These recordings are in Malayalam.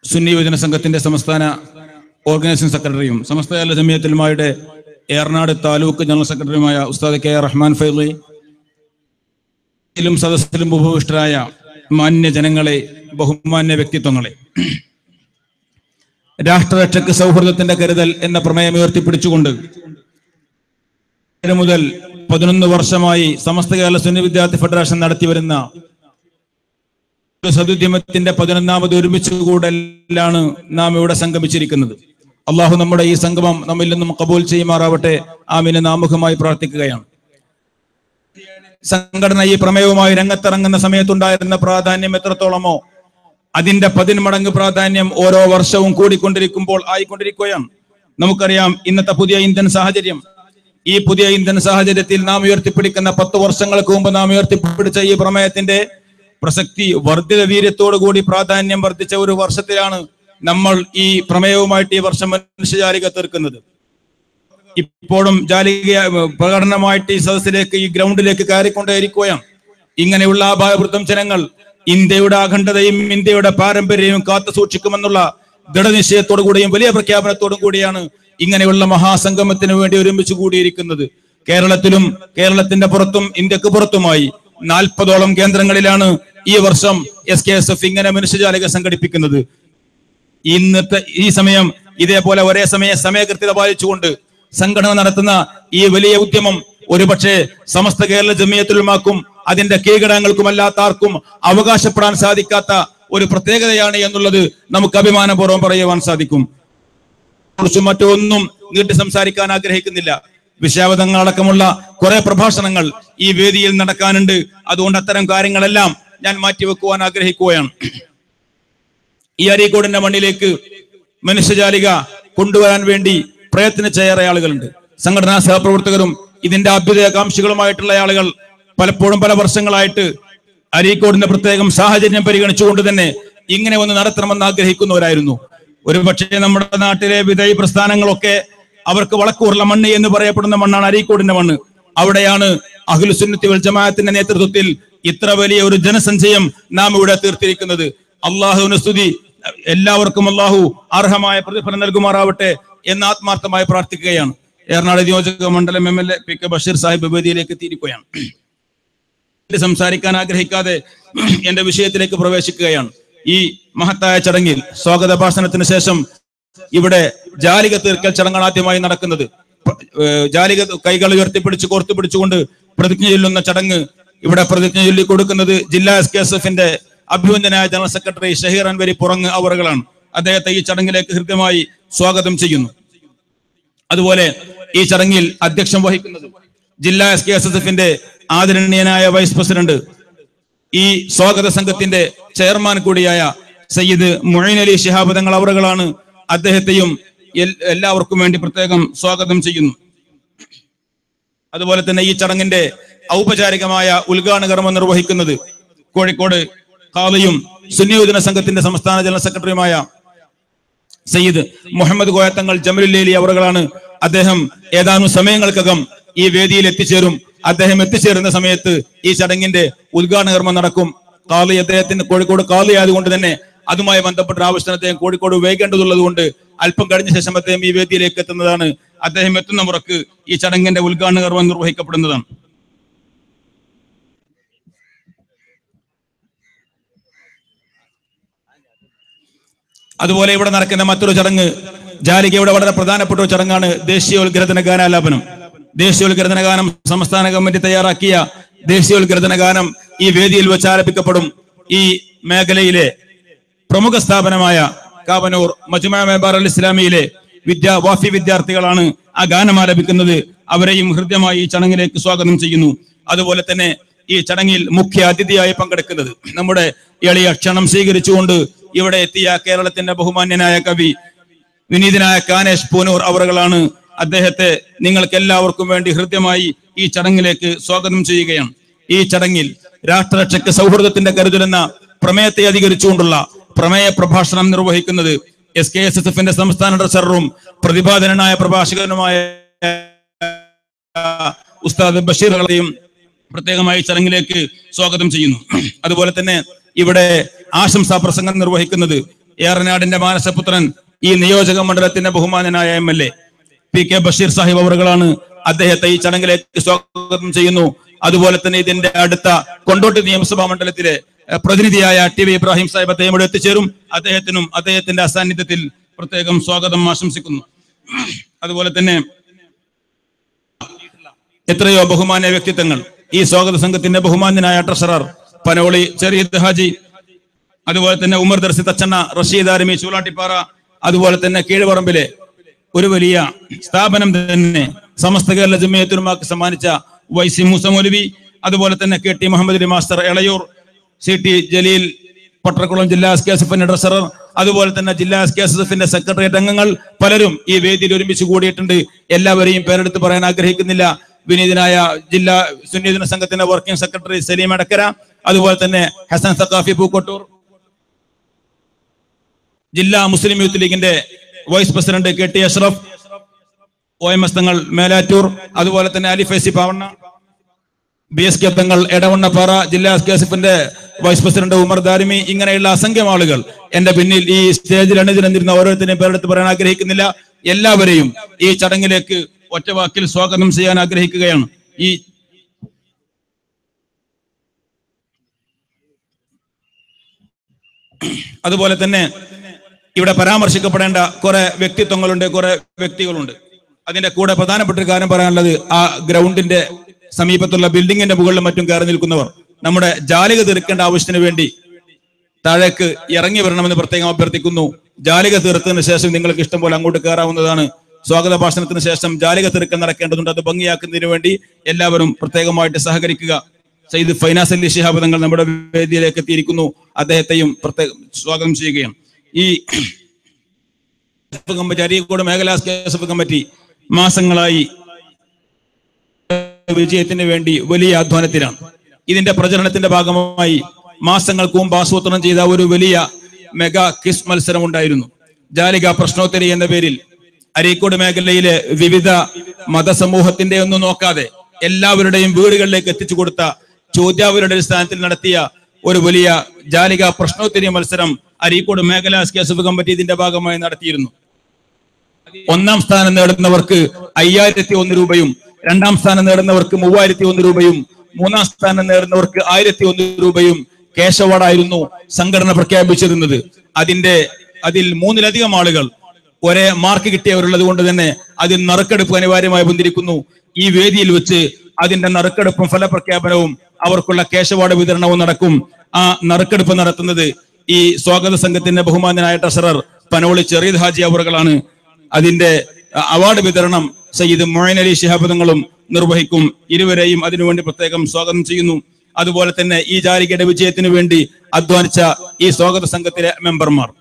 സുന്നി യുവജന സംഘത്തിന്റെ സംസ്ഥാന ഓർഗനൈസിംഗ് സെക്രട്ടറിയും സമസ്ത കേരള ജമിയത്തുലമായുടെ ഏറനാട് താലൂക്ക് ജനറൽ സെക്രട്ടറിയുമായ ഉസ്താദ് കെ റഹ്മാൻ ഫൈലി ിലും സദസ്സിലും ഉപഭൂഷ്ടരായ മാന്യ ജനങ്ങളെ ബഹുമാന്യ വ്യക്തിത്വങ്ങളെ രാഷ്ട്രരക്ഷയ്ക്ക് സൗഹൃദത്തിന്റെ കരുതൽ എന്ന പ്രമേയം ഉയർത്തിപ്പിടിച്ചുകൊണ്ട് മുതൽ പതിനൊന്ന് വർഷമായി സമസ്ത കേരള സുന്നി വിദ്യാർത്ഥി ഫെഡറേഷൻ നടത്തിവരുന്ന ഒരു സതുദ്യമത്തിന്റെ പതിനൊന്നാമത് ഒരുമിച്ച് കൂടലാണ് നാം ഇവിടെ സംഗമിച്ചിരിക്കുന്നത് അള്ളാഹു നമ്മുടെ ഈ സംഗമം നമ്മിൽ നിന്നും കബൂൽ ചെയ്യുമാറാവട്ടെ ആമിനെ നാമുഖമായി പ്രാർത്ഥിക്കുകയാണ് സംഘടന ഈ പ്രമേയവുമായി രംഗത്തിറങ്ങുന്ന സമയത്തുണ്ടായിരുന്ന പ്രാധാന്യം എത്രത്തോളമോ അതിന്റെ പതിന്മടങ്ങ് പ്രാധാന്യം ഓരോ വർഷവും കൂടിക്കൊണ്ടിരിക്കുമ്പോൾ ആയിക്കൊണ്ടിരിക്കുകയാണ് നമുക്കറിയാം ഇന്നത്തെ പുതിയ ഇന്ത്യൻ സാഹചര്യം ഈ പുതിയ ഇന്ത്യൻ സാഹചര്യത്തിൽ നാം ഉയർത്തിപ്പിടിക്കുന്ന പത്ത് വർഷങ്ങൾക്ക് മുമ്പ് നാം ഉയർത്തിപ്പിടിച്ച ഈ പ്രമേയത്തിന്റെ പ്രസക്തി വർദ്ധിത വീര്യത്തോടു കൂടി പ്രാധാന്യം വർദ്ധിച്ച ഒരു വർഷത്തിലാണ് നമ്മൾ ഈ പ്രമേയവുമായിട്ട് ഈ വർഷം മനുഷ്യജാലിക തീർക്കുന്നത് ഇപ്പോഴും ജാലിക പ്രകടനമായിട്ട് ഈ സദസ്സിലേക്ക് ഈ ഗ്രൗണ്ടിലേക്ക് കയറിക്കൊണ്ടേയിരിക്കുകയാണ് ഇങ്ങനെയുള്ള അപായവൃത്തം ജനങ്ങൾ ഇന്ത്യയുടെ അഖണ്ഡതയും ഇന്ത്യയുടെ പാരമ്പര്യവും കാത്തു സൂക്ഷിക്കുമെന്നുള്ള ദൃഢനിശ്ചയത്തോടു കൂടിയും വലിയ പ്രഖ്യാപനത്തോടും കൂടിയാണ് ഇങ്ങനെയുള്ള മഹാസംഗമത്തിന് വേണ്ടി ഒരുമിച്ച് കൂടിയിരിക്കുന്നത് കേരളത്തിലും കേരളത്തിന്റെ പുറത്തും ഇന്ത്യക്ക് പുറത്തുമായി നാൽപ്പതോളം കേന്ദ്രങ്ങളിലാണ് ഈ വർഷം എസ് കെ എസ് എഫ് ഇങ്ങനെ മനുഷ്യജാലിക സംഘടിപ്പിക്കുന്നത് ഇന്നത്തെ ഈ സമയം ഇതേപോലെ ഒരേ സമയം സമയകൃത്യത പാലിച്ചുകൊണ്ട് സംഘടന നടത്തുന്ന ഈ വലിയ ഉദ്യമം ഒരുപക്ഷെ സമസ്ത കേരള ജമിയത്തുലമാക്കും അതിന്റെ കീഴടങ്ങൾക്കുമല്ലാത്ത ആർക്കും അവകാശപ്പെടാൻ സാധിക്കാത്ത ഒരു പ്രത്യേകതയാണ് എന്നുള്ളത് നമുക്ക് അഭിമാനപൂർവ്വം പറയുവാൻ സാധിക്കും കുറിച്ചും മറ്റൊന്നും നീട്ടി സംസാരിക്കാൻ ആഗ്രഹിക്കുന്നില്ല വിഷയാവതങ്ങളടക്കമുള്ള കുറെ പ്രഭാഷണങ്ങൾ ഈ വേദിയിൽ നടക്കാനുണ്ട് അതുകൊണ്ട് അത്തരം കാര്യങ്ങളെല്ലാം ഞാൻ മാറ്റിവെക്കുവാൻ ആഗ്രഹിക്കുകയാണ് ഈ അരീക്കോടിന്റെ മണ്ണിലേക്ക് മനുഷ്യജാലിക കൊണ്ടുവരാൻ വേണ്ടി പ്രയത്നിച്ച ഏറെ ആളുകളുണ്ട് സംഘടനാ സഹപ്രവർത്തകരും ഇതിന്റെ അഭ്യുദയകാംക്ഷികളുമായിട്ടുള്ള ആളുകൾ പലപ്പോഴും പല വർഷങ്ങളായിട്ട് അരീക്കോടിന്റെ പ്രത്യേകം സാഹചര്യം പരിഗണിച്ചുകൊണ്ട് തന്നെ ഇങ്ങനെ ഒന്ന് നടത്തണമെന്ന് ആഗ്രഹിക്കുന്നവരായിരുന്നു ഒരു പക്ഷേ നമ്മുടെ നാട്ടിലെ വിധേയ പ്രസ്ഥാനങ്ങളൊക്കെ അവർക്ക് വളക്കൂറുള്ള മണ്ണ് എന്ന് പറയപ്പെടുന്ന മണ്ണാണ് അരീക്കോടിന്റെ മണ്ണ് അവിടെയാണ് അഖിലുസുന്നത്തി വൽ ജമാഅത്തിന്റെ നേതൃത്വത്തിൽ ഇത്ര വലിയ ഒരു ജനസഞ്ചയം നാം ഇവിടെ തീർത്തിരിക്കുന്നത് അള്ളാഹുവിന് സ്തുതി എല്ലാവർക്കും അള്ളാഹു അർഹമായ പ്രതിഫലം നൽകുമാറാവട്ടെ എന്ന് ആത്മാർത്ഥമായി പ്രാർത്ഥിക്കുകയാണ് എറണാകുളം നിയോജക മണ്ഡലം M L A P K Basheer Sahib വേദിയിലേക്ക് എത്തിയിരിക്കുകയാണ് സംസാരിക്കാൻ ആഗ്രഹിക്കാതെ എന്റെ വിഷയത്തിലേക്ക് പ്രവേശിക്കുകയാണ് ഈ മഹത്തായ ചടങ്ങിൽ സ്വാഗത ഭാഷണത്തിന് ശേഷം ഇവിടെ ജാലിക തീർക്കൽ ചടങ്ങാണ് ആദ്യമായി നടക്കുന്നത് ഏഹ് ജാലിക കൈകൾ ഉയർത്തിപ്പിടിച്ച് കോർത്തു പിടിച്ചുകൊണ്ട് പ്രതിജ്ഞ ചൊല്ലുന്ന ചടങ്ങ് ഇവിടെ പ്രതിജ്ഞ ചൊല്ലി കൊടുക്കുന്നത് ജില്ലാ എസ് കെ എസ് എഫിന്റെ അഭിവന്ദനായ ജനറൽ സെക്രട്ടറി ഷഹീർ അൻവരി പുറങ്ങ് അവറുകളാണ് അദ്ദേഹത്തെ ഈ ചടങ്ങിലേക്ക് ഹൃദ്യമായി സ്വാഗതം ചെയ്യുന്നു അതുപോലെ ഈ ചടങ്ങിൽ അധ്യക്ഷം വഹിക്കുന്നത് ജില്ലാ എസ് കെ എസ് എസ് എഫിന്റെ ആദരണീയനായ വൈസ് പ്രസിഡന്റ് ഈ സ്വാഗത സംഘത്തിന്റെ ചെയർമാൻ കൂടിയായ സയ്യിദ് മൊയ്ൻ അലി ശിഹാബ് തങ്ങൾ അവറുകളാണ് അദ്ദേഹത്തെയും എൽ- എല്ലാവർക്കും വേണ്ടി പ്രത്യേകം സ്വാഗതം ചെയ്യുന്നു അതുപോലെ തന്നെ ഈ ചടങ്ങിന്റെ ഔപചാരികമായ ഉദ്ഘാടന കർമ്മം നിർവഹിക്കുന്നത് കോഴിക്കോട് ഖാദിയും സുന്നിയോജന സംഘത്തിന്റെ സംസ്ഥാന ജനറൽ സെക്രട്ടറിയുമായ സയ്യിദ് മുഹമ്മദ് കോയത്തങ്ങൾ ജമലുല്ലേലി അവറുകളാണ് അദ്ദേഹം ഏതാനും സമയങ്ങൾക്കകം ഈ വേദിയിൽ എത്തിച്ചേരും അദ്ദേഹം എത്തിച്ചേരുന്ന സമയത്ത് ഈ ചടങ്ങിന്റെ ഉദ്ഘാടന കർമ്മം നടക്കും കാളി അദ്ദേഹത്തിന് കോഴിക്കോട് കാളി ആയതുകൊണ്ട് തന്നെ അതുമായി ബന്ധപ്പെട്ട ആവശ്യത്തിന് അദ്ദേഹം കോഴിക്കോട് വൈകേണ്ടതുള്ളത് കൊണ്ട് അല്പം കഴിഞ്ഞ ശേഷം അദ്ദേഹം ഈ വേദിയിലേക്ക് എത്തുന്നതാണ് അദ്ദേഹം എത്തുന്ന മുറക്ക് ഈ ചടങ്ങിന്റെ ഉദ്ഘാടന കർമ്മം നിർവഹിക്കപ്പെടുന്നതാണ് അതുപോലെ ഇവിടെ നടക്കുന്ന മറ്റൊരു ചടങ്ങ് ജാലികയുടെ വളരെ പ്രധാനപ്പെട്ട ഒരു ചടങ്ങാണ് ദേശീയോത്ഗ്രഥന ഗാനാലാപനം ദേശീയോത്ഗ്രഥന ഗാനം സംസ്ഥാന കമ്മിറ്റി തയ്യാറാക്കിയ ദേശീയോത്ഗ്രഥന ഗാനം ഈ വേദിയിൽ വെച്ച് ആലപിക്കപ്പെടും ഈ മേഖലയിലെ പ്രമുഖ സ്ഥാപനമായ കാവനൂർ മജുമാ മേബാർ അൽ ഇസ്ലാമിയിലെ വിദ്യാ വാഫി വിദ്യാർത്ഥികളാണ് ആ ഗാനം ആലപിക്കുന്നത് അവരെയും ഹൃദ്യമായി ഈ ചടങ്ങിലേക്ക് സ്വാഗതം ചെയ്യുന്നു അതുപോലെ തന്നെ ഈ ചടങ്ങിൽ മുഖ്യ അതിഥിയായി പങ്കെടുക്കുന്നത് നമ്മുടെ എളിയ ക്ഷണം സ്വീകരിച്ചുകൊണ്ട് ഇവിടെ എത്തിയ കേരളത്തിന്റെ ബഹുമാന്യനായ കവി വിനീതനായ കാനേഷ് പൂനൂർ അവറുകളാണ് അദ്ദേഹത്തെ നിങ്ങൾക്ക് എല്ലാവർക്കും വേണ്ടി ഹൃദ്യമായി ഈ ചടങ്ങിലേക്ക് സ്വാഗതം ചെയ്യുകയാണ് ഈ ചടങ്ങിൽ രാഷ്ട്രരക്ഷയ്ക്ക് സൗഹൃദത്തിന്റെ കരുതലെന്ന പ്രമേയത്തെ അധികരിച്ചുകൊണ്ടുള്ള പ്രമേയ പ്രഭാഷണം നിർവഹിക്കുന്നത് എസ് കെ എസ് എസ് എഫിന്റെ സംസ്ഥാന ട്രഷററും പ്രതിപാദനനായ പ്രഭാഷകനുമായ ഉസ്താദ് ബഷീറുകളെയും പ്രത്യേകമായി ചടങ്ങിലേക്ക് സ്വാഗതം ചെയ്യുന്നു അതുപോലെ തന്നെ ഇവിടെ ആശംസാ പ്രസംഗം നിർവഹിക്കുന്നത് ഏറനാടിന്റെ മാനസപുത്രൻ ഈ നിയോജക മണ്ഡലത്തിന്റെ ബഹുമാനനായ M L A P K Basheer Sahib അവറുകളാണ് അദ്ദേഹത്തെ ഈ ചടങ്ങിലേക്ക് സ്വാഗതം ചെയ്യുന്നു അതുപോലെ തന്നെ ഇതിന്റെ അടുത്ത കൊണ്ടോട്ടി നിയമസഭാ മണ്ഡലത്തിലെ എഹ്, പ്രതിനിധിയായ ടി വി ഇബ്രാഹിം സാഹിബ് അദ്ദേഹം ഇവിടെ എത്തിച്ചേരും അദ്ദേഹത്തിനും അദ്ദേഹത്തിന്റെ അസാന്നിധ്യത്തിൽ പ്രത്യേകം സ്വാഗതം ആശംസിക്കുന്നു അതുപോലെ തന്നെ എത്രയോ ബഹുമാന്യ വ്യക്തിത്വങ്ങൾ ഈ സ്വാഗത സംഘത്തിന്റെ ബഹുമാന്യനായ ട്രഷറർ പനോളി ചെറിയ ഹാജി അതുപോലെ തന്നെ ഉമർ ദർസി തച്ചണ്ണ റഷീദ് ആരമി ചൂലാട്ടിപ്പാറ അതുപോലെ തന്നെ കീഴ്പറമ്പിലെ ഒരു വലിയ സ്ഥാപനം തന്നെ സമസ്ത കേരള ജമിയത്തുമാക്ക് സമ്മാനിച്ച വൈ സി മൂസ മൗലവി അതുപോലെ തന്നെ K T Muhammad Ali master Elayur C T Jaleel Pattarkulam ജില്ലാ എസ് കെ എസ് എഫിന്റെ ട്രഷറർ അതുപോലെ തന്നെ ജില്ലാ എസ് കെ എസ് എഫിന്റെ സെക്രട്ടേറിയറ്റ് അംഗങ്ങൾ പലരും ഈ വേദിയിൽ ഒരുമിച്ച് കൂടിയിട്ടുണ്ട് എല്ലാവരെയും പേരെടുത്ത് പറയാൻ ആഗ്രഹിക്കുന്നില്ല വിനീതനായ ജില്ലാ സുന്നീതന സംഘത്തിന്റെ വർക്കിംഗ് സെക്രട്ടറി സലീം അടക്കര അതുപോലെ തന്നെ ഹസൻ സക്കാഫി പൂക്കോട്ടൂർ ജില്ലാ മുസ്ലിം യൂത്ത് ലീഗിന്റെ vice president K T Ashraf O M S Thangal Melattur അതുപോലെ തന്നെ Ali Faizy Pavanna B S K Thangal Edavannappara ജില്ലാ എസ് കെ എസ് എഫിന്റെ വൈസ് പ്രസിഡന്റ് ഉമർ ദാരിമി ഇങ്ങനെയുള്ള അസംഖ്യം ആളുകൾ എന്റെ പിന്നിൽ ഈ സ്റ്റേജിൽ അണിനിരന്നിരുന്ന ഓരോരുത്തരെയും പേരെടുത്ത് പറയാൻ ആഗ്രഹിക്കുന്നില്ല എല്ലാവരെയും ഈ ചടങ്ങിലേക്ക് ഒറ്റവാക്കിൽ സ്വാഗതം ചെയ്യാൻ ആഗ്രഹിക്കുകയാണ് ഈ അതുപോലെ തന്നെ ഇവിടെ പരാമർശിക്കപ്പെടേണ്ട കുറെ വ്യക്തിത്വങ്ങളുണ്ട് കുറെ വ്യക്തികളുണ്ട് അതിന്റെ കൂടെ പ്രധാനപ്പെട്ട ഒരു കാര്യം പറയാനുള്ളത് ആ ഗ്രൗണ്ടിന്റെ സമീപത്തുള്ള ബിൽഡിങ്ങിന്റെ മുകളിലും മറ്റും കയറി നിൽക്കുന്നവർ നമ്മുടെ ജാലിക തീർക്കേണ്ട ആവശ്യത്തിന് വേണ്ടി താഴേക്ക് ഇറങ്ങി വരണമെന്ന് പ്രത്യേകം അഭ്യർത്ഥിക്കുന്നു ജാലിക തീർത്തതിന് ശേഷം നിങ്ങൾക്ക് ഇഷ്ടം പോലെ അങ്ങോട്ട് കയറാവുന്നതാണ് സ്വാഗത ഭാഷണത്തിന് ശേഷം ജാലിക തീർക്കാൻ നടക്കേണ്ടതുണ്ട് അത് ഭംഗിയാക്കുന്നതിന് വേണ്ടി എല്ലാവരും പ്രത്യേകമായിട്ട് സഹകരിക്കുക സയ്യിദ് ഫൈനാസ് അലി ശിഹാബ് തങ്ങൾ നമ്മുടെ വേദിയിലേക്ക് എത്തിയിരിക്കുന്നു അദ്ദേഹത്തെയും പ്രത്യേകം സ്വാഗതം ചെയ്യുകയാണ് ഈ എസ് കമ്മിറ്റി അരീക്കോട് മേഖലാ കെ എസ് എഫ് കമ്മിറ്റി മാസങ്ങളായി വിജയത്തിന് വേണ്ടി വലിയ അധ്വാനത്തിലാണ് ഇതിന്റെ പ്രചരണത്തിന്റെ ഭാഗമായി മാസങ്ങൾക്ക് മുമ്പ് ആസൂത്രണം ചെയ്ത ഒരു വലിയ മെഗാ കിസ് മത്സരം ഉണ്ടായിരുന്നു ജാലിക പ്രശ്നോത്തരി എന്ന പേരിൽ അരീക്കോട് മേഖലയിലെ വിവിധ മതസമൂഹത്തിന്റെ ഒന്നും നോക്കാതെ എല്ലാവരുടെയും വീടുകളിലേക്ക് എത്തിച്ചു കൊടുത്ത ചോദ്യാവലിയുടെ അടിസ്ഥാനത്തിൽ നടത്തിയ ഒരു വലിയ ജാലിക പ്രശ്നോത്തരി മത്സരം അരീക്കോട് മേഖലാ കെ എസ് എഫ് കമ്മിറ്റി ഇതിന്റെ ഭാഗമായി നടത്തിയിരുന്നു ഒന്നാം സ്ഥാനം നേടുന്നവർക്ക് അയ്യായിരത്തി ഒന്ന് രൂപയും രണ്ടാം സ്ഥാനം നേടുന്നവർക്ക് മൂവായിരത്തി ഒന്ന് രൂപയും മൂന്നാം സ്ഥാനം നേടുന്നവർക്ക് ആയിരത്തി ഒന്ന് രൂപയും കേശവാടായിരുന്നു സംഘടന പ്രഖ്യാപിച്ചിരുന്നത് അതിന്റെ അതിൽ മൂന്നിലധികം ആളുകൾ ഒരേ മാർക്ക് കിട്ടിയവരുള്ളത് കൊണ്ട് തന്നെ അതിൽ നറുക്കെടുപ്പ് അനിവാര്യമായി വന്നിരിക്കുന്നു ഈ വേദിയിൽ വെച്ച് അതിന്റെ നറുക്കെടുപ്പും ഫലപ്രഖ്യാപനവും അവർക്കുള്ള കേശവാട് വിതരണവും നടക്കും ആ നറുക്കെടുപ്പ് നടത്തുന്നത് ഈ സ്വാഗത സംഘത്തിന്റെ ബഹുമാനനായ ട്രഷറർ പനോളി ചെറിയത് ഹാജി അവറുകളാണ് അതിന്റെ അ, അവാർഡ് വിതരണം സയ്യിദ് മൊയ്ൻ അലി ശിഹാബ് തങ്ങളും നിർവഹിക്കും ഇരുവരെയും അതിനുവേണ്ടി പ്രത്യേകം സ്വാഗതം ചെയ്യുന്നു അതുപോലെ തന്നെ ഈ ജാലികയുടെ വിജയത്തിന് വേണ്ടി അധ്വാനിച്ച ഈ സ്വാഗത സംഘത്തിലെ മെമ്പർമാർ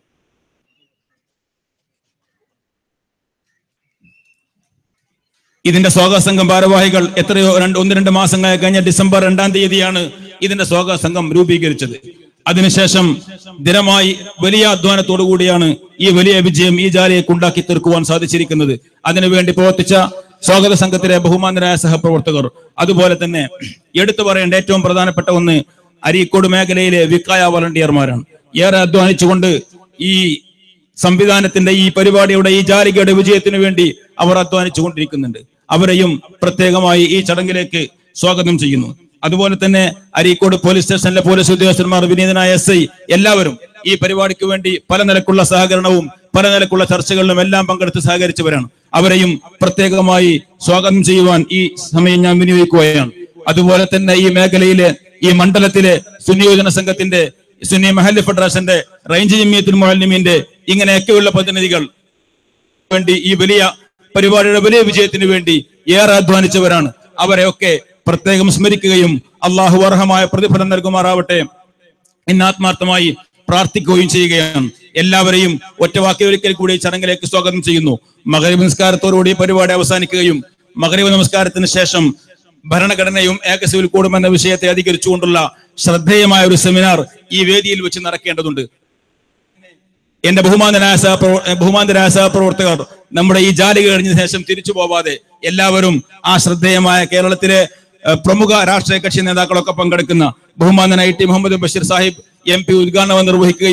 ഇതിന്റെ സ്വാഗത സംഘം ഭാരവാഹികൾ എത്രയോ രണ്ട് ഒന്ന് രണ്ട് മാസങ്ങൾ കഴിഞ്ഞ ഡിസംബർ രണ്ടാം തീയതിയാണ് ഇതിന്റെ സ്വാഗത സംഘം രൂപീകരിച്ചത് അതിനുശേഷം സ്ഥിരമായി വലിയ അധ്വാനത്തോടു കൂടിയാണ് ഈ വലിയ വിജയം ഈ ജാലിയെ ഉണ്ടാക്കി തീർക്കുവാൻ സാധിച്ചിരിക്കുന്നത് അതിനുവേണ്ടി പ്രവർത്തിച്ച സ്വാഗത സംഘത്തിലെ ബഹുമാനരായ സഹപ്രവർത്തകർ അതുപോലെ തന്നെ എടുത്തു പറയേണ്ട ഏറ്റവും പ്രധാനപ്പെട്ട ഒന്ന് അരീക്കോട് മേഖലയിലെ വിക്കായ വളണ്ടിയർമാരാണ് ഏറെ അധ്വാനിച്ചുകൊണ്ട് ഈ സംവിധാനത്തിന്റെ ഈ പരിപാടിയുടെ ഈ ജാലികയുടെ വിജയത്തിന് വേണ്ടി അവർ അധ്വാനിച്ചു കൊണ്ടിരിക്കുന്നുണ്ട് അവരെയും പ്രത്യേകമായി ഈ ചടങ്ങിലേക്ക് സ്വാഗതം ചെയ്യുന്നു അതുപോലെ തന്നെ അരീക്കോട് പോലീസ് സ്റ്റേഷനിലെ പോലീസ് ഉദ്യോഗസ്ഥന്മാർ വിനീതനായ എസ് ഐ എല്ലാവരും ഈ പരിപാടിക്ക് വേണ്ടി പല നിലക്കുള്ള സഹകരണവും പല നിലക്കുള്ള ചർച്ചകളിലും എല്ലാം പങ്കെടുത്ത് സഹകരിച്ചവരാണ് അവരെയും പ്രത്യേകമായി സ്വാഗതം ചെയ്യുവാൻ ഈ സമയം ഞാൻ വിനിയോഗിക്കുകയാണ് അതുപോലെ തന്നെ ഈ മേഖലയിലെ ഈ മണ്ഡലത്തിലെ സുനിയോജന സംഘത്തിന്റെ സുന്നി മഹല്ല് ഫെഡറേഷന്റെ റേഞ്ച് ജമിയത്തുൽ മുഅല്ലിമീന്റെ ഇങ്ങനെയൊക്കെയുള്ള പ്രതിനിധികൾ വേണ്ടി ഈ വലിയ പരിപാടിയുടെ വലിയ വിജയത്തിന് വേണ്ടി ഏറെ അധ്വാനിച്ചവരാണ് അവരെയൊക്കെ പ്രത്യേകം സ്മരിക്കുകയും അള്ളാഹു അർഹമായ പ്രതിഫലം നൽകുമാറാവട്ടെ എന്ന് ആത്മാർത്ഥമായി പ്രാർത്ഥിക്കുകയും ചെയ്യുകയാണ് എല്ലാവരെയും ഒറ്റവാക്കി ഒരിക്കൽ കൂടി ഈ ചടങ്ങിലേക്ക് സ്വാഗതം ചെയ്യുന്നു മകരീബ് നമസ്കാരത്തോടുകൂടി ഈ പരിപാടി അവസാനിക്കുകയും മകരീബ് നമസ്കാരത്തിന് ശേഷം ഭരണഘടനയും ഏക സിവിൽ കോഡും എന്ന വിഷയത്തെ അധികരിച്ചുകൊണ്ടുള്ള ശ്രദ്ധേയമായ ഒരു സെമിനാർ ഈ വേദിയിൽ വെച്ച് നടക്കേണ്ടതുണ്ട് എന്റെ ബഹുമാനരായ സഹപ്രവ- ബഹുമാനരായ സഹപ്രവർത്തകർ നമ്മുടെ ഈ ജാലിക കഴിഞ്ഞ ശേഷം തിരിച്ചു പോവാതെ എല്ലാവരും ആ ശ്രദ്ധേയമായ കേരളത്തിലെ ഏഹ്, പ്രമുഖ രാഷ്ട്രീയ കക്ഷി നേതാക്കളൊക്കെ പങ്കെടുക്കുന്ന ബഹുമാനനായ T Muhammad Basheer Sahib M P ഉദ്ഘാടനം നിർവഹിക്കുകയും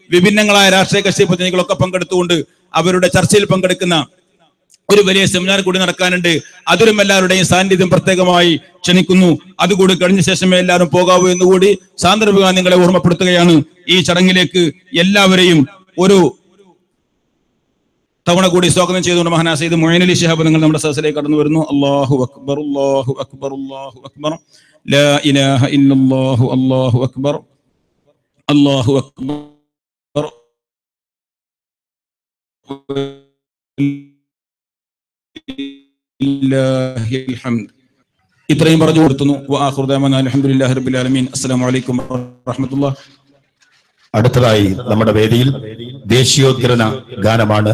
വിഭിന്നങ്ങളായ രാഷ്ട്രീയ കക്ഷി പ്രതിനിധികളൊക്കെ പങ്കെടുത്തുകൊണ്ട് അവരുടെ ചർച്ചയിൽ പങ്കെടുക്കുന്ന ഒരു വലിയ സെമിനാർ കൂടി നടക്കാനുണ്ട് അതിലും എല്ലാവരുടെയും സാന്നിധ്യം പ്രത്യേകമായി ക്ഷണിക്കുന്നു അതുകൂടി കഴിഞ്ഞ ശേഷമേ എല്ലാവരും പോകാവൂ എന്നുകൂടി സാന്ദർഭിക നിങ്ങളെ ഓർമ്മപ്പെടുത്തുകയാണ് ഈ ചടങ്ങിലേക്ക് എല്ലാവരെയും ഒരു തവണ കൂടി സ്വാഗതം ചെയ്തുകൊണ്ട് മഹാനാ സയ്യിദ് മൊയ്നലി ശിഹാബ് നിങ്ങൾ നമ്മുടെ സദസ്സിലേക്ക് കടന്നു വരുന്നു അല്ലാഹു അക്ബർ അല്ലാഹു അക്ബർ അല്ലാഹു അക്ബർ ലാ ഇലാഹ ഇല്ലല്ലാഹു അല്ലാഹു അക്ബർ അല്ലാഹു അക്ബർ ലില്ലാഹിൽ ഹംദ് ഇത്രയും പറഞ്ഞു കൊടുത്തുന്നു വആഖിറു ദഅവാനാ അൽഹംദുലില്ലാഹി റബ്ബിൽ ആലമീൻ അസ്സലാമു അലൈക്കും വറഹ്മത്തുള്ളാഹി അടുത്തതായി നമ്മുടെ വേദിയിൽ ദേശീയോദ്ഗ്രഥന ഗാനമാണ്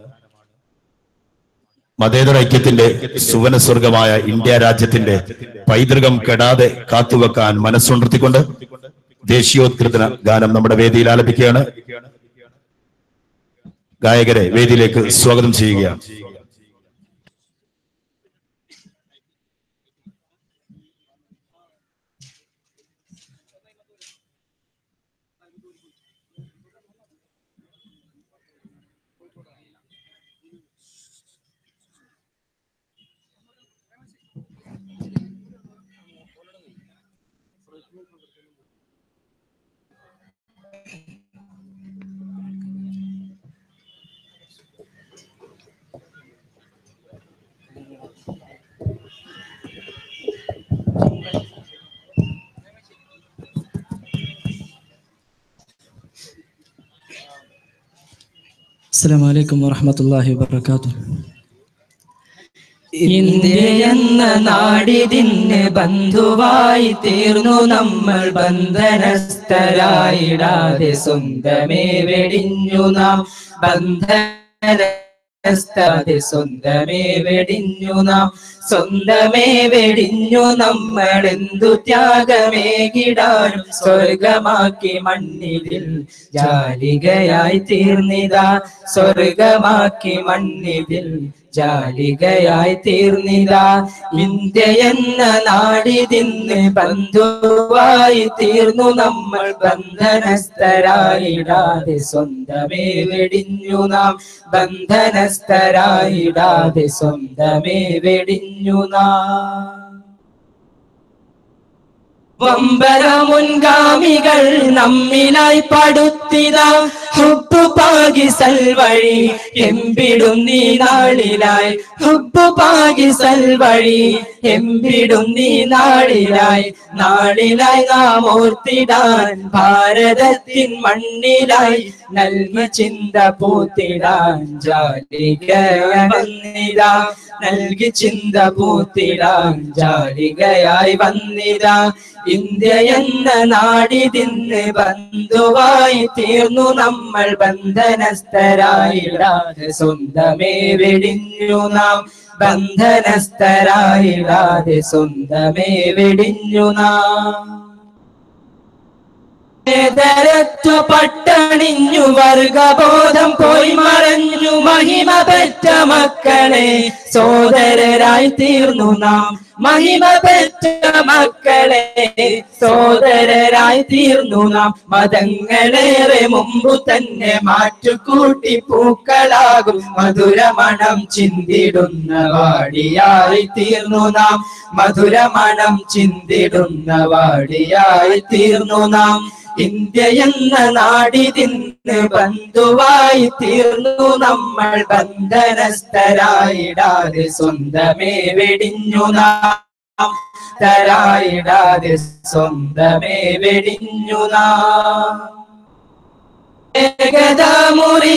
മതേതര ഐക്യത്തിന്റെ സുവന സ്വർഗമായ ഇന്ത്യ രാജ്യത്തിന്റെ പൈതൃകം കെടാതെ കാത്തുവെക്കാൻ മനസ്സുണർത്തിക്കൊണ്ട് ദേശീയോദ്ഗ്രഥന ഗാനം നമ്മുടെ വേദിയിൽ ആലപിക്കുകയാണ് ഗായകരെ വേദിയിലേക്ക് സ്വാഗതം ചെയ്യുകയാണ് അസ്സലാമു അലൈക്കും വറഹ്മത്തുള്ളാഹി വബറകാതുഹു ഇന്ത്യ എന്ന നാടിതിന് ബന്ധുവായി തീർന്നു നമ്മൾ ബന്ധനസ്ഥരായിടാതെ സ്വന്തമേ വെടിഞ്ഞു നാം ബന്ധനസ്ഥരാതെ സ്വന്തമേ വെടിഞ്ഞു നാം സ്വന്തമേ വെടിഞ്ഞു നമ്മൾ എന്തു ത്യാഗമേകിടാനും സ്വർഗമാക്കി മണ്ണിതിൽ ജാലികയായി തീർന്നിതാ സ്വർഗമാക്കി മണ്ണിതിൽ ജാലികയായി തീർന്നിതാ ഇന്ത്യ എന്ന നാടിതിന്ന് ബന്ധുവായി തീർന്നു നമ്മൾ ബന്ധനസ്ഥരായിടാതെ സ്വന്തമേ വെടിഞ്ഞു നാം ബന്ധനസ്ഥരായിടാതെ സ്വന്തമേ വെടിഞ്ഞു നാം വമ്പര മുൻഗാമികൾ നമ്മിലായി പടുത്തിത ഹുബ് പാകിസൽ വഴി എമ്പിടും നീ നാളിലായി ഹുബ് പാകിസൽ വഴി എമ്പിടും നീ നാളിലായി നാളിലായി നാം ഓർത്തിടാൻ ഭാരതത്തിൻ മണ്ണിലായി നൽകി ചിന്ത പൂത്തിടാൻ ജാലികയായി നൽകി ചിന്ത പൂത്തിടാൻ ജാലികയായി വന്നിതാ ഇന്ത്യ എന്ന നാടിതിന്ന് ബന്ധുവായി തീർന്നു നമ്മൾ ബന്ധനസ്ഥരായിടാതെ സ്വന്തമേ വെടിഞ്ഞു നാം ബന്ധനസ്ഥരായിടാതെ സ്വന്തമേ വെടിഞ്ഞു നാം തരത്തു പട്ടണിഞ്ഞു വർഗബോധം പോയി മറഞ്ഞു മഹിമ പെറ്റ മക്കളെ സോദരരായി തീർന്നു നാം മഹിമ പെറ്റ മക്കളെ സോദരരായി തീർന്നു നാം മതങ്ങളേറെ മുമ്പു തന്നെ മാറ്റുകൂട്ടി പൂക്കളാകും മധുരമണം ചിന്തിടുന്ന വാടിയായി തീർന്നു നാം മധുരമണം ചിന്തിടുന്ന വാടിയായി തീർന്നു നാം ഇന്ത്യ എന്ന നാടിതിന്ന് ബന്ധുവായി തീർന്നു നമ്മൾ ബന്ധനസ്ഥരായിടാതെ സ്വന്തമേ വെടിഞ്ഞു നാം തരായിടാതെ സ്വന്തമേ വെടിഞ്ഞു നാം ഏകതാമുറി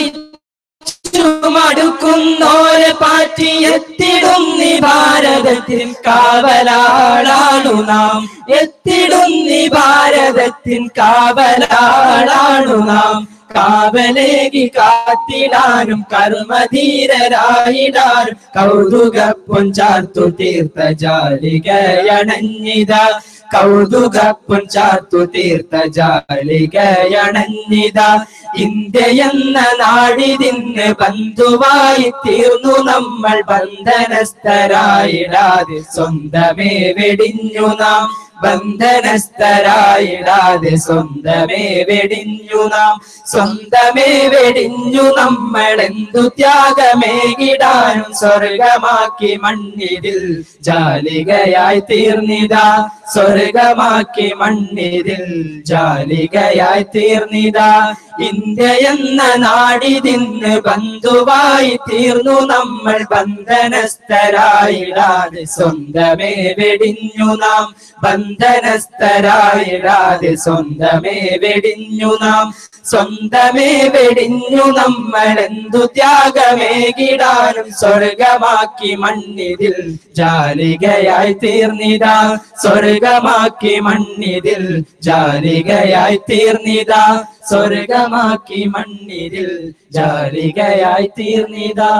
മടുക്കുന്നോരെ പാറ്റിയെത്തിടും നീ ഭാരതത്തിൻ കാവലാളാണു നാം എത്തിടും നീ ഭാരതത്തിൻ കാവലാളാണു നാം കാവലേകി കാത്തിടാനും കർമ്മധീരരായിടാനും കൗതുക പൊഞ്ചാർത്തു തീർത്ത ജാലികയണഞ്ഞിത കൗതുക പൊഞ്ചാർത്തു തീർത്ത ജാലികയണഞ്ഞിത ഇന്ത്യ എന്ന നാടിതിന്ന് ബന്ധുവായി തീർന്നു നമ്മൾ ബന്ധനസ്ഥരായിടാതെ സ്വന്തമേ വെടിഞ്ഞു നാം ബന്ധനസ്ഥരായിടാതെ സ്വന്തമേ വെടിഞ്ഞു നാം സ്വന്തമേ വെടിഞ്ഞു നമ്മൾ എന്തു ത്യാഗമേകിടാനും സ്വർഗമാക്കി മണ്ണിതിൽ ജാലികയായി തീർന്നിതാ സ്വർഗമാക്കി മണ്ണിതിൽ ജാലികയായി തീർന്നിതാ ഇന്ത്യ എന്ന നാടിതിന്ന് ബന്ധുവായി തീർന്നു നമ്മൾ ബന്ധനസ്ഥരായിടാതെ സ്വന്തമേ വെടിഞ്ഞു നാം ബന്ധനസ്ഥരായിടാതെ സ്വന്തമേ വെടിഞ്ഞു നാം സ്വന്തമേ വെടിഞ്ഞു നമ്മൾ എന്തു ത്യാഗമേകിടാനും സ്വർഗമാക്കി മണ്ണിതിൽ ജാലികയായി തീർന്നിതാ സ്വർഗമാക്കി മണ്ണിതിൽ ജാലികയായി തീർന്നിതാ സ്വർഗമാക്കി മണ്ണിതിൽ ജാലികയായി തീർന്നിതാ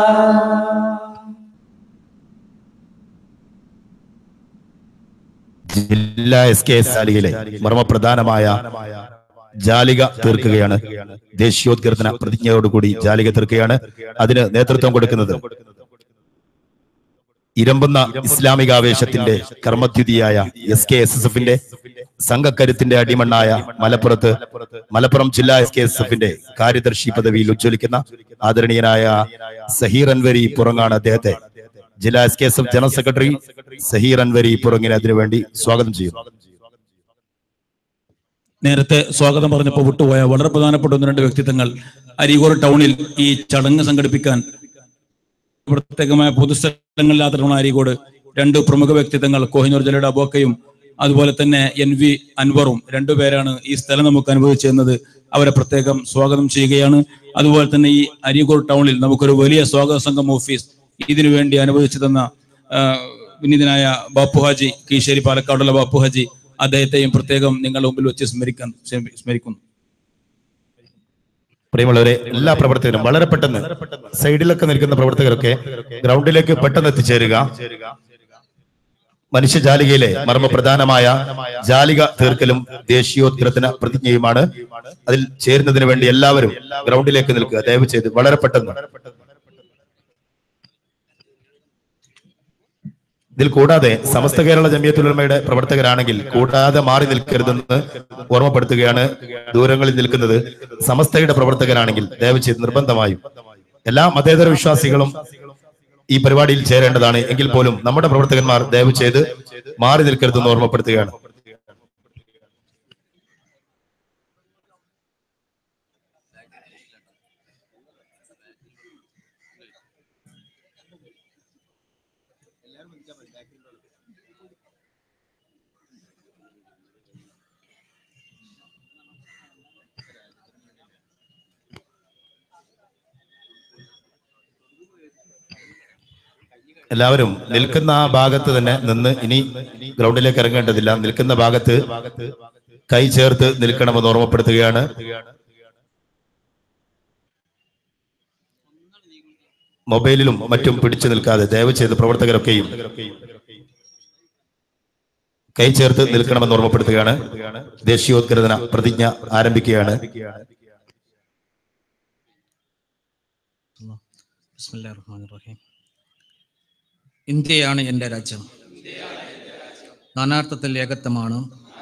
ജില്ലാ എസ് കെ എസ് ജാലികയിലെ മർമ്മപ്രധാനമായ ജാലിക തീർക്കുകയാണ് ദേശീയോദ്ഗ്രഥന പ്രതിജ്ഞയോടുകൂടി ജാലിക തീർക്കുകയാണ് അതിന് നേതൃത്വം കൊടുക്കുന്നത് ഇരമ്പുന്ന ഇസ്ലാമികാവേശത്തിന്റെ കർമ്മദ്യുതിയായ എസ് കെ എസ് എസ് എഫിന്റെ സംഘക്കരുത്തിന്റെ അടിമണ്ണായ മലപ്പുറത്ത് മലപ്പുറം ജില്ലാ എസ് കെ എസ് എഫിന്റെ കാര്യദർശി പദവിയിൽ ഉജ്ജ്വലിക്കുന്ന ആദരണീയനായ സഹീർ അൻവരി പുറങ്ങാണ് അദ്ദേഹത്തെ ജില്ലാ S K S F general secretary Saheer Anwari പുറങ്ങിനെ അതിനുവേണ്ടി സ്വാഗതം ചെയ്യും നേരത്തെ സ്വാഗതം പറഞ്ഞപ്പോൾ വിട്ടുപോയ വളരെ പ്രധാനപ്പെട്ട ഒന്ന് രണ്ട് വ്യക്തിത്വങ്ങൾ അരീകോട് ടൗണിൽ ഈ ചടങ്ങ് സംഘടിപ്പിക്കാൻ പ്രത്യേകമായ പൊതുസ്ഥലങ്ങളിലാത്തതാണ് അരീകോട് രണ്ട് പ്രമുഖ വ്യക്തിത്വങ്ങൾ കോഹിനൂർ ജില്ലയുടെ അബോക്കയും അതുപോലെ തന്നെ എൻ വി അൻവറും രണ്ടുപേരാണ് ഈ സ്ഥലം നമുക്ക് അനുഭവിച്ചു തന്നത് അവരെ പ്രത്യേകം സ്വാഗതം ചെയ്യുകയാണ് അതുപോലെ തന്നെ ഈ അരീകോട് ടൗണിൽ നമുക്കൊരു വലിയ സ്വാഗത സംഘം ഓഫീസ് ഇതിനു വേണ്ടി അനുവദിച്ചു തന്ന ആ, വിനീതനായ ബാപ്പു ഹാജി കീശ്ശേരി പാലക്കാടുള്ള ബാപ്പു ഹാജി അദ്ദേഹത്തെയും പ്രത്യേകം നിങ്ങളുടെ മുമ്പിൽ വെച്ച് സ്മരിക്കാൻ സ്മരി- സ്മരിക്കുന്നു പ്രിയമുള്ളവരെ എല്ലാ പ്രവർത്തകരും വളരെ പെട്ടെന്ന് സൈഡിലൊക്കെ നിൽക്കുന്ന പ്രവർത്തകരൊക്കെ ഗ്രൗണ്ടിലേക്ക് പെട്ടെന്ന് എത്തിച്ചേരുക മനുഷ്യജാലികയിലെ മർമ്മപ്രധാനമായ ജാലിക തീർക്കലും ദേശീയോദ്ഗ്രഥന പ്രതിജ്ഞയുമാണ് അതിൽ ചേരുന്നതിന് വേണ്ടി എല്ലാവരും ഗ്രൗണ്ടിലേക്ക് നിൽക്കുക ദയവ് ചെയ്ത് വളരെ പെട്ടെന്ന് ഇതിൽ കൂടാതെ സമസ്ത കേരള ജമിയത്തുലമയുടെ പ്രവർത്തകരാണെങ്കിൽ കൂടാതെ മാറി നിൽക്കരുതെന്ന് ഓർമ്മപ്പെടുത്തുകയാണ് ദൂരങ്ങളിൽ നിൽക്കുന്നത് സമസ്തയുടെ പ്രവർത്തകരാണെങ്കിൽ ദയവ് ചെയ്ത് നിർബന്ധമായും എല്ലാ മതേതര വിശ്വാസികളും ഈ പരിപാടിയിൽ ചേരേണ്ടതാണ് എങ്കിൽ പോലും നമ്മുടെ പ്രവർത്തകന്മാർ ദയവ് ചെയ്ത് മാറി നിൽക്കരുതെന്ന് ഓർമ്മപ്പെടുത്തുകയാണ് എല്ലാവരും നിൽക്കുന്ന ആ ഭാഗത്ത് തന്നെ നിന്ന് ഇനി ഗ്രൗണ്ടിലേക്ക് ഇറങ്ങേണ്ടതില്ല നിൽക്കുന്ന ഭാഗത്ത് കൈ ചേർത്ത് നിൽക്കണമെന്ന് ഓർമ്മപ്പെടുത്തുകയാണ് മൊബൈലിലും മറ്റും പിടിച്ചു നിൽക്കാതെ ദയവ് ചെയ്ത് പ്രവർത്തകരൊക്കെയും കൈ ചേർത്ത് നിൽക്കണമെന്ന് ഓർമ്മപ്പെടുത്തുകയാണ് ദേശീയോദ്ഗ്രഥന പ്രതിജ്ഞ ആരംഭിക്കുകയാണ് ബിസ്മില്ലാഹിർ റഹ്മാനിർ റഹീം ഇന്ത്യയാണ് എൻ്റെ രാജ്യം നാനാർത്ഥത്തിൽ ഏകത്വമാണ്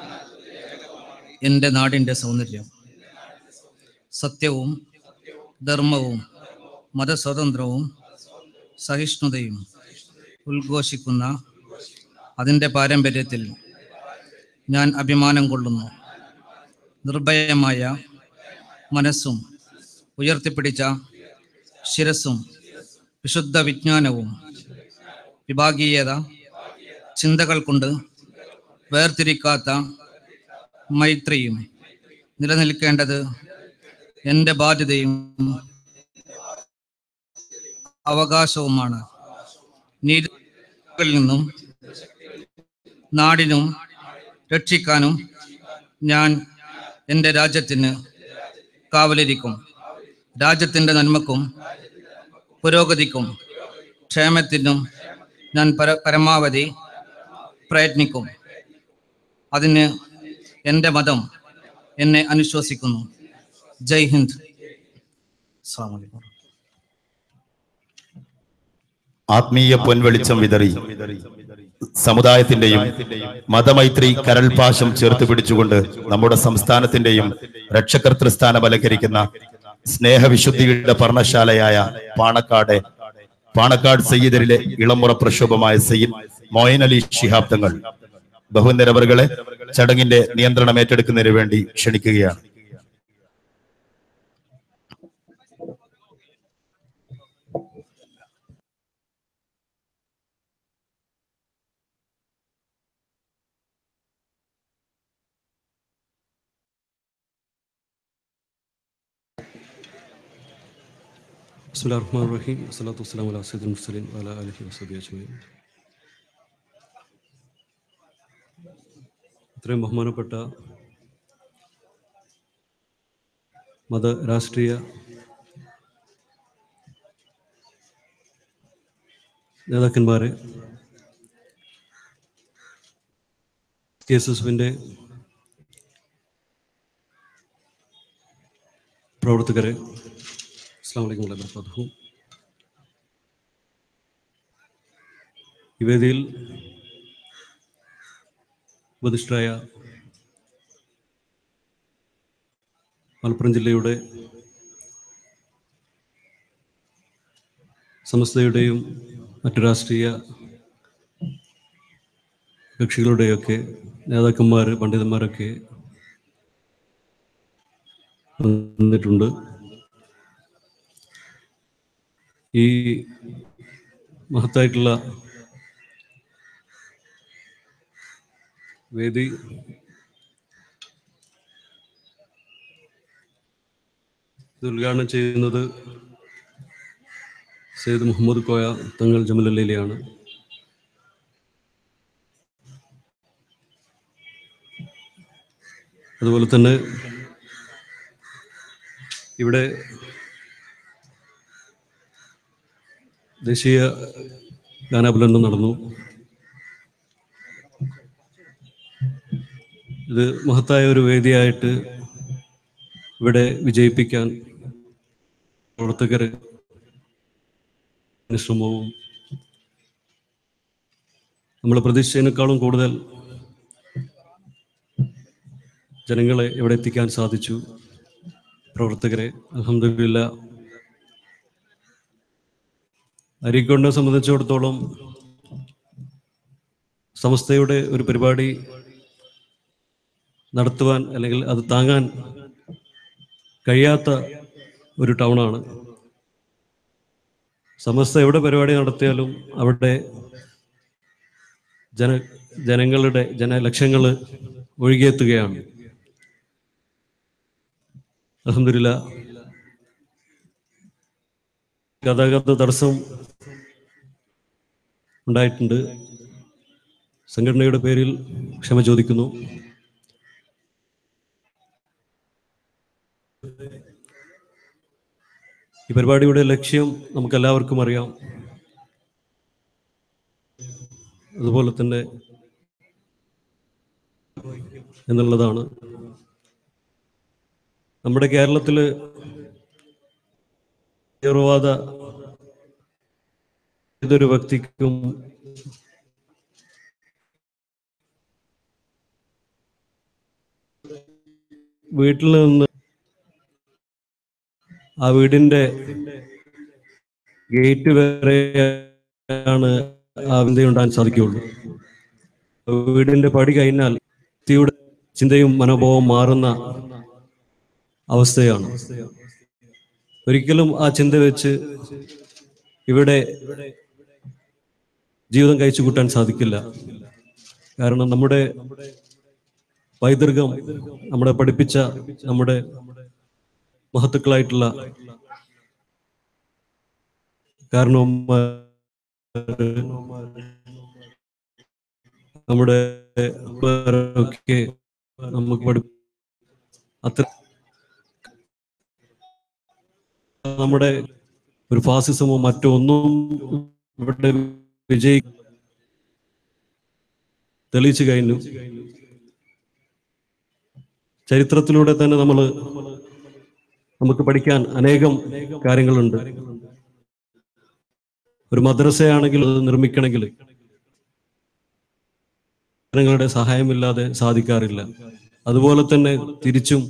എൻ്റെ നാടിൻ്റെ സൗന്ദര്യം സത്യവും ധർമ്മവും മതസ്വാതന്ത്ര്യവും സഹിഷ്ണുതയും ഉദ്ഘോഷിക്കുന്ന അതിൻ്റെ പാരമ്പര്യത്തിൽ ഞാൻ അഭിമാനം കൊള്ളുന്നു നിർഭയമായ മനസ്സും ഉയർത്തിപ്പിടിച്ച ശിരസ്സും വിശുദ്ധ വിജ്ഞാനവും വിഭാഗീയത ചിന്തകൾ കൊണ്ട് വേർതിരിക്കാത്ത മൈത്രിയും നിലനിൽക്കേണ്ടത് എൻ്റെ ബാധ്യതയും അവകാശവുമാണ് നീതികളിൽ നിന്നും നാടിനും രക്ഷിക്കാനും ഞാൻ എൻ്റെ രാജ്യത്തിന് കാവലിരിക്കും രാജ്യത്തിൻ്റെ നന്മക്കും പുരോഗതിക്കും ക്ഷേമത്തിനും ഞാൻ പര പരമാവധി പ്രയത്നിക്കും അതിന് എൻ്റെ മതം എന്നെ അനുശ്വസിക്കുന്നു ജയ് ഹിന്ദ് അസ്സാം വലൈക്കും ആത്മീയ പൊൻവെളിച്ചം വിതറി സമുദായത്തിന്റെയും മതമൈത്രി കരൾപാശം ചേർത്ത് പിടിച്ചുകൊണ്ട് നമ്മുടെ സംസ്ഥാനത്തിന്റെയും രക്ഷകർത്തൃസ്ഥാനം അലങ്കരിക്കുന്ന സ്നേഹവിശുദ്ധിയുടെ പർണശാലയായ പാണക്കാട് പാണക്കാട് സയ്യിദരിലെ ഇളമുറ പ്രക്ഷോഭമായ സയ്യിദ് മൊയിൻ അലി ശിഹാബ് തങ്ങൾ ബഹുനിരവറുകളെ ചടങ്ങിന്റെ നിയന്ത്രണം ഏറ്റെടുക്കുന്നതിന് വേണ്ടി ക്ഷണിക്കുകയാണ് بسم الله الرحمن الرحيم والصلاة والسلام على سيد المرسلين وعلى آله وصحبه أجمعين ഇത്രയും ബഹുമാനപ്പെട്ട മത രാഷ്ട്രീയ നേതാക്കന്മാരെ കെ എസ് എസ് പ്രവർത്തകരെ അസ്സാം വലൈക്കും വാഹമത്തുള്ളാഹി ഈ വേദിയിൽ ഉപദിഷ്ടരായ മലപ്പുറം ജില്ലയുടെ സമസ്തയുടെയും മറ്റു രാഷ്ട്രീയ കക്ഷികളുടെയൊക്കെ നേതാക്കന്മാർ പണ്ഡിതന്മാരൊക്കെ വന്നിട്ടുണ്ട് ഈ മഹത്തായിട്ടുള്ള വേദി ഇത് ഉദ്ഘാടനം ചെയ്യുന്നത് സെയ്ദ് മുഹമ്മദ് കോയ തങ്ങൾ ജമലല്ലയിലെയാണ് അതുപോലെ തന്നെ ഇവിടെ ദേശീയ ഗാനാപുലനം നടന്നു ഇത് മഹത്തായ ഒരു വേദിയായിട്ട് ഇവിടെ വിജയിപ്പിക്കാൻ പ്രവർത്തകർ ശ്രമവും നമ്മൾ പ്രതീക്ഷിച്ചതിനേക്കാളും കൂടുതൽ ജനങ്ങളെ ഇവിടെ എത്തിക്കാൻ സാധിച്ചു പ്രവർത്തകരെ അലഹമില്ല അരീക്കോടിനെ സംബന്ധിച്ചിടത്തോളം സംസ്ഥയുടെ ഒരു പരിപാടി നടത്തുവാൻ അല്ലെങ്കിൽ അത് താങ്ങാൻ കഴിയാത്ത ഒരു ടൗണാണ് സമസ്ത എവിടെ പരിപാടി നടത്തിയാലും അവിടെ ജന ജനങ്ങളുടെ ജനലക്ഷങ്ങൾ ഒഴുകിയെത്തുകയാണ് അലഹമില്ല ഗതാഗത തടസ്സം ഉണ്ടായിട്ടുണ്ട് സംഘടനയുടെ പേരിൽ ക്ഷമ ചോദിക്കുന്നു ഈ പരിപാടിയുടെ ലക്ഷ്യം നമുക്കെല്ലാവർക്കും അറിയാം അതുപോലെ തന്നെ എന്നുള്ളതാണ് നമ്മുടെ കേരളത്തില് തീവ്രവാദ ഏതൊരു വ്യക്തിക്കും വീട്ടിൽ നിന്ന് ആ വീടിന്റെ ഗേറ്റ് വരെയാണ് ആ ഉണ്ടാകാൻ സാധിക്കുകയുള്ളൂ വീടിന്റെ പടി കഴിഞ്ഞാൽ വ്യക്തിയുടെ ചിന്തയും മനോഭാവവും മാറുന്ന അവസ്ഥയാണ് ഒരിക്കലും ആ ചിന്ത വെച്ച് ഇവിടെ ജീവിതം കഴിച്ചു കൂട്ടാൻ സാധിക്കില്ല കാരണം നമ്മുടെ പൈതൃകം നമ്മളെ പഠിപ്പിച്ച നമ്മുടെ മഹത്തുക്കളായിട്ടുള്ള കാരണവന്മാർ നമ്മുടെ ഒക്കെ നമുക്ക് പഠി അത്ര നമ്മുടെ ഒരു ഫാസിസമോ മറ്റോ ഒന്നും ഇവിടെ വിജയി തെളിയിച്ചു കഴിഞ്ഞു ചരിത്രത്തിലൂടെ തന്നെ നമ്മൾ നമുക്ക് പഠിക്കാൻ അനേകം കാര്യങ്ങളുണ്ട് ഒരു മദ്രസയാണെങ്കിൽ അത് നിർമ്മിക്കണമെങ്കിൽ ജനങ്ങളുടെ സഹായമില്ലാതെ സാധിക്കാറില്ല അതുപോലെ തന്നെ തിരിച്ചും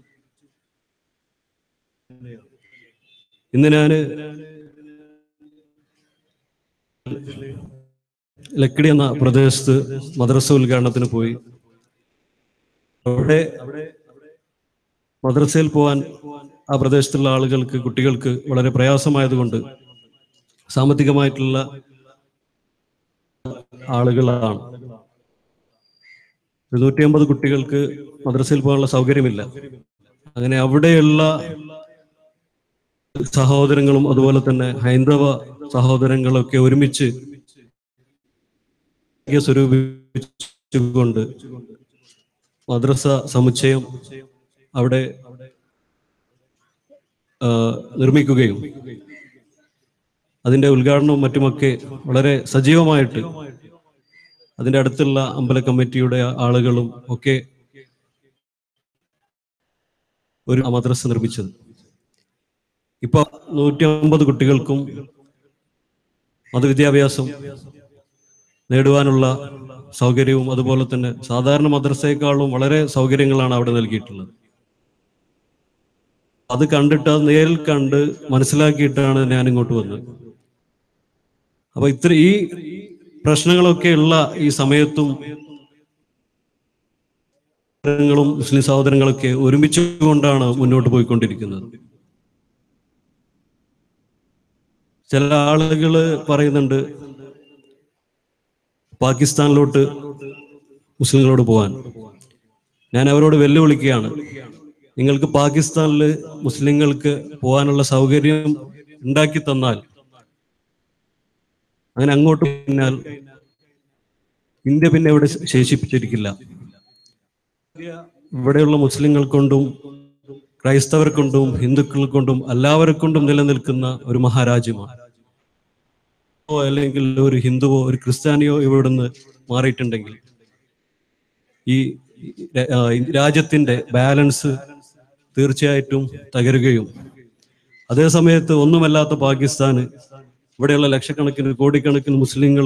ഇന്ന് ഞാന് ലക്കിടി എന്ന പ്രദേശത്ത് മദ്രസ ഉദ്ഘാടനത്തിന് പോയി അവിടെ മദ്രസയിൽ പോകാൻ ആ പ്രദേശത്തുള്ള ആളുകൾക്ക് കുട്ടികൾക്ക് വളരെ പ്രയാസമായതുകൊണ്ട് സാമ്പത്തികമായിട്ടുള്ള ആളുകളാണ് ഇരുന്നൂറ്റി അമ്പത് കുട്ടികൾക്ക് മദ്രസയിൽ പോകാനുള്ള സൗകര്യമില്ല അങ്ങനെ അവിടെയുള്ള സഹോദരങ്ങളും അതുപോലെ തന്നെ ഹൈന്ദവ സഹോദരങ്ങളൊക്കെ ഒരുമിച്ച് സ്വരൂപിച്ചുകൊണ്ട് മദ്രസ സമുച്ചയം അവിടെ ആ, നിർമ്മിക്കുകയും അതിന്റെ ഉദ്ഘാടനവും മറ്റുമൊക്കെ വളരെ സജീവമായിട്ട് അതിന്റെ അടുത്തുള്ള അമ്പല കമ്മിറ്റിയുടെ ആളുകളും ഒക്കെ ഒരു മദ്രസ നിർമ്മിച്ചത് ഇപ്പൊ നൂറ്റി അമ്പത് കുട്ടികൾക്കും മതവിദ്യാഭ്യാസം നേടുവാനുള്ള സൗകര്യവും അതുപോലെ തന്നെ സാധാരണ മദ്രസയെക്കാളും വളരെ സൗകര്യങ്ങളാണ് അവിടെ നൽകിയിട്ടുള്ളത് അത് കണ്ടിട്ട് അത് നേരിൽ കണ്ട് മനസ്സിലാക്കിയിട്ടാണ് ഞാൻ ഇങ്ങോട്ട് വന്നത് അപ്പൊ ഇത്ര ഈ പ്രശ്നങ്ങളൊക്കെ ഉള്ള ഈ സമയത്തും സഹോദരങ്ങളും മുസ്ലിം സഹോദരങ്ങളൊക്കെ ഒരുമിച്ച് കൊണ്ടാണ് മുന്നോട്ട് പോയിക്കൊണ്ടിരിക്കുന്നത് ചില ആളുകൾ പറയുന്നുണ്ട് പാകിസ്ഥാനിലോട്ട് മുസ്ലിങ്ങളോട് പോകാൻ ഞാൻ അവരോട് വെല്ലുവിളിക്കുകയാണ് നിങ്ങൾക്ക് പാകിസ്ഥാനിൽ മുസ്ലിങ്ങൾക്ക് പോകാനുള്ള സൗകര്യം ഉണ്ടാക്കി തന്നാൽ അങ്ങനെ അങ്ങോട്ട് പിന്നാൽ ഇന്ത്യ പിന്നെ ഇവിടെ ശേഷിപ്പിച്ചിരിക്കില്ല ഇവിടെയുള്ള മുസ്ലിങ്ങൾ കൊണ്ടും ക്രൈസ്തവർ കൊണ്ടും ഹിന്ദുക്കൾ കൊണ്ടും എല്ലാവരെ കൊണ്ടും നിലനിൽക്കുന്ന ഒരു മഹാരാജ്യമാണ് ഓ, അല്ലെങ്കിൽ ഒരു ഹിന്ദുവോ ഒരു ക്രിസ്ത്യാനിയോ ഇവിടുന്ന് മാറിയിട്ടുണ്ടെങ്കിൽ ഈ ര- ആ, ഈ രാജ്യത്തിന്റെ ബാലൻസ് തീർച്ചയായിട്ടും തകരുകയും അതേ സമയത്ത് ഒന്നുമല്ലാത്ത പാകിസ്ഥാന് ഇവിടെയുള്ള ലക്ഷക്കണക്കിന് കോടിക്കണക്കിന് മുസ്ലിങ്ങൾ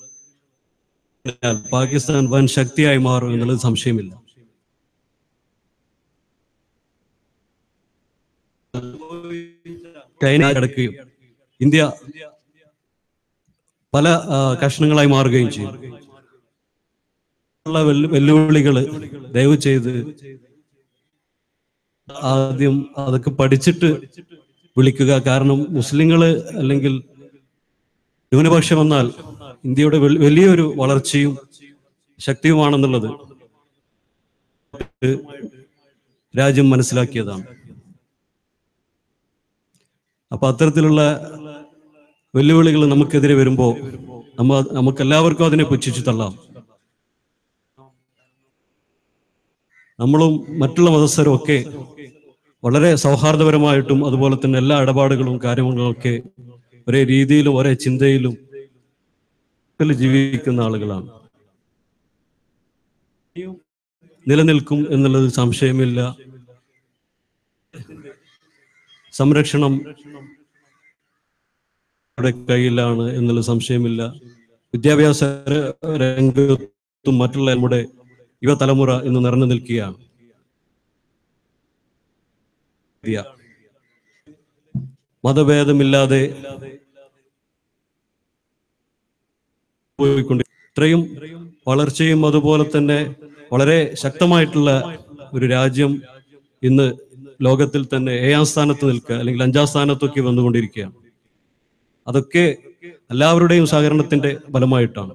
പാകിസ്ഥാൻ വൻ ശക്തിയായി മാറും എന്നുള്ളത് സംശയമില്ല ചൈന കിടക്കുകയും ഇന്ത്യ പല ആ, കഷ്ണങ്ങളായി മാറുകയും ചെയ്യും ഉള്ള വെല്ലു- വെല്ലുവിളികള് ദയവ് ചെയ്ത് ആദ്യം അതൊക്കെ പഠിച്ചിട്ട് വിളിക്കുക കാരണം മുസ്ലിങ്ങള് അല്ലെങ്കിൽ ന്യൂനപക്ഷം എന്നാൽ ഇന്ത്യയുടെ വെൽ- വലിയൊരു വളർച്ചയും ശക്തിയുമാണെന്നുള്ളത് രാജ്യം മനസ്സിലാക്കിയതാണ് അപ്പൊ അത്തരത്തിലുള്ള വെല്ലുവിളികൾ നമുക്കെതിരെ വരുമ്പോൾ നമ്മ നമുക്ക് എല്ലാവർക്കും അതിനെ പുച്ഛിച്ചു തള്ളാം നമ്മളും മറ്റുള്ള മതസ്ഥരും ഒക്കെ വളരെ സൗഹാർദ്ദപരമായിട്ടും അതുപോലെ തന്നെ എല്ലാ ഇടപാടുകളും കാര്യങ്ങളും ഒക്കെ ഒരേ രീതിയിലും ഒരേ ചിന്തയിലും ത്തിൽ ജീവിക്കുന്ന ആളുകളാണ് നിലനിൽക്കും എന്നുള്ളത് സംശയമില്ല സംരക്ഷണം നമ്മുടെ കയ്യിലാണ് എന്നുള്ള സംശയമില്ല വിദ്യാഭ്യാസ രംഗത്തും മറ്റുള്ള നമ്മുടെ യുവതലമുറ ഇന്ന് നിറഞ്ഞു നിൽക്കുകയാണ് ഇന്ത്യ മതഭേദമില്ലാതെ പോയിക്കൊണ്ട് ഇത്രയും വളർച്ചയും അതുപോലെ തന്നെ വളരെ ശക്തമായിട്ടുള്ള ഒരു രാജ്യം ഇന്ന് ലോകത്തിൽ തന്നെ ഏഴാം സ്ഥാനത്ത് നിൽക്കുക അല്ലെങ്കിൽ അഞ്ചാം സ്ഥാനത്തൊക്കെ വന്നുകൊണ്ടിരിക്കുകയാണ് അതൊക്കെ എല്ലാവരുടെയും സഹകരണത്തിന്റെ ഫലമായിട്ടാണ്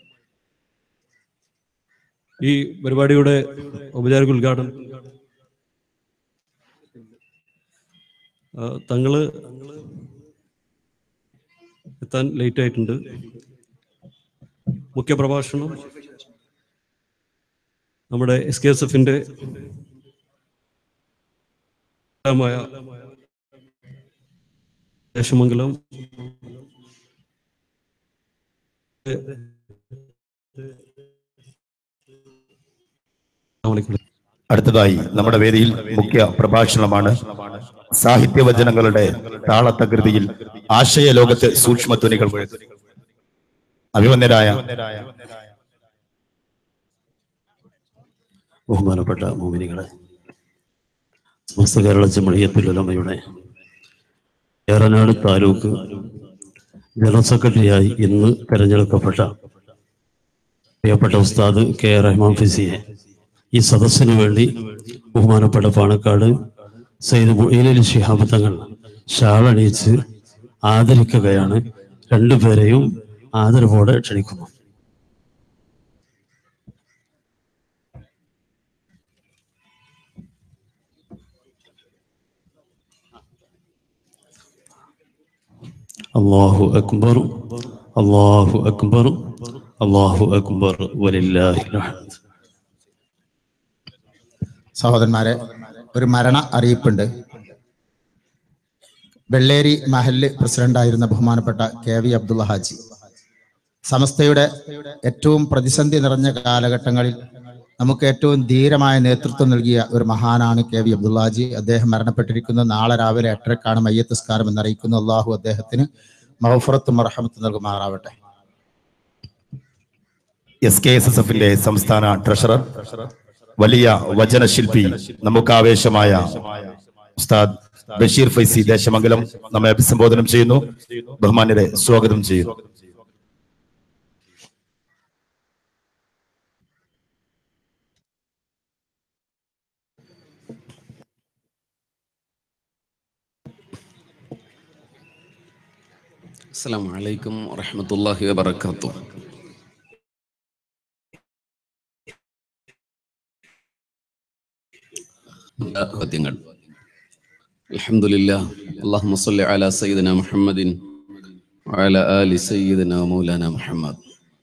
ഈ പരിപാടിയുടെ ഔപചാരിക ഉദ്ഘാടനം ആ, തങ്ങള് എത്താൻ ലേറ്റ് ആയിട്ടുണ്ട് മുഖ്യ പ്രഭാഷണം നമ്മുടെ എസ് കെ എസ് എഫിന്റെ ദേശമംഗലം അസ്സലാമു അലൈക്കും. അടുത്തതായി നമ്മുടെ വേദിയിൽ മുഖ്യ പ്രഭാഷണമാണ് സാഹിത്യവചനങ്ങളുടെ താളത്തകൃതിയിൽ ആശയ ലോകത്ത് സൂക്ഷ്മധ്വനികൾ മുഴക്കി അഭിമന്യരായ ബഹുമാനപ്പെട്ട മോമിനികളെ സമസ്ത കേരള ജമളിയത്തുലമയുടെ ഏറനാട് താലൂക്ക് ജനറൽ സെക്രട്ടറിയായി ഇന്ന് തെരഞ്ഞെടുക്കപ്പെട്ട പ്രിയപ്പെട്ട ഉസ്താദ് കെ എ റഹ്മാൻ ഫിസിയെ ഈ സദസ്സിന് വേണ്ടി ബഹുമാനപ്പെട്ട പാണക്കാട് സയ്യിദ് മൊയ്ലലി ശിഹാബ് തങ്ങൾ ഷാളണിയിച്ച് ആദരിക്കുകയാണ് രണ്ടുപേരെയും ആദരവോടെ ക്ഷണിക്കുന്നു അള്ളാഹു അക്ബർ അള്ളാഹു അക്ബർ അള്ളാഹു അക്ബർ വലില്ലാഹിൽ ഹംദ് സഹോദരന്മാരെ ഒരു മരണ അറിയിപ്പുണ്ട് വെള്ളേരി മഹല്ല് പ്രസിഡന്റായിരുന്ന ബഹുമാനപ്പെട്ട കെ വി അബ്ദുള്ള ഹാജി സമസ്തയുടെ ഏറ്റവും പ്രതിസന്ധി നിറഞ്ഞ കാലഘട്ടങ്ങളിൽ നമുക്ക് ഏറ്റവും ധീരമായ നേതൃത്വം നൽകിയ ഒരു മഹാനാണ് കെ വി അബ്ദുള്ള ഹാജി അദ്ദേഹം മരണപ്പെട്ടിരിക്കുന്നത് നാളെ രാവിലെ എട്ടരക്കാണ് മയ്യത്തസ്കാരം എന്നറിയിക്കുന്നു അള്ളാഹു അദ്ദേഹത്തിന് മഹഫുറത്തും മറഹമത്തും നൽകുമാറാവട്ടെ എസ് കെ എസ് എസ് എഫിന്റെ സംസ്ഥാന ട്രഷറർ വലിയ വചനശില്പി നമുക്ക് ആവേശമായ ഉസ്താദ് ബഷീർ ഫൈസി ദേശമംഗലം നമ്മെ അഭിസംബോധനം ചെയ്യുന്നു ബഹുമാന്യരെ സ്വാഗതം ചെയ്യുന്നു السلام عليكم ورحمة الله وبركاته പദ്യങ്ങൾ അൽഹംദുലില്ലാ اللهم صل على سيدنا محمد وعلى آل سيدنا ومولانا محمد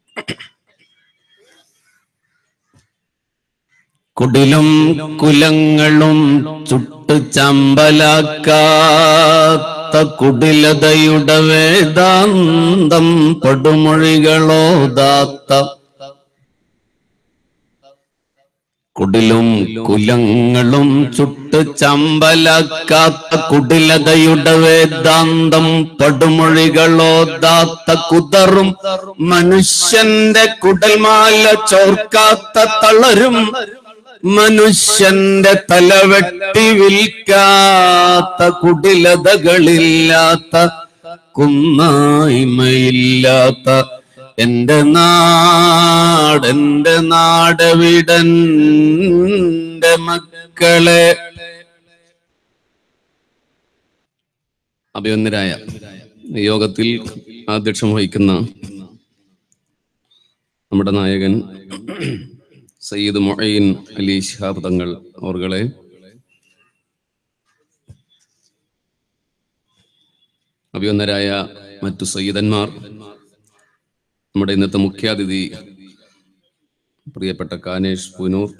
കുടിലും കുലങ്ങളും ചുട്ട് ചമ്പലാക്കാത്ത കുടിലതയുടെ വേദാന്തം പടുമൊഴികളോതാത്ത കുടിലും കുലങ്ങളും ചുട്ട് ചമ്പലാക്കാത്ത കുടിലതയുടെ വേദാന്തം പടുമൊഴികളോതാത്ത കുതറും മനുഷ്യന്റെ കുടൽമാല ചോർക്കാത്ത തളരും മനുഷ്യന്റെ തലവെട്ടി വിൽക്കാത്ത കുടിലതകളില്ലാത്ത കുന്നായ്മയില്ലാത്ത എന്റെ നാടെന്റെ നാടവിടന്റെ മക്കളെ അഭിവന്ദരായ യോഗത്തിൽ അധ്യക്ഷം വഹിക്കുന്ന നമ്മുടെ നായകൻ സയ്യിദ് മൊയ്ൻ അലി ഷിഹാബ് തങ്ങൾ അവർകളെ അഭിവന്ദരായ മറ്റു സയ്യിദന്മാർ നമ്മുടെ ഇന്നത്തെ മുഖ്യാതിഥി പ്രിയപ്പെട്ട കാനേഷ് പുനൂർ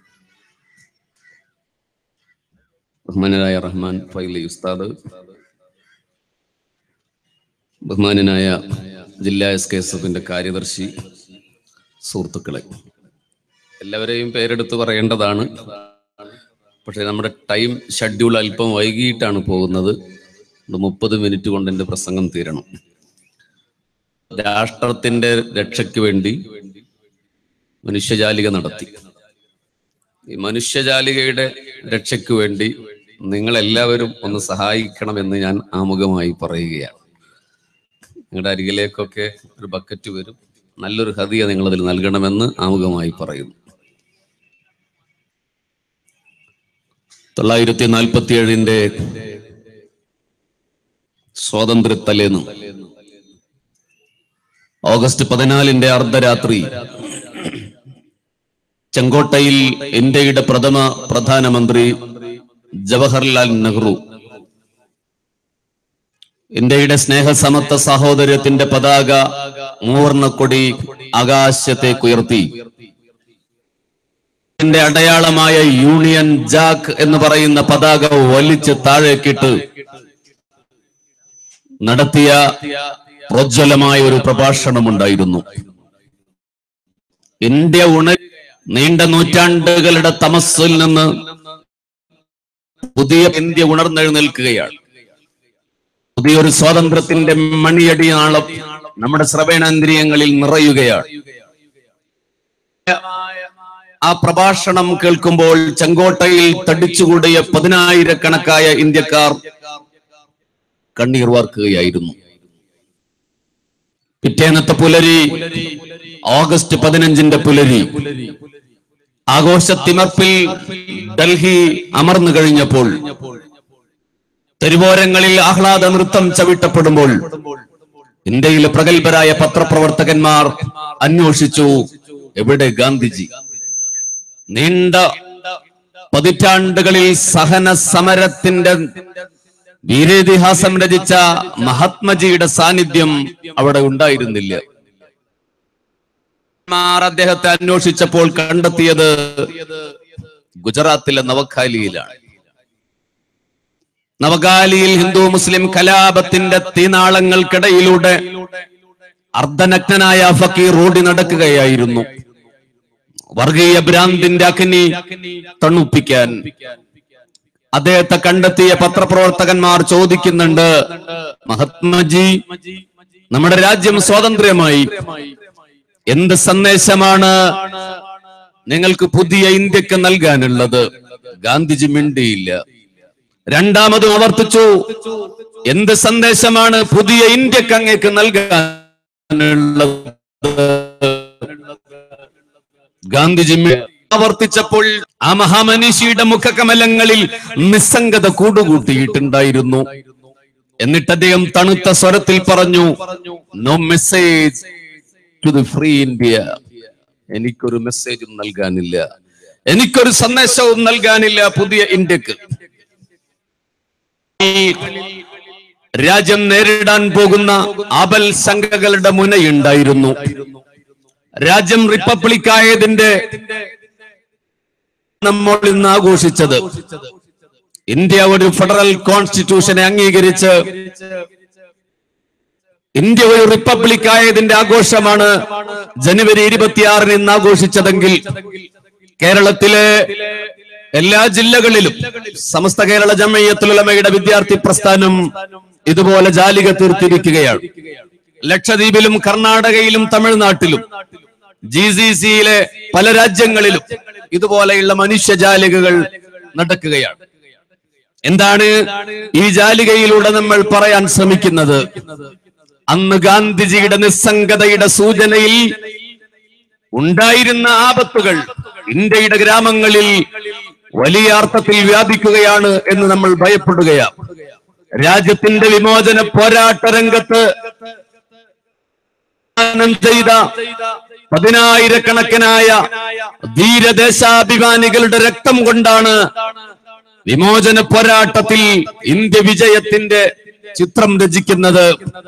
ബഹുമാനരായ റഹ്മാൻ ഫൈലി ഉസ്താദ് ബഹുമാനനായ ജില്ലാ എസ് കെ എസ് എഫിന്റെ കാര്യദർശി സുഹൃത്തുക്കളെ എല്ലാവരെയും പേരെടുത്ത് പറയേണ്ടതാണ് പക്ഷേ നമ്മുടെ ടൈം ഷെഡ്യൂൾ അല്പം വൈകിട്ടാണ് പോകുന്നത് മുപ്പത് മിനിറ്റ് കൊണ്ട് എൻ്റെ പ്രസംഗം തീരണം രാഷ്ട്രത്തിന്റെ രക്ഷയ്ക്ക് വേണ്ടി മനുഷ്യജാലിക നടത്തി ഈ മനുഷ്യജാലികയുടെ രക്ഷയ്ക്ക് വേണ്ടി നിങ്ങൾ എല്ലാവരും ഒന്ന് സഹായിക്കണമെന്ന് ഞാൻ ആമുഖമായി പറയുകയാണ് നിങ്ങളുടെ അരികിലേക്കൊക്കെ ഒരു ബക്കറ്റ് വരും നല്ലൊരു ഹതിയ നിങ്ങൾ അതിൽ നൽകണമെന്ന് ആമുഖമായി പറയുന്നു തൊള്ളായിരത്തി നാൽപ്പത്തി ഏഴിന്റെ സ്വാതന്ത്ര്യത്തലേന്ന് ഓഗസ്റ്റ് പതിനാലിന്റെ അർദ്ധരാത്രി ചെങ്കോട്ടയിൽ ഇന്ത്യയുടെ പ്രഥമ പ്രധാനമന്ത്രി ജവഹർലാൽ നെഹ്റു ഇന്ത്യയുടെ സ്നേഹസമത്വ സഹോദര്യത്തിന്റെ പതാക മൂവർണ്ണക്കൊടി ആകാശത്തേക്ക് ഉയർത്തി ന്റെ അടയാളമായ യൂണിയൻ ജാക്ക് എന്ന് പറയുന്ന പതാക വലിച്ച് താഴേക്കിട്ട് നടത്തിയ പ്രോജ്വലമായ ഒരു പ്രഭാഷണമുണ്ടായിരുന്നു ഇന്ത്യ ഉണ നീണ്ട നൂറ്റാണ്ടുകളുടെ തമസ്സിൽ നിന്ന് പുതിയ ഇന്ത്യ ഉണർന്നെഴുന്നേൽക്കുകയാണ് പുതിയൊരു സ്വാതന്ത്ര്യത്തിന്റെ മണിയടി നാളം നമ്മുടെ ശ്രവേണേന്ദ്രിയങ്ങളിൽ നിറയുകയാണ് ആ പ്രഭാഷണം കേൾക്കുമ്പോൾ ചെങ്കോട്ടയിൽ തടിച്ചുകൂടിയ പതിനായിരക്കണക്കായ ഇന്ത്യക്കാർ കണ്ണീർ വാർക്കുകയായിരുന്നു പിറ്റേന്നത്തെ പുലരി ഓഗസ്റ്റ് പതിനഞ്ചിന്റെ പുലരി ആഘോഷത്തിമർപ്പിൽ ഡൽഹി അമർന്നു കഴിഞ്ഞപ്പോൾ തെരുവോരങ്ങളിൽ ആഹ്ലാദ നൃത്തം ചവിട്ടപ്പെടുമ്പോൾ ഇന്ത്യയിലെ പ്രഗത്ഭരായ പത്രപ്രവർത്തകന്മാർ അന്വേഷിച്ചു എവിടെ ഗാന്ധിജി നീണ്ട പതിറ്റാണ്ടുകളിൽ സഹന സമരത്തിന്റെ വീരേതിഹാസം രചിച്ച മഹാത്മജിയുടെ സാന്നിധ്യം അവിടെ ഉണ്ടായിരുന്നില്ല മാർ അദ്ദേഹത്തെ അന്വേഷിച്ചപ്പോൾ കണ്ടെത്തിയത് ഗുജറാത്തിലെ നവഖാലിയിലാണ് നവഖാലിയിൽ ഹിന്ദു മുസ്ലിം കലാപത്തിന്റെ തീനാളങ്ങൾക്കിടയിലൂടെ അർദ്ധനഗ്നനായ ഫക്കീർ റോഡി നടക്കുകയായിരുന്നു വർഗീയ ഭ്രാന്തിന്റെ അഗ്നി തണുപ്പിക്കാൻ അദ്ദേഹത്തെ കണ്ടെത്തിയ പത്രപ്രവർത്തകന്മാർ ചോദിക്കുന്നുണ്ട് മഹാത്മജി നമ്മുടെ രാജ്യം സ്വാതന്ത്ര്യമായി എന്ത് സന്ദേശമാണ് നിങ്ങൾക്ക് പുതിയ ഇന്ത്യക്ക് നൽകാനുള്ളത് ഗാന്ധിജി മിണ്ടിയില്ല രണ്ടാമതും ആവർത്തിച്ചു എന്ത് സന്ദേശമാണ് പുതിയ ഇന്ത്യക്ക് അങ്ങേക്ക് നൽകാനുള്ളത് ഗാന്ധിജി മി- ആവർത്തിച്ചപ്പോൾ ആ മഹാമനീഷിയുടെ മുഖകമലങ്ങളിൽ നിസ്സംഗത കൂടുകൂട്ടിയിട്ടുണ്ടായിരുന്നു എന്നിട്ട് അദ്ദേഹം തണുത്ത സ്വരത്തിൽ പറഞ്ഞു no message to the free India എനിക്കൊരു മെസ്സേജും നൽകാനില്ല എനിക്കൊരു സന്ദേശവും നൽകാനില്ല പുതിയ ഇന്ത്യക്ക് ഈ രാജ്യം നേരിടാൻ പോകുന്ന ആപൽ സംഘങ്ങളുടെ മുനയുണ്ടായിരുന്നു രാജ്യം റിപ്പബ്ലിക്കായതിന്റെ നമ്മൾ ഇന്ന് ആഘോഷിച്ചത് ഇന്ത്യ ഒരു ഫെഡറൽ കോൺസ്റ്റിറ്റ്യൂഷനെ അംഗീകരിച്ച് ഇന്ത്യ ഒരു റിപ്പബ്ലിക് ആയതിന്റെ ആഘോഷമാണ് ജനുവരി ഇരുപത്തിയാറിന് ഇന്ന് ആഘോഷിച്ചതെങ്കിൽ കേരളത്തിലെ എല്ലാ ജില്ലകളിലും സമസ്ത കേരള ജമയത്തുലമയുടെ വിദ്യാർത്ഥി പ്രസ്ഥാനം ഇതുപോലെ ജാലിക തീർത്തിരിക്കുകയാണ് ലക്ഷദ്വീപിലും കർണാടകയിലും തമിഴ്നാട്ടിലും ജി സി സിയിലെ പല രാജ്യങ്ങളിലും ഇതുപോലെയുള്ള മനുഷ്യജാലികകൾ നടക്കുകയാണ് എന്താണ് ഈ ജാലികയിലൂടെ നമ്മൾ പറയാൻ ശ്രമിക്കുന്നത് അന്ന് ഗാന്ധിജിയുടെ നിസ്സംഗതയുടെ സൂചനയിൽ ഉണ്ടായിരുന്ന ആപത്തുകൾ ഇന്ത്യയുടെ ഗ്രാമങ്ങളിൽ വലിയ അർത്ഥത്തിൽ വ്യാപിക്കുകയാണ് എന്ന് നമ്മൾ ഭയപ്പെടുകയാണ് രാജ്യത്തിന്റെ വിമോചന പോരാട്ട രംഗത്ത് ദാനം ചെയ്ത പതിനായിരക്കണക്കിനായ ധീരദേശാഭിമാനികളുടെ രക്തം കൊണ്ടാണ് വിമോചന പോരാട്ടത്തിൽ ഇന്ത്യ വിജയത്തിന്റെ ചിത്രം രചിക്കുന്നത്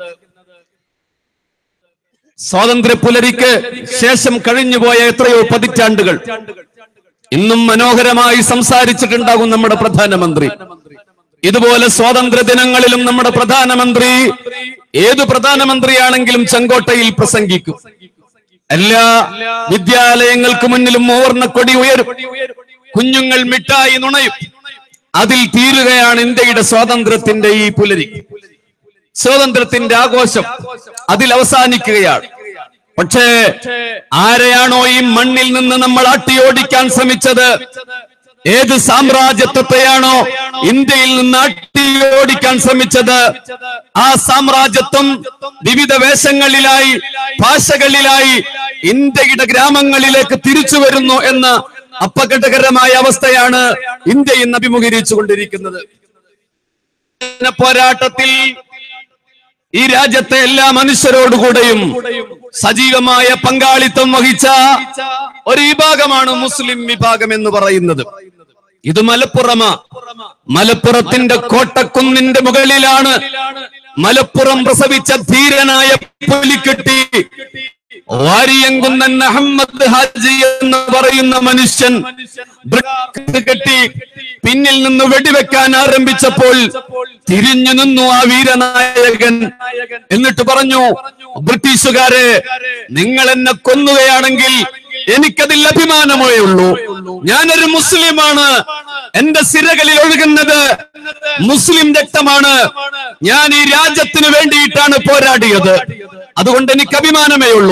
സ്വാതന്ത്ര്യ പുലരിക്ക് ശേഷം കഴിഞ്ഞുപോയ എത്രയോ പതിറ്റാണ്ടുകൾ ഇന്നും മനോഹരമായി സംസാരിച്ചിട്ടുണ്ടാകും നമ്മുടെ പ്രധാനമന്ത്രി ഇതുപോലെ സ്വാതന്ത്ര്യ ദിനങ്ങളിലും നമ്മുടെ പ്രധാനമന്ത്രി ഏത് പ്രധാനമന്ത്രിയാണെങ്കിലും ചെങ്കോട്ടയിൽ പ്രസംഗിക്കും എല്ലാ വിദ്യാലയങ്ങൾക്ക് മുന്നിലും മൂവർണ്ണക്കൊടി ഉയരും കുഞ്ഞുങ്ങൾ മിഠായി നുണയും അതിൽ തീരുകയാണ് ഇന്ത്യയുടെ സ്വാതന്ത്ര്യത്തിന്റെ ഈ പുലരി സ്വാതന്ത്ര്യത്തിന്റെ ആഘോഷം അതിൽ അവസാനിക്കുകയാണ് പക്ഷേ ആരെയാണോ ഈ മണ്ണിൽ നിന്ന് നമ്മൾ അട്ടിയോടിക്കാൻ ശ്രമിച്ചത് ഏത് സാമ്രാജ്യത്വത്തെയാണോ ഇന്ത്യയിൽ നിന്ന് അട്ടിയോടിക്കാൻ ശ്രമിച്ചത് ആ സാമ്രാജ്യത്വം വിവിധ വേഷങ്ങളിലായി ഭാഷകളിലായി ഇന്ത്യയുടെ ഗ്രാമങ്ങളിലേക്ക് തിരിച്ചു വരുന്നു എന്ന അപകടകരമായ അവസ്ഥയാണ് ഇന്ത്യ ഇന്ന് അഭിമുഖീകരിച്ചു കൊണ്ടിരിക്കുന്നത് പോരാട്ടത്തിൽ ഈ രാജ്യത്തെ എല്ലാ മനുഷ്യരോടുകൂടെയും സജീവമായ പങ്കാളിത്തം വഹിച്ച ഒരു വിഭാഗമാണ് മുസ്ലിം വിഭാഗം എന്ന് പറയുന്നത് ഇത് മലപ്പുറമാ മലപ്പുറത്തിന്റെ കോട്ടക്കുന്നിന്റെ മുകളിലാണ് മലപ്പുറം പ്രസവിച്ച ധീരനായ പുലിക്കെട്ടി വാരിയങ്കുന്നൻ അഹമ്മദ് ഹാജി എന്ന് പറയുന്ന മനുഷ്യൻ ബ്രിക്ക് കെട്ടി പിന്നിൽ നിന്ന് വെടിവെക്കാൻ ആരംഭിച്ചപ്പോൾ തിരിഞ്ഞു നിന്നു ആ വീരനായകൻ എന്നിട്ട് പറഞ്ഞു ബ്രിട്ടീഷുകാരെ നിങ്ങൾ എന്നെ കൊന്നുകയാണെങ്കിൽ എനിക്കതിൽ അഭിമാനമേ ഉള്ളൂ ഞാനൊരു മുസ്ലിമാണ് എന്റെ സിരകളിൽ ഒഴുകുന്നത് മുസ്ലിം രക്തമാണ് ഞാൻ ഈ രാജ്യത്തിന് വേണ്ടിയിട്ടാണ് പോരാടിയത് അതുകൊണ്ട് എനിക്ക് അഭിമാനമേ ഉള്ളൂ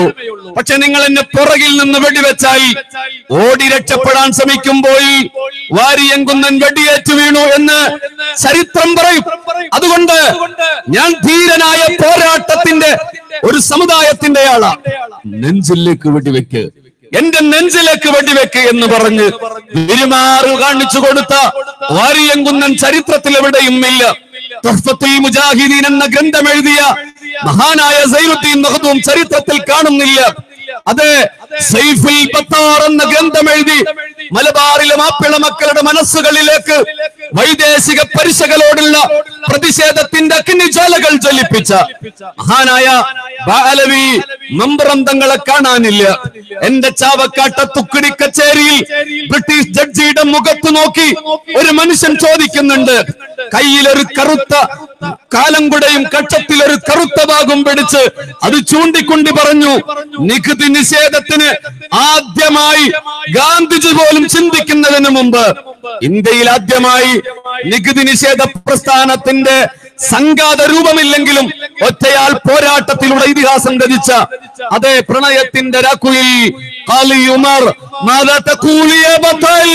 പക്ഷെ നിങ്ങൾ എന്നെ പുറകിൽ നിന്ന് വെടിവെച്ചാൽ ഓടി രക്ഷപ്പെടാൻ ശ്രമിക്കുമ്പോൾ വാരിയങ്കുന്നൻ വെടിയേറ്റ് വീണു എന്ന് ചരിത്രം പറയും അതുകൊണ്ട് ഞാൻ ധീരനായ പോരാട്ടത്തിന്റെ ഒരു സമുദായത്തിന്റെ ആളാ നെഞ്ചിലേക്ക് വെടിവെക്ക് എന്റെ നെഞ്ചിലേക്ക് വെടിവെക്ക് എന്ന് പറഞ്ഞ് പെരുമാറ് കാണിച്ചു കൊടുത്ത വാരിയങ്കുന്നൻ ചരിത്രത്തിൽ എവിടെയും ഇല്ല തുഹ്ഫത്തുൽ മുജാഹിദീൻ എന്ന ഗ്രന്ഥം എഴുതിയ മഹാനായ സൈനുദ്ദീൻ മഹദൂം ചരിത്രത്തിൽ കാണുന്നില്ല അതെ സൈഫുൽ ബത്താർ എന്ന ഗ്രന്ഥം എഴുതി മലബാറിലെ മാപ്പിള മക്കളുടെ മനസ്സുകളിലേക്ക് വൈദേശിക പരിശകളോടുള്ള പ്രതിഷേധത്തിന്റെ അഗ്നിജ്വാലകൾ ജ്വലിപ്പിച്ച മഹാനായ ബാലവി മമ്പ്രന്തങ്ങളെ കാണാനില്ല എന്റെ ചാവക്കാട്ട തുക്കുടി കച്ചേരിയിൽ ബ്രിട്ടീഷ് ജഡ്ജിയുടെ മുഖത്ത് നോക്കി ഒരു മനുഷ്യൻ ചോദിക്കുന്നുണ്ട് കയ്യിലൊരു കറുത്ത കാലങ്കുടയും കക്ഷത്തിൽ ഒരു കറുത്ത ഭാഗം പിടിച്ച് അത് ചൂണ്ടിക്കൊണ്ട് പറഞ്ഞു നികുതി നിഷേധത്തിന് ആദ്യമായി ഗാന്ധിജി പോലും ചിന്തിക്കുന്നതിന് മുമ്പ് ഇന്ത്യയിൽ ആദ്യമായി നികുതി നിഷേധ പ്രസ്ഥാനത്തിന്റെ സംഘാത രൂപമില്ലെങ്കിലും ഒറ്റയാൾ പോരാട്ടത്തിലൂടെ ഇതിഹാസം രചിച്ച അതേ പ്രണയത്തിന്റെ രാക്കുയിൽ ഖാലി ഉമർ മാതാ തഖൂലി യാ ബത്തൽ?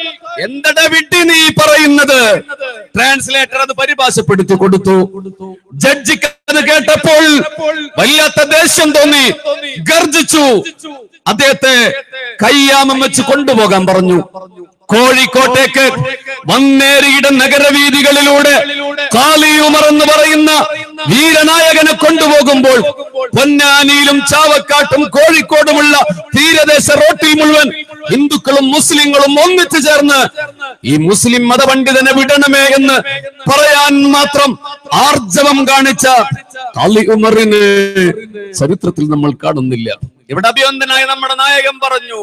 എന്തട വിട്ടി നീ പറയുന്നത് ട്രാൻസ്ലേറ്റർ അത് പരിഭാഷപ്പെടുത്തി കൊടുത്തു ജഡ്ജിക്ക് അത് കേട്ടപ്പോൾ വല്ലാത്ത ദേഷ്യം തോന്നി ഗർജിച്ചു അദ്ദേഹത്തെ കയ്യാമം വെച്ച് കൊണ്ടുപോകാൻ പറഞ്ഞു കോഴിക്കോട്ടേക്ക് വന്നേരിയുടെ നഗരവീതികളിലൂടെ കാളി ഉമർ എന്ന് പറയുന്ന വീരനായകനെ കൊണ്ടുപോകുമ്പോൾ പൊന്നാനിയിലും ചാവക്കാട്ടും കോഴിക്കോടുമുള്ള തീരദേശ റോട്ടിൽ മുഴുവൻ ഹിന്ദുക്കളും മുസ്ലിങ്ങളും ഒന്നിച്ചു ചേർന്ന് ഈ മുസ്ലിം മതപണ്ഡിതനെ വിടണമേ എന്ന് പറയാൻ മാത്രം ആർജവം കാണിച്ച കാളി ഉമറിന് ചരിത്രത്തിൽ നമ്മൾ കാണുന്നില്ല ഇവിടെ അഭിയന്തനായ നമ്മുടെ നായകൻ പറഞ്ഞു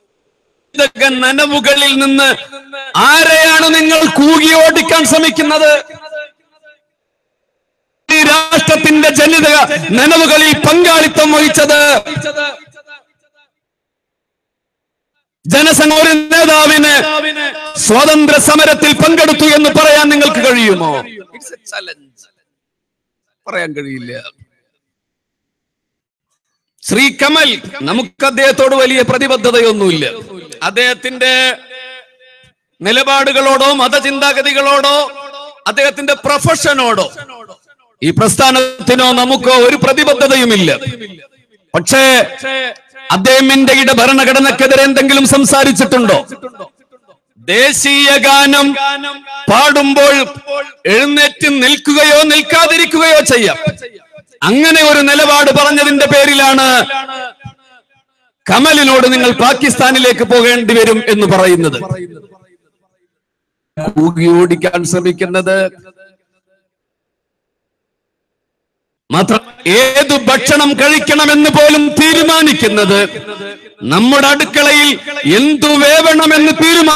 ഇതൊക്കെ നനവുകളിൽ നിന്ന് ആരെയാണ് നിങ്ങൾ കൂകി ഓടിക്കാൻ ശ്രമിക്കുന്നത് ഈ രാഷ്ട്രത്തിന്റെ ജനിത നനവുകളിൽ പങ്കാളിത്തം വഹിച്ചത് ജനസംഘ ഒരു നേതാവിന് സ്വാതന്ത്ര്യ സമരത്തിൽ പങ്കെടുത്തു എന്ന് പറയാൻ നിങ്ങൾക്ക് കഴിയുമോ ഇറ്റ്സ് എ ചലഞ്ച് പറയാൻ കഴിയില്ല ശ്രീ കമൽ നമുക്ക് അദ്ദേഹത്തോട് വലിയ പ്രതിബദ്ധതയൊന്നുമില്ല അദ്ദേഹത്തിന്റെ നിലപാടുകളോടോ മതചിന്താഗതികളോടോ അദ്ദേഹത്തിന്റെ പ്രൊഫഷനോടോ ഈ പ്രസ്ഥാനത്തിനോ നമുക്കോ ഒരു പ്രതിബദ്ധതയുമില്ല പക്ഷേ അദ്ദേഹം ഇന്ത്യയുടെ ഭരണഘടനക്കെതിരെ എന്തെങ്കിലും സംസാരിച്ചിട്ടുണ്ടോ ദേശീയ ഗാനം പാടുമ്പോൾ എഴുന്നേറ്റ് നിൽക്കുകയോ നിൽക്കാതിരിക്കുകയോ ചെയ്യാം അങ്ങനെ ഒരു നിലപാട് പറഞ്ഞതിന്റെ പേരിലാണ് കമലിനോട് നിങ്ങൾ പാകിസ്ഥാനിലേക്ക് പോകേണ്ടി വരും എന്ന് പറയുന്നത് കൂകി ഓടിക്കാൻ ശ്രമിക്കുന്നത് മാത്രം ഏതു ഭക്ഷണം കഴിക്കണമെന്ന് പോലും തീരുമാനിക്കുന്നത് നമ്മുടെ അടുക്കളയിൽ എന്തു വേവണമെന്ന്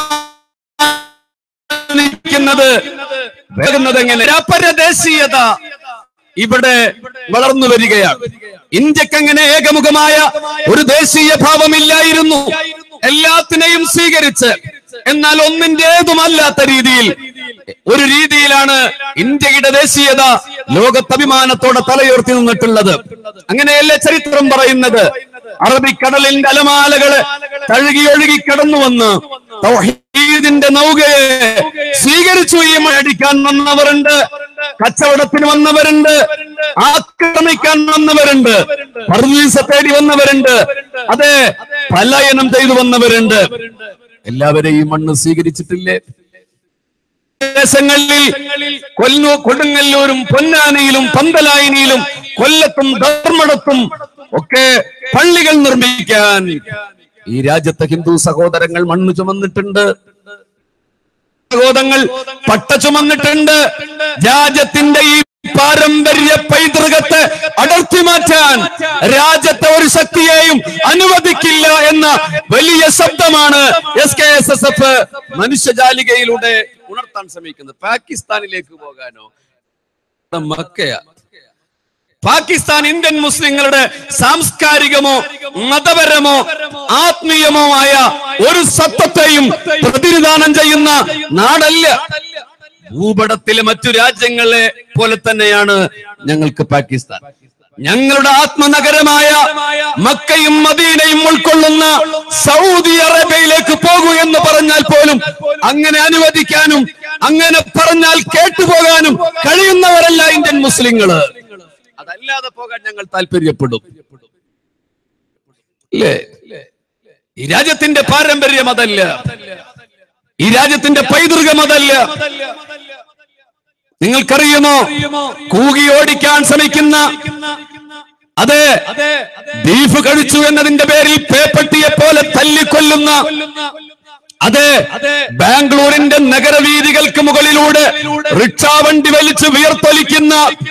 തീരുമാനിക്കുന്നത് വേകുന്നത് എങ്ങനെ അപരദേശീയത ഇവിടെ വളർന്നു വരികയാണ് ഇന്ത്യക്ക് അങ്ങനെ ഏകമുഖമായ ഒരു ദേശീയ ഭാവമില്ലായിരുന്നു എല്ലാത്തിനെയും സ്വീകരിച്ച് എന്നാൽ ഒന്നിന്റേതുമല്ലാത്ത രീതിയിൽ ഒരു രീതിയിലാണ് ഇന്ത്യയുടെ ദേശീയത ലോകത്തഭിമാനത്തോടെ തലയുയർത്തി നിന്നിട്ടുള്ളത് അങ്ങനെയല്ലേ ചരിത്രം പറയുന്നത് അറബിക്കടലിന്റെ അലമാലകള് തഴുകിയൊഴുകി കടന്നു വന്ന് തൗഹീദിന്റെ നൗകയെ സ്വീകരിച്ചു ഈ മഴടിക്കാൻ വന്നവരുണ്ട് കച്ചവടത്തിന് വന്നവരുണ്ട് ആക്രമിക്കാൻ വന്നവരുണ്ട് പർവീസ തേടി വന്നവരുണ്ട് അതെ പലായനം ചെയ്തു വന്നവരുണ്ട് എല്ലാവരെയും മണ്ണ് സ്വീകരിച്ചിട്ടില്ലേ ദേശങ്ങളിൽ കൊല്ലു കൊടുങ്ങല്ലൂരും പൊന്നാനിയിലും പന്തലായനിയിലും കൊല്ലത്തും ധർമ്മടത്തും ഒക്കെ പള്ളികൾ നിർമ്മിക്കാൻ ഈ രാജ്യത്തെ ഹിന്ദു സഹോദരങ്ങൾ മണ്ണ് ചുമന്നിട്ടുണ്ട് സഹോദരങ്ങൾ പട്ട ചുമന്നിട്ടുണ്ട് രാജ്യത്തിന്റെ ഈ പാരമ്പര്യ പൈതൃകത്തെ അടർത്തി മാറ്റാൻ രാജ്യത്തെ ഒരു ശക്തിയെയും അനുവദിക്കില്ല എന്ന വലിയ ശബ്ദമാണ് S K S S F മനുഷ്യജാലികയിലൂടെ ഉണർത്താൻ ശ്രമിക്കുന്നത് പാകിസ്ഥാനിലേക്ക് പോകാനോ മക്കയാ പാകിസ്ഥാൻ ഇന്ത്യൻ മുസ്ലിങ്ങളുടെ സാംസ്കാരികമോ മതപരമോ ആത്മീയമോ ആയ ഒരു സത്വത്തെയും പ്രതിനിധാനം ചെയ്യുന്ന നാടല്ല ഭൂപടത്തിലെ മറ്റു രാജ്യങ്ങളെ പോലെ തന്നെയാണ് ഞങ്ങൾക്ക് പാകിസ്ഥാൻ ഞങ്ങളുടെ ആത്മനഗരമായ മക്കയും മദീനയും ഉൾക്കൊള്ളുന്ന സൗദി അറേബ്യയിലേക്ക് പോകൂ എന്ന് പറഞ്ഞാൽ പോലും അങ്ങനെ അനുവദിക്കാനും അങ്ങനെ പറഞ്ഞാൽ കേട്ടുപോകാനും കഴിയുന്നവരല്ല ഇന്ത്യൻ മുസ്ലിങ്ങള് അതല്ലാതെ പോകാൻ ഞങ്ങൾ താല്പര്യപ്പെടും അല്ലേ ഈ രാജ്യത്തിന്റെ പാരമ്പര്യം അതല്ല ഈ രാജ്യത്തിന്റെ പൈതൃകം അതല്ല നിങ്ങൾക്കറിയുമോ കൂകി ഓടിക്കാൻ ശ്രമിക്കുന്ന അതെ ബീഫ് കഴിച്ചു എന്നതിന്റെ പേരിൽ പേപ്പട്ടിയെ പോലെ തല്ലിക്കൊല്ലുന്ന അതെ ബാംഗ്ലൂരിന്റെ നഗരവീതികൾക്ക് മുകളിലൂടെ റിക്ഷാ വണ്ടി വലിച്ച് വിയർത്തൊലിക്കുന്ന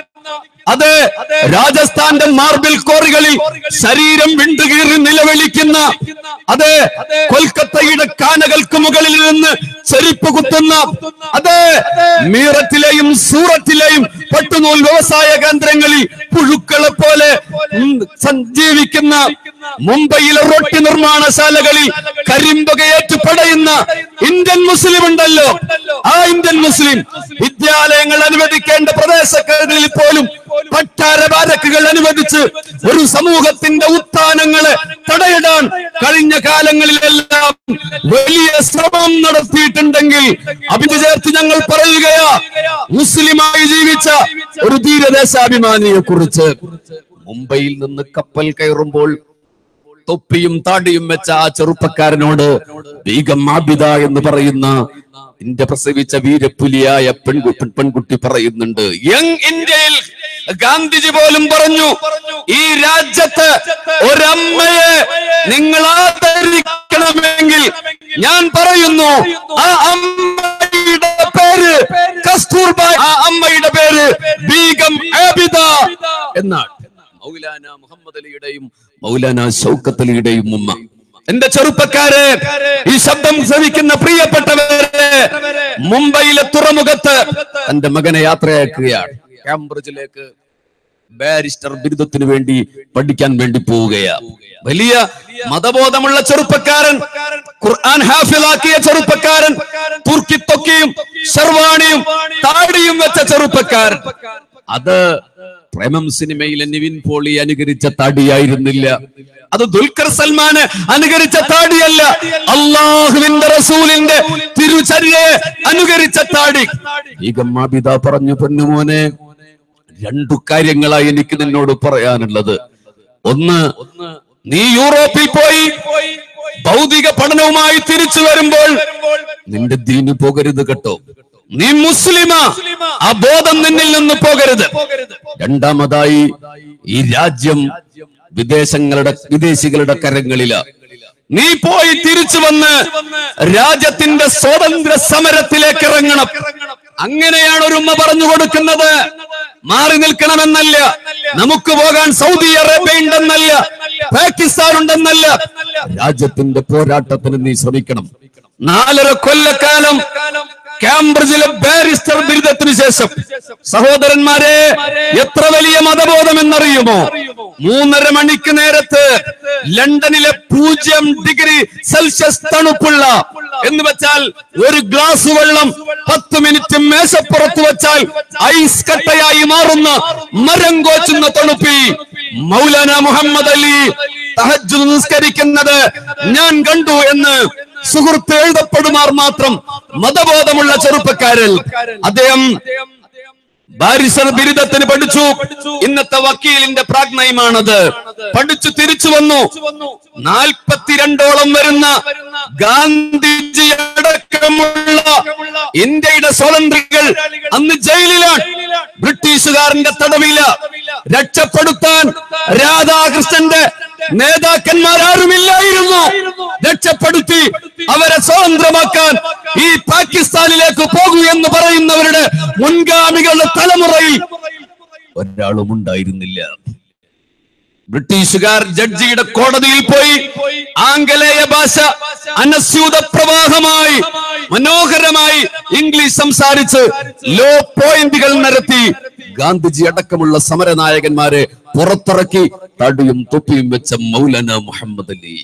അതെ രാജസ്ഥാന്റെ മാർബിൾ കോറികളിൽ ശരീരം വിണ്ടുകീറി നിലവിളിക്കുന്ന അതെ കൊൽക്കത്തയുടെ കാനകൾക്ക് മുകളിൽ നിന്ന് ചെരുപ്പ് കുത്തുന്ന അതെ മീററ്റിലെയും സൂറത്തിലെയും പട്ടുനൂൽ വ്യവസായ കേന്ദ്രങ്ങളിൽ പുഴുക്കളെ പോലെ ഉം, സഞ്ജീവിക്കുന്ന മുംബൈയിലെ റൊട്ടി നിർമ്മാണശാലകളിൽ കരിമ്പകയേറ്റ് പടയുന്ന ഇന്ത്യൻ മുസ്ലിം ഉണ്ടല്ലോ ആ ഇന്ത്യൻ മുസ്ലിം വിദ്യാലയങ്ങൾ അനുവദിക്കേണ്ട പ്രദേശങ്ങളിൽ പോലും പട്ടാര ബാരക്കുകൾ അനുവദിച്ച് ഒരു സമൂഹത്തിന്റെ ഉത്ഥാനങ്ങളെ തടയിടാൻ കഴിഞ്ഞ കാലങ്ങളിലെല്ലാം വലിയ ശ്രമം നടത്തിയിട്ടുണ്ടെങ്കിൽ അതിന് ചേർത്ത് ഞങ്ങൾ പറയുകയാ മുസ്ലിമായി ജീവിച്ച ഒരു ധീരദേശാഭിമാനിയെ കുറിച്ച് മുംബൈയിൽ നിന്ന് കപ്പൽ കയറുമ്പോൾ തൊപ്പിയും താടിയും വെച്ച ആ ചെറുപ്പക്കാരനോട് ബീഗം ആബിദ എന്ന് പറയുന്ന ഇന്ത്യ പ്രസവിച്ച വീരപ്പുലിയായ പെൺകു പെൺകുട്ടി പറയുന്നുണ്ട് യങ് ഇന്ത്യയിൽ ഗാന്ധിജി പോലും പറഞ്ഞു ഈ രാജ്യത്ത് ഒരമ്മയെ നിങ്ങൾ ആദരിക്കണമെങ്കിൽ ഞാൻ പറയുന്നു ആ അമ്മയുടെ പേര് കസ്തൂർബ ആ അമ്മയുടെ പേര് ബീഗം ആബിദ എന്നാണ് മൗലാന മുഹമ്മദ് അലിയുടെയും മൗലാന ഷൗക്കത്ത് അലിയുടെയും ഉമ്മ എന്റെ ചെറുപ്പക്കാരെ ഈ ശബ്ദം ശ്രവിക്കുന്ന പ്രിയപ്പെട്ടവരെ മുംബൈയിലെ തുറമുഖത്ത് എന്റെ മകനെ യാത്രയാക്കുകയാണ് കാംബ്രിഡ്ജിലേക്ക് ബാരിസ്റ്റർ ബിരുദത്തിന് വേണ്ടി പഠിക്കാൻ വേണ്ടി പോവുകയാ വലിയ മതബോധമുള്ള ചെറുപ്പക്കാരൻ ഖുർആൻ ഹാഫിലാക്കിയ ചെറുപ്പക്കാരൻ തുർക്കി തൊക്കിയും ഷർവാണിയും താടിയും വെച്ച ചെറുപ്പക്കാരൻ അത് പ്രേമം സിനിമയിലെ നിവിൻ പോളി അനുകരിച്ച താടിയായിരുന്നില്ല അത് ദുൽഖർ സൽമാന് അനുകരിച്ച താടിയല്ല അള്ളാഹുവിന്റെ റസൂലിന്റെ തിരുചര്യയെ അനുകരിച്ച താടി ഈഗമ്മാബിത പറഞ്ഞു പൊന്നുമോനെ രണ്ടു കാര്യങ്ങളായി എനിക്ക് നിന്നോട് പറയാനുള്ളത് ഒന്ന് നീ യൂറോപ്പിൽ പോയി ഭൗതിക പഠനവുമായി തിരിച്ചു വരുമ്പോൾ നിന്റെ ദീന് പോകരുത് കേട്ടോ നീ മുസ്ലിമാ ആ ബോധം നിന്നിൽ നിന്ന് പോകരുത് രണ്ടാമതായി ഈ രാജ്യം വിദേശങ്ങളുടെ വിദേശികളുടെ കരങ്ങളിലാ നീ പോയി തിരിച്ചു വന്ന് രാജ്യത്തിന്റെ സ്വാതന്ത്ര്യ സമരത്തിലേക്ക് ഇറങ്ങണം അങ്ങനെയാണ് ഒരു ഉമ്മ പറഞ്ഞു കൊടുക്കുന്നത് മാറി നിൽക്കണമെന്നല്ല നമുക്ക് പോകാൻ സൗദി അറേബ്യ ഉണ്ടെന്നല്ല പാകിസ്ഥാൻ ഉണ്ടെന്നല്ല രാജ്യത്തിന്റെ പോരാട്ടത്തിന് നീ ശ്രമിക്കണം നാലര കൊല്ലക്കാലം കാംബ്രിഡ്ജിലെ ബാരിസ്റ്റർ ബിരുദത്തിന് ശേഷം സഹോദരന്മാരെ എത്ര വലിയ മതബോധം എന്നറിയുമോ മൂന്നര മണിക്ക് നേരത്ത് ലണ്ടനിലെ പൂജ്യം ഡിഗ്രി സെൽഷ്യസ് തണുപ്പുള്ള എന്ന് വെച്ചാൽ ഒരു ഗ്ലാസ് വെള്ളം പത്ത് മിനിറ്റ് മേശപ്പുറത്ത് വെച്ചാൽ ഐസ് കട്ടയായി മാറുന്ന മരം കോച്ചുന്ന തണുപ്പിൽ മൗലാന മുഹമ്മദ് അലി തഹജ്ജുദ് നിസ്കരിക്കുന്നത് ഞാൻ കണ്ടു എന്ന് സുഹൃത്ത് എഴുതപ്പെടുമാർ മാത്രം മതബോധമുള്ള ചെറുപ്പക്കാരിൽ അദ്ദേഹം ബാരിസർ ബിരുദത്തിന് പഠിച്ചു ഇന്നത്തെ വക്കീലിന്റെ പ്രാഗ്നയമാണത് പഠിച്ചു തിരിച്ചു വന്നു നാൽപ്പത്തിരണ്ടോളം വരുന്ന ഗാന്ധിജി അടക്കമുള്ള ഇന്ത്യയുടെ സ്വാതന്ത്ര്യങ്ങൾ അന്ന് ജയിലിലാണ് ബ്രിട്ടീഷുകാരന്റെ തടവില രക്ഷപ്പെടുത്താൻ രാധാകൃഷ്ണന്റെ നേതാക്കന്മാരാരുമില്ലായിരുന്നു രക്ഷപ്പെടുത്തി അവരെ സ്വതന്ത്രമാക്കാൻ ഈ പാകിസ്ഥാനിലേക്ക് പോകൂ എന്ന് പറയുന്നവരുടെ മുൻഗാമികളുടെ തലമുറയിൽ ഒരാളും ഉണ്ടായിരുന്നില്ല ബ്രിട്ടീഷുകാർ ജഡ്ജിയുടെ കോടതിയിൽ പോയി ആംഗലേയ ഭാഷ അനസ്യൂത പ്രവാഹമായി മനോഹരമായി ഇംഗ്ലീഷ് സംസാരിച്ച് ലോ പോയിന്റുകൾ നിരത്തി ഗാന്ധിജി അടക്കമുള്ള സമരനായകന്മാരെ പുറത്തിറക്കി തടിയും തൊപ്പിയും വെച്ച മൗലാന മുഹമ്മദ് അലി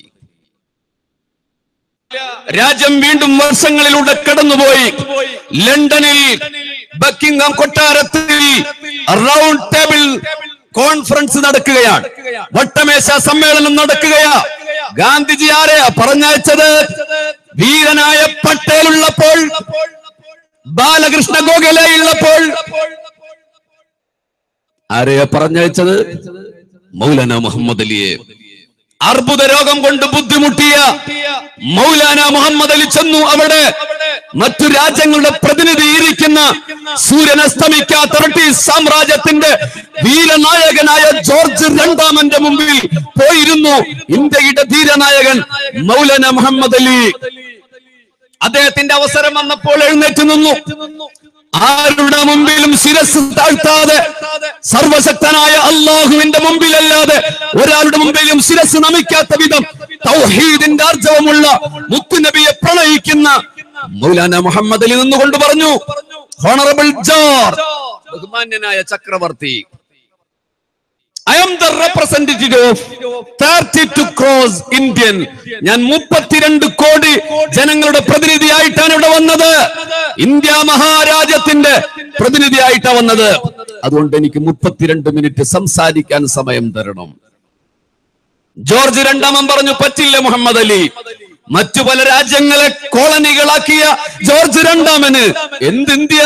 രാജ്യം വീണ്ടും വർഷങ്ങളിലൂടെ കടന്നുപോയി ലണ്ടനിൽ ബക്കിംഗാം കൊട്ടാരത്തിൽ റൗണ്ട് ടേബിൾ കോൺഫറൻസ് നടക്കുകയാണ് വട്ടമേശ സമ്മേളനം നടക്കുകയാ ഗാന്ധിജി ആരെയാ പറഞ്ഞയച്ചത് വീരനായ പട്ടേൽ ഉള്ളപ്പോൾ ബാലകൃഷ്ണ ഗോഖലെ ഉള്ളപ്പോൾ ആരെയാ പറഞ്ഞയച്ചത് മൗലാന മുഹമ്മദ് അലിയെ അർബുദ രോഗം കൊണ്ട് ബുദ്ധിമുട്ടിയ മൗലാന മുഹമ്മദ് അലി ചെന്നു അവിടെ മറ്റു രാജ്യങ്ങളുടെ പ്രതിനിധി ഇരിക്കുന്ന സൂര്യൻ അസ്തമിക്കാത്ത ബ്രിട്ടീഷ് സാമ്രാജ്യത്തിന്റെ വീരനായകനായ ജോർജ് രണ്ടാമന്റെ മുമ്പിൽ പോയിരുന്നു ഇന്ത്യയുടെ ധീരനായകൻ മൗലാന മുഹമ്മദ് അലി അദ്ദേഹത്തിന്റെ അവസരം വന്നപ്പോൾ എഴുന്നേറ്റ് നിന്നു ആരുടെ മുമ്പിലും ശിരസ് താഴ്ത്താതെ സർവശക്തനായ അള്ളാഹുവിന്റെ മുമ്പിലല്ലാതെ ഒരാളുടെ മുമ്പിലും ശിരസ് നമിക്കാത്ത വിധം തൗഹീദിന്റെ ആർജവമുള്ള മുത്തുനബിയെ പ്രണയിക്കുന്ന മൗലാന മുഹമ്മദ് അലി നിന്നുകൊണ്ട് പറഞ്ഞു ഹോണറബിൾ ജോർജ് ബഹുമാന്യനായ ചക്രവർത്തി I am the representative of thirty two crores Indian ഞാൻ മുപ്പത്തിരണ്ട് കോടി ജനങ്ങളുടെ പ്രതിനിധിയായിട്ടാണ് ഇവിടെ വന്നത് ഇന്ത്യ മഹാരാജ്യത്തിന്റെ പ്രതിനിധിയായിട്ടാണ് വന്നത് അതുകൊണ്ട് എനിക്ക് മുപ്പത്തിരണ്ട് മിനിറ്റ് സംസാരിക്കാൻ സമയം തരണം ജോർജ് രണ്ടാമൻ പറഞ്ഞു പറ്റില്ല മുഹമ്മദ് അലി മറ്റു പല രാജ്യങ്ങളെ കോളനികളാക്കിയ ജോർജ് രണ്ടാമന് എന്ത് ഇന്ത്യ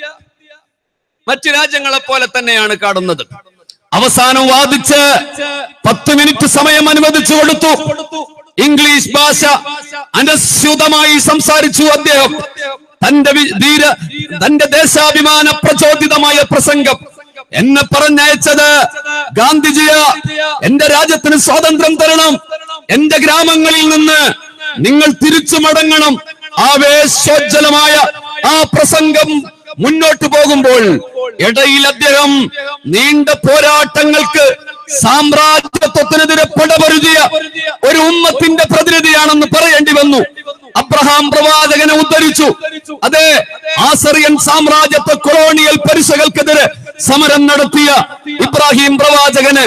മറ്റു രാജ്യങ്ങളെ പോലെ തന്നെയാണ് കാണുന്നത് അവസാനം വാദിച്ച് പത്ത് മിനിറ്റ് സമയം അനുവദിച്ചു കൊടുത്തു ഇംഗ്ലീഷ് ഭാഷ അനസ്യൂതമായി സംസാരിച്ചു അദ്ദേഹം തന്റെ വി- ധീര തന്റെ ദേശാഭിമാന പ്രചോദിതമായ പ്രസംഗം എന്നെ പറഞ്ഞയച്ചത് ഗാന്ധിജിയ എന്റെ രാജ്യത്തിന് സ്വാതന്ത്ര്യം തരണം എന്റെ ഗ്രാമങ്ങളിൽ നിന്ന് നിങ്ങൾ തിരിച്ചു മടങ്ങണം ആവേശോജ്വലമായ ആ പ്രസംഗം മുന്നോട്ട് പോകുമ്പോൾ ഇടയിൽ അദ്ദേഹം നീണ്ട പോരാട്ടങ്ങൾക്ക് സാമ്രാജ്യത്വത്തിനെതിരെ പടപൊരുതിയ ഒരു ഉമ്മത്തിന്റെ പ്രതിനിധിയാണെന്ന് പറയേണ്ടി വന്നു അബ്രഹാം പ്രവാചകനെ ഉദ്ധരിച്ചു അതെ ആസറിയൻ സാമ്രാജ്യത്വ കൊളോണിയൽ പരിശകൾക്കെതിരെ സമരം നടത്തിയ ഇബ്രാഹിം പ്രവാചകന്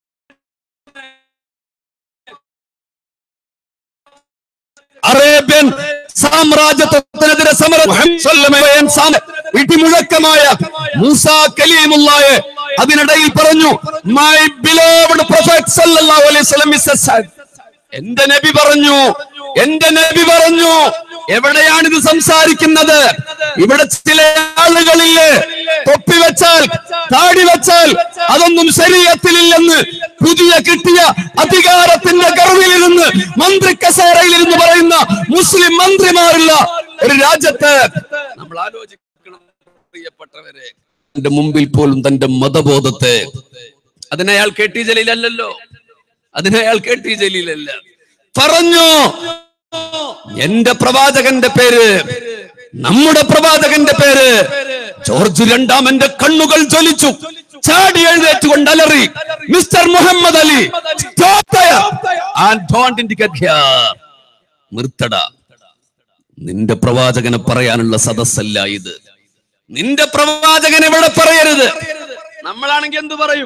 അറേബ്യൻ സാമ്രാജ്യത്വത്തിനെതിരെ സമരം സ്വല്ലമയൻ സാമ- ഇടിമുഴക്കമായ മൂസ കലീമുള്ളായെ അതിനിടയിൽ പറഞ്ഞു മൈ ബിലോവഡ് പ്രൊഫറ്റ് സല്ലല്ലാഹു അലൈഹി വസല്ലം is a son." എന്റെ നബി പറഞ്ഞു എന്റെ നബി പറഞ്ഞു എവിടെയാണ് ഇത് സംസാരിക്കുന്നത് ഇവിടെ ചില ആളുകളില്ലേ തൊപ്പി വെച്ചാൽ താടി വെച്ചാൽ അതൊന്നും ശരീരത്തിലില്ലെന്ന് പുതിയ കിട്ടിയ അധികാരത്തിന്റെ ഗർവിലിരുന്ന് മന്ത്രി കസേരയിലിരുന്ന് പറയുന്ന മുസ്ലിം മന്ത്രിമാരുള്ള ഒരു രാജ്യത്ത് നമ്മൾ ആലോചിക്കണം പ്രിയപ്പെട്ടവരെ തന്റെ മുമ്പിൽ പോലും തന്റെ മതബോധത്തെ അതിനയാൾ കെ ടി ജലീലല്ലോ അതിനയാൾ കെ ടി ജലീലല്ല പറഞ്ഞു എന്റെ പ്രവാചകന്റെ പേര് നമ്മുടെ പ്രവാചകന്റെ പേര് ജോർജ് രണ്ടാമന്റെ കണ്ണുകൾ ജ്വലിച്ചു ചാടി എഴുന്നേറ്റുകൊണ്ട് അലറി mister Muhammad Ali stop there and don't indicate here." നിർത്തട നിന്റെ പ്രവാചകനെ പറയാനുള്ള സദസ്സല്ല ഇത് നിന്റെ പ്രവാചകൻ ഇവിടെ പറയരുത് നമ്മളാണെങ്കിൽ എന്തു പറയും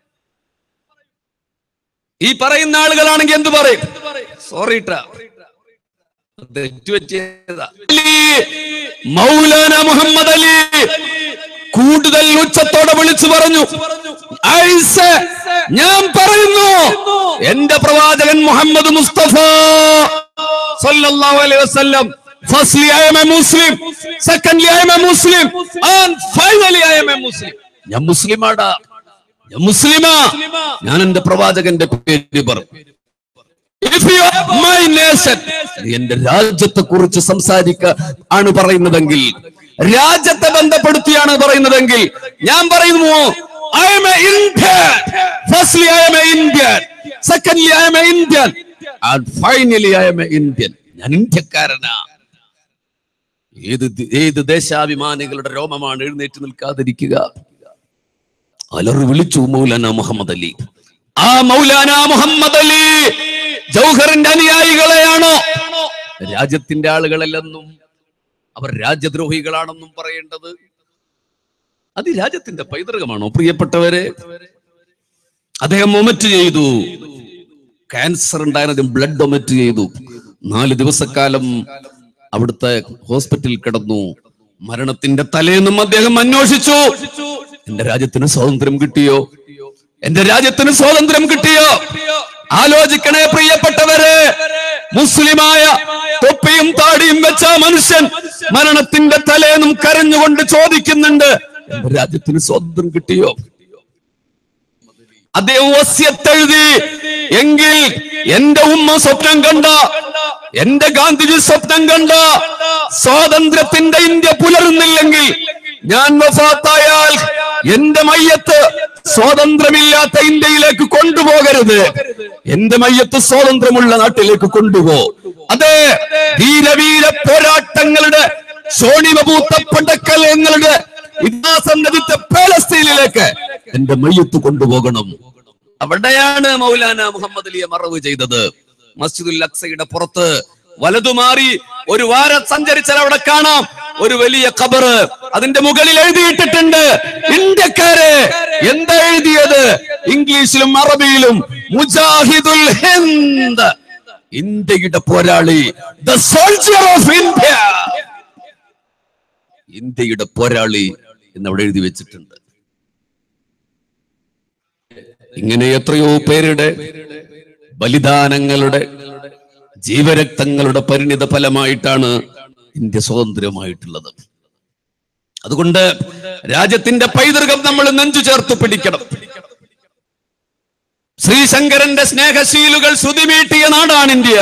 ഈ പറയുന്ന ആളുകളാണെങ്കിൽ എന്തു പറയും സോറി തെറ്റുപറ്റിയതാ അലി, മൗലാന മുഹമ്മദ് അലി കൂടുതൽ ഉച്ചത്തോടെ വിളിച്ചു പറഞ്ഞു ഐസ, ഞാൻ പറയുന്നു എന്റെ പ്രവാചകൻ മുഹമ്മദ് മുസ്തഫ സല്ലല്ലാഹു അലൈഹി വസല്ലം firstly I'm a Muslim secondly I'm a Muslim and finally I'm a Muslim ഞാൻ മുസ്ലിമാടാ ഞാൻ മുസ്ലിമാ ഞാൻ എന്റെ പ്രവാചകന്റെ പേര് പറഞ്ഞു If you are my nation, നീ എന്റെ രാജ്യത്തെ കുറിച്ച് സംസാരിക്ക ആണ് പറയുന്നതെങ്കിൽ രാജ്യത്തെ ബന്ധപ്പെടുത്തിയാണ് പറയുന്നതെങ്കിൽ ഞാൻ പറയുന്നു I'm a Indian firstly I'm a Indian secondly I'm a Indian and finally I'm a Indian ഞാൻ ഇന്ത്യക്കാരനാ ഏത് ദ- ഏത് ദേശാഭിമാനികളുടെ രോമമാണ് എഴുന്നേറ്റ് നിൽക്കാതിരിക്കുക അലറി വിളിച്ചു മൗലാന മുഹമ്മദ് അലി ആ മൗലാന മുഹമ്മദ് അലി ജൗഹറിന്റെ അനുയായികളെയാണോ രാജ്യത്തിന്റെ ആളുകളല്ലെന്നും അവർ രാജ്യദ്രോഹികളാണെന്നും പറയേണ്ടത് അത് ഈ രാജ്യത്തിന്റെ പൈതൃകമാണോ പ്രിയപ്പെട്ടവരെ അദ്ദേഹം ഒമറ്റ് ചെയ്തു ക്യാൻസർ ഉണ്ടായിരുന്നതും ബ്ലഡ് ഒമറ്റ് ചെയ്തു നാല് ദിവസക്കാലം അവിടുത്തെ ഹോസ്പിറ്റലിൽ കിടന്നു മരണത്തിന്റെ തലേന്നും അദ്ദേഹം അന്വേഷിച്ചു എന്റെ രാജ്യത്തിന് സ്വാതന്ത്ര്യം കിട്ടിയോ എന്റെ രാജ്യത്തിന് സ്വാതന്ത്ര്യം കിട്ടിയോ ആലോചിക്കണേ പ്രിയപ്പെട്ടവരെ മുസ്ലിമായ തൊപ്പിയും താടിയും വെച്ച ആ മനുഷ്യൻ മരണത്തിന്റെ തലേന്നും കരഞ്ഞുകൊണ്ട് ചോദിക്കുന്നുണ്ട് എന്റെ രാജ്യത്തിന് സ്വാതന്ത്ര്യം കിട്ടിയോ അദ്ദേഹം വസ്യത്തെഴുതി എങ്കിൽ എന്റെ ഉമ്മ സ്വപ്നം കണ്ട എന്റെ ഗാന്ധിജി സ്വപ്നം കണ്ട സ്വാതന്ത്ര്യത്തിന്റെ ഇന്ത്യ പുലരുന്നില്ലെങ്കിൽ ഞാൻ വഫാത്തായാൽ എന്റെ മയ്യത്ത് സ്വാതന്ത്ര്യമില്ലാത്ത ഇന്ത്യയിലേക്ക് കൊണ്ടുപോകരുത് എന്റെ മയ്യത്ത് സ്വാതന്ത്ര്യമുള്ള നാട്ടിലേക്ക് കൊണ്ടുപോ അതെ വീരവീര പോരാട്ടങ്ങളുടെ ശോണിമപൂത്ത പടക്കലങ്ങളുടെ ഇതിഹാസം നദിച്ച പാലസ്തീനിലേക്ക് എന്റെ മയ്യത്ത് കൊണ്ടുപോകണം അവിടെയാണ് മൗലാന മുഹമ്മദ് അലിയെ മറവ് ചെയ്തത് മസ്ജിദുൽ അക്സയുടെ പുറത്ത് വലതുമാറി ഒരു വാരം സഞ്ചരിച്ചാൽ അവിടെ കാണാം ഒരു വലിയ ഖബറ് അതിന്റെ മുകളിൽ എഴുതിയിട്ടിട്ടുണ്ട് ഇന്ത്യക്കാരെ എന്താ എഴുതിയത് ഇംഗ്ലീഷിലും അറബിയിലും മുജാഹിദുൽ ഹിന്ദ് ഇന്ത്യയുടെ പോരാളി ദ സോൾജിയർ ഓഫ് ഇന്ത്യ ഇന്ത്യയുടെ പോരാളി എന്നവിടെ എഴുതി വെച്ചിട്ടുണ്ട് ഇങ്ങനെ എത്രയോ പേരുടെ ബലിദാനങ്ങളുടെ ജീവരക്തങ്ങളുടെ പരിണിത ഫലമായിട്ടാണ് ഇന്ത്യ സ്വതന്ത്രമായിട്ടുള്ളത് അതുകൊണ്ട് രാജ്യത്തിന്റെ പൈതൃകം നമ്മൾ നെഞ്ചു ചേർത്ത് പിടിക്കണം ശ്രീശങ്കരന്റെ സ്നേഹശീലുകൾ ശ്രുതിമീട്ടിയ നാടാണ് ഇന്ത്യ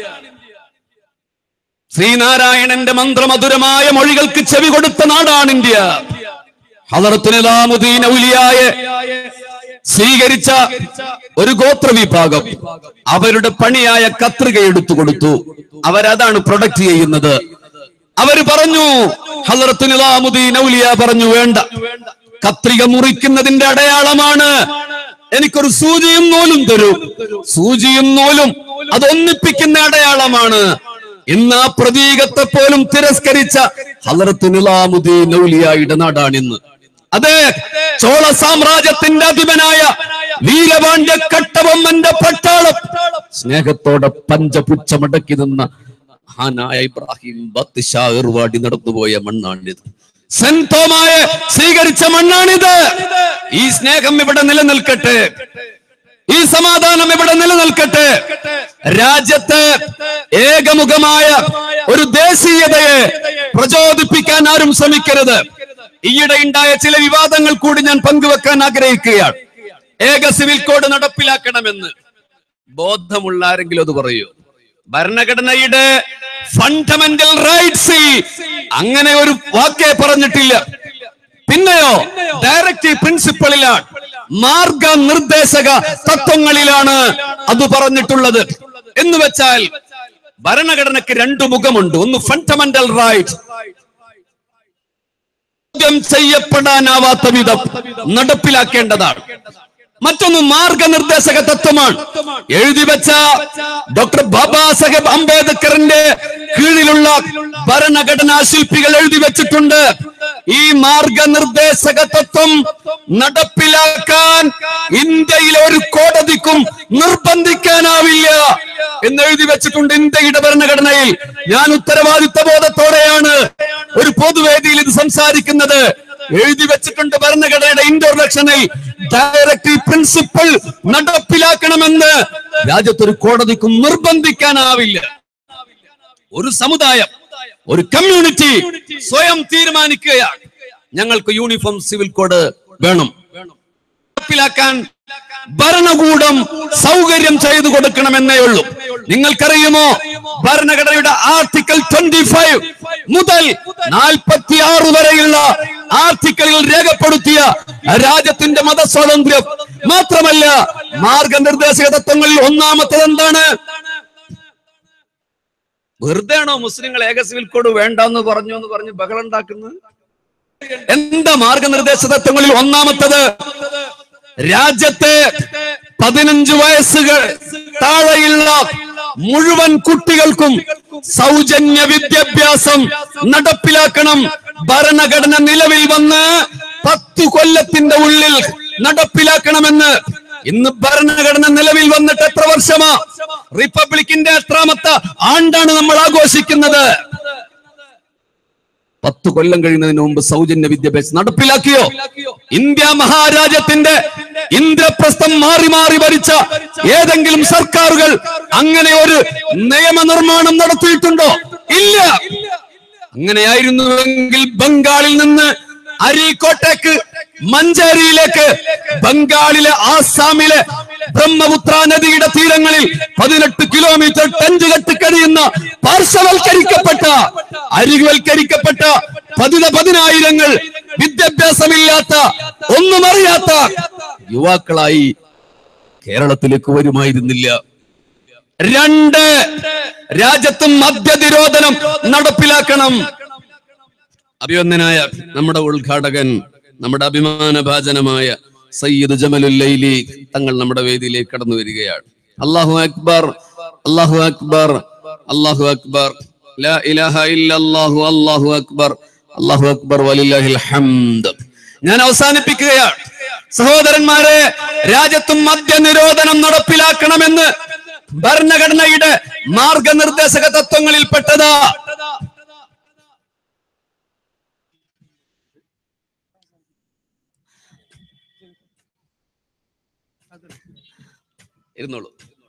ശ്രീനാരായണന്റെ മന്ത്രമധുരമായ മൊഴികൾക്ക് ചെവി കൊടുത്ത നാടാണ് ഇന്ത്യ ഹലറത്തുനിലാമുദ്ദീൻ ഔലിയായെ സ്വീകരിച്ച ഒരു ഗോത്ര വിഭാഗം അവരുടെ പണിയായ കത്രിക എടുത്തു കൊടുത്തു അവരതാണ് പ്രൊഡക്റ്റ് ചെയ്യുന്നത് അവര് പറഞ്ഞു ഹലറത്ത് നിലാമുദ്ദീൻ ഔലിയ പറഞ്ഞു വേണ്ട കത്രിക മുറിക്കുന്നതിന്റെ അടയാളമാണ് എനിക്കൊരു സൂചിയും നൂലും തരൂ സൂചിയും നൂലും അത് ഒന്നിപ്പിക്കുന്ന അടയാളമാണ് ഇന്ന് ആ പ്രതീകത്തെ പോലും തിരസ്കരിച്ച ഹലറത്ത് നിലാമുദ്ദീൻ ഔലിയായുടെ നാടാണിന്ന് അതെ ചോള സാമ്രാജ്യത്തിന്റെ അധിപനായ വീരപാണ്ഡ്യ കട്ടബൊമ്മന്റെ പട്ടാളം സ്നേഹത്തോടെ പഞ്ചപുച്ഛമടക്കി നിന്ന മഹാനായ ഇബ്രാഹിം ബത്തിഷാ ഏർവാടി നടന്നുപോയ മണ്ണാണിത് സെന്റ് തോമായെ സ്വീകരിച്ച മണ്ണാണിത് ഈ സ്നേഹം ഇവിടെ നിലനിൽക്കട്ടെ ഈ സമാധാനം ഇവിടെ നിലനിൽക്കട്ടെ രാജ്യത്ത് ഏകമുഖമായ ഒരു ദേശീയതയെ പ്രചോദിപ്പിക്കാൻ ആരും ശ്രമിക്കരുത് ഈയിടെ ഉണ്ടായ ചില വിവാദങ്ങൾ കൂടി ഞാൻ പങ്കുവെക്കാൻ ആഗ്രഹിക്കുകയാണ് ഏക സിവിൽ കോഡ് നടപ്പിലാക്കണമെന്ന് ബോധമുള്ള ആരെങ്കിലും അത് പറയൂ ഭരണഘടനയുടെ ഫണ്ടമെന്റൽ റൈറ്റ്സിൽ അങ്ങനെ ഒരു വാക്കേ പറഞ്ഞിട്ടില്ല പിന്നെയോ ഡയറക്റ്റീവ് പ്രിൻസിപ്പളിലാണ് മാർഗനിർദ്ദേശക തത്വങ്ങളിലാണ് അത് പറഞ്ഞിട്ടുള്ളത് എന്ന് വെച്ചാൽ ഭരണഘടനയ്ക്ക് രണ്ടു മുഖമുണ്ട് ഒന്ന് ഫണ്ടമെന്റൽ റൈറ്റ് ചോദ്യം ചെയ്യപ്പെടാനാവാത്ത വിധം നടപ്പിലാക്കേണ്ടതാണ് മറ്റൊന്ന് മാർഗനിർദ്ദേശക തത്വമാണ് എഴുതി വെച്ച ഡോക്ടർ ബാബാ സാഹേബ് അംബേദ്കറിന്റെ കീഴിലുള്ള ഭരണഘടനാ ശില്പികൾ എഴുതി വെച്ചിട്ടുണ്ട് ഈ മാർഗനിർദ്ദേശക തത്വം നടപ്പിലാക്കാൻ ഇന്ത്യയിലെ ഒരു കോടതിക്കും നിർബന്ധിക്കാനാവില്ല എന്ന് എഴുതി വെച്ചിട്ടുണ്ട് ഇന്ത്യയുടെ ഭരണഘടനയിൽ ഞാൻ ഉത്തരവാദിത്ത ബോധത്തോടെയാണ് ഒരു പൊതുവേദിയിൽ ഇത് സംസാരിക്കുന്നത് എഴുതി വെച്ചിട്ടുണ്ട് ഭരണഘടനയുടെ ഇന്റർലക്ഷനിൽ ഡയറക്റ്റീവ് പ്രിൻസിപ്പിൾ നടപ്പിലാക്കണമെന്ന് രാജ്യത്തൊരു കോടതിക്കും നിർബന്ധിക്കാനാവില്ല ഒരു സമുദായം ഒരു കമ്മ്യൂണിറ്റി സ്വയം തീരുമാനിക്കുകയാണ് ഞങ്ങൾക്ക് യൂണിഫോം സിവിൽ കോഡ് വേണം നടപ്പിലാക്കാൻ ഭരണകൂടം സൗകര്യം ചെയ്തു കൊടുക്കണമെന്നേ ഉള്ളൂ നിങ്ങൾക്കറിയുമോ ഭരണഘടനയുടെ ആർട്ടിക്കിൾ ട്വന്റി ഫൈവ് മുതൽ നാൽപ്പത്തി ആറ് വരെയുള്ള ആർട്ടിക്കിളിൽ രേഖപ്പെടുത്തിയ രാജ്യത്തിന്റെ മതസ്വാതന്ത്ര്യം മാത്രമല്ല മാർഗനിർദ്ദേശക തത്വങ്ങളിൽ ഒന്നാമത്തത് എന്താണ് വെറുതെ ആണോ മുസ്ലിങ്ങൾ ഏക സിവിൽ കോഡ് വേണ്ടെന്ന് പറഞ്ഞു എന്ന് പറഞ്ഞ് ബഹളം ഉണ്ടാക്കുന്നത് എന്താ മാർഗനിർദ്ദേശ തത്വങ്ങളിൽ ഒന്നാമത്തത് രാജ്യത്തെ പതിനഞ്ച് വയസ്സുകൾ താഴെയുള്ള മുഴുവൻ കുട്ടികൾക്കും സൗജന്യ വിദ്യാഭ്യാസം നടപ്പിലാക്കണം ഭരണഘടന നിലവിൽ വന്ന് പത്തു കൊല്ലത്തിന്റെ ഉള്ളിൽ നടപ്പിലാക്കണമെന്ന് ഇന്ന് ഭരണഘടന നിലവിൽ വന്നിട്ട് എത്ര വർഷമാ റിപ്പബ്ലിക്കിന്റെ എത്രാമത്തെ ആണ്ടാണ് നമ്മൾ ആഘോഷിക്കുന്നത് പത്ത് കൊല്ലം കഴിയുന്നതിന് മുമ്പ് സൗജന്യ വിദ്യാഭ്യാസം നടപ്പിലാക്കിയോ ഇന്ത്യ മഹാരാജ്യത്തിന്റെ ഇന്ദ്രപ്രസ്ഥം മാറി മാറി ഭരിച്ച ഏതെങ്കിലും സർക്കാരുകൾ അങ്ങനെ ഒരു നിയമനിർമ്മാണം നടത്തിയിട്ടുണ്ടോ ഇല്ല അങ്ങനെയായിരുന്നുവെങ്കിൽ ബംഗാളിൽ നിന്ന് അരീക്കോട്ടേക്ക് മഞ്ചേരിയിലേക്ക് ബംഗാളിലെ ആസാമിലെ ബ്രഹ്മപുത്ര നദിയുടെ തീരങ്ങളിൽ പതിനെട്ട് കിലോമീറ്റർ ടഞ്ച് കെട്ടി കഴിയുന്ന പാർശ്വവൽക്കരിക്കപ്പെട്ട അരികുവൽക്കരിക്കപ്പെട്ട പതിന പതിനായിരങ്ങൾ വിദ്യാഭ്യാസമില്ലാത്ത ഒന്നും അറിയാത്ത യുവാക്കളായി കേരളത്തിലേക്ക് വരുമായിരുന്നില്ല രണ്ട് രാജ്യത്തും മദ്യനിരോധനം നടപ്പിലാക്കണം അഭിവന്ദനായ നമ്മുടെ ഉദ്ഘാടകൻ നമ്മുടെ അഭിമാനഭാജനമായ സയ്യിദ് ജമലുല്ലൈലി തങ്ങൾ നമ്മുടെ വേദിയിലേക്ക് കടന്നു വരികയാണ് അല്ലാഹു അക്ബർ അല്ലാഹു അക്ബർ അല്ലാഹു അക്ബർ ലാ ഇലാഹ ഇല്ലല്ലാഹു അല്ലാഹു അക്ബർ അല്ലാഹു അക്ബർ വലില്ലാഹിൽ ഹംദ് ഞാൻ അവസാനിപ്പിക്കുകയാണ് സഹോദരന്മാരെ രാജ്യത്തും മദ്യനിരോധനം നടപ്പിലാക്കണമെന്ന് ഭരണഘടനയുടെ മാർഗനിർദ്ദേശക തത്വങ്ങളിൽപ്പെട്ടതാ ഇരുന്നോളൂ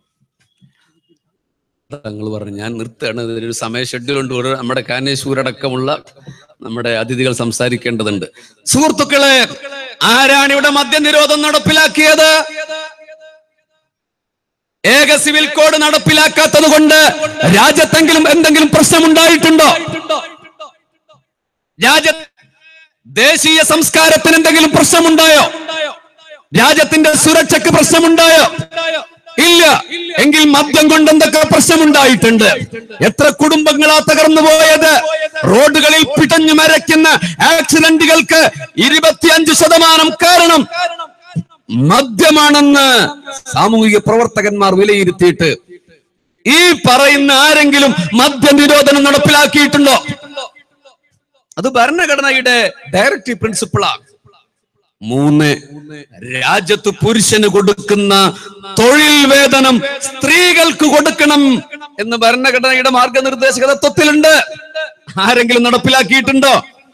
തങ്ങൾ പറഞ്ഞു ഞാൻ നിർത്തുകയാണ് ഇതിനൊരു സമയ ഷെഡ്യൂൾ ഉണ്ട് ഒരു നമ്മുടെ കാനേശ്വർ അടക്കമുള്ള നമ്മുടെ അതിഥികൾ സംസാരിക്കേണ്ടതുണ്ട് സുഹൃത്തുക്കളെ ആരാണ് ഇവിടെ മദ്യനിരോധം നടപ്പിലാക്കിയത് ഏക സിവിൽ കോഡ് നടപ്പിലാക്കാത്തത് കൊണ്ട് രാജ്യത്തെങ്കിലും എന്തെങ്കിലും പ്രശ്നമുണ്ടായിട്ടുണ്ടോ രാജ്യ ദേശീയ സംസ്കാരത്തിന് എന്തെങ്കിലും പ്രശ്നമുണ്ടായോ രാജ്യത്തിന്റെ സുരക്ഷയ്ക്ക് പ്രശ്നമുണ്ടായോ ഇല്ല എങ്കിൽ മദ്യം കൊണ്ട് എന്തൊക്കെ പ്രശ്നമുണ്ടായിട്ടുണ്ട് എത്ര കുടുംബങ്ങളാ തകർന്നു പോയത് റോഡുകളിൽ പിടഞ്ഞു മരയ്ക്കുന്ന ആക്സിഡന്റുകൾക്ക് ഇരുപത്തിയഞ്ച് ശതമാനം കാരണം മദ്യമാണെന്ന് സാമൂഹിക പ്രവർത്തകന്മാർ വിലയിരുത്തിയിട്ട് ഈ പറയുന്ന ആരെങ്കിലും മദ്യനിരോധനം നടപ്പിലാക്കിയിട്ടുണ്ടോ അത് ഭരണഘടനയുടെ ഡയറക്റ്റീവ് പ്രിൻസിപ്പിളാണ് മൂന്ന് രാജ്യത്ത് പുരുഷന് കൊടുക്കുന്ന തൊഴിൽ വേതനം സ്ത്രീകൾക്ക് കൊടുക്കണം എന്ന് ഭരണഘടനയുടെ മാർഗനിർദ്ദേശക തത്വത്തിലുണ്ട് ആരെങ്കിലും നടപ്പിലാക്കിയിട്ടുണ്ടോ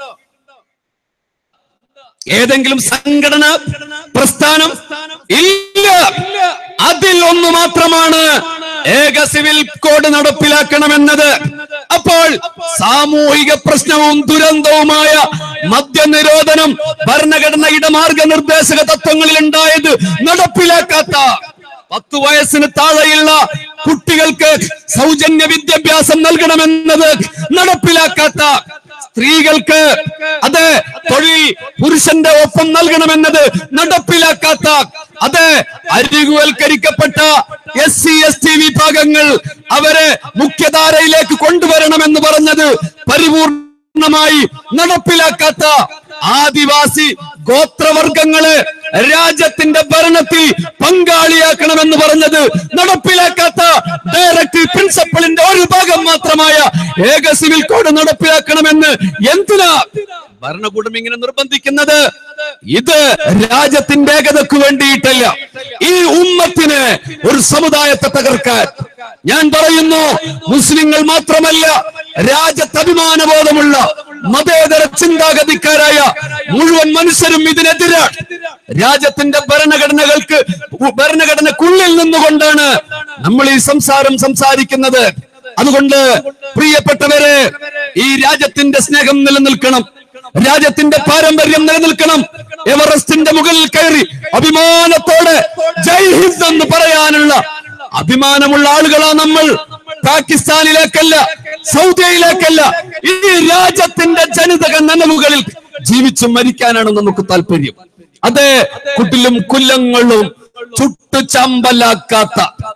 ഏതെങ്കിലും സംഘടന പ്രസ്ഥാനം ഇല്ല അതിൽ ഒന്ന് മാത്രമാണ് ഏക സിവിൽ കോഡ് നടപ്പിലാക്കണമെന്നത് അപ്പോൾ സാമൂഹിക പ്രശ്നവും ദുരന്തവുമായ മദ്യനിരോധനം ഭരണഘടനയുടെ മാർഗനിർദ്ദേശക തത്വങ്ങളിൽ ഉണ്ടായത് നടപ്പിലാക്കാത്ത പത്തു വയസ്സിന് താഴെയുള്ള കുട്ടികൾക്ക് സൗജന്യ വിദ്യാഭ്യാസം നൽകണമെന്നത് നടപ്പിലാക്കാത്ത സ്ത്രീകൾക്ക് അത് തൊഴിൽ പുരുഷന്റെ ഒപ്പം നൽകണമെന്നത് നടപ്പിലാക്കാത്ത അത് അരികുവൽക്കരിക്കപ്പെട്ട എസ് സി എസ് ടി വിഭാഗങ്ങൾ അവരെ മുഖ്യധാരയിലേക്ക് കൊണ്ടുവരണമെന്ന് പറഞ്ഞത് പരിപൂർണമായി നടപ്പിലാക്കാത്ത ആദിവാസി ഗോത്രവർഗങ്ങളെ രാജ്യത്തിന്റെ ഭരണത്തിൽ പങ്കാളിയാക്കണമെന്ന് പറഞ്ഞത് നടപ്പിലാക്കാത്ത ഡയറക്ടീവ് പ്രിൻസിപ്പളിന്റെ ഒരു ഭാഗം മാത്രമായ ഏക സിവിൽ കോഡ് നടപ്പിലാക്കണമെന്ന് എന്തിനാ ഭരണകൂടം ഇങ്ങനെ നിർബന്ധിക്കുന്നത് ഇത് രാജ്യത്തിന്റെ ഏകതയ്ക്ക് വേണ്ടിയിട്ടല്ല ഈ ഉമ്മത്തിന് ഒരു സമുദായത്തെ തകർക്കാൻ ഞാൻ പറയുന്നു മുസ്ലിങ്ങൾ മാത്രമല്ല രാജ്യത്ത് അഭിമാനബോധമുള്ള മതേതര ചിന്താഗതിക്കാരായ മുഴുവൻ മനുഷ്യരും ഇതിനെതിരാണ് രാജ്യത്തിന്റെ ഭരണഘടനകൾക്ക് ഭരണഘടനക്കുള്ളിൽ നിന്നുകൊണ്ടാണ് നമ്മൾ ഈ സംസാരം സംസാരിക്കുന്നത് അതുകൊണ്ട് പ്രിയപ്പെട്ടവരെ ഈ രാജ്യത്തിന്റെ സ്നേഹം നിലനിൽക്കണം രാജ്യത്തിന്റെ പാരമ്പര്യം നിലനിൽക്കണം എവറസ്റ്റിന്റെ മുകളിൽ കയറി അഭിമാനത്തോടെ ജയ് ഹിന്ദ് എന്ന് പറയാനുള്ള അഭിമാനമുള്ള ആളുകളാ നമ്മൾ പാകിസ്ഥാനിലേക്കല്ല സൗദിയിലേക്കല്ല ഈ രാജ്യത്തിന്റെ ജനിതക നനവുകളിൽ ജീവിച്ചു മരിക്കാനാണ് നമുക്ക് താല്പര്യം അതെ കുട്ടിലും കുല്ലങ്ങളും ചുട്ടു ചമ്പലാക്കാത്ത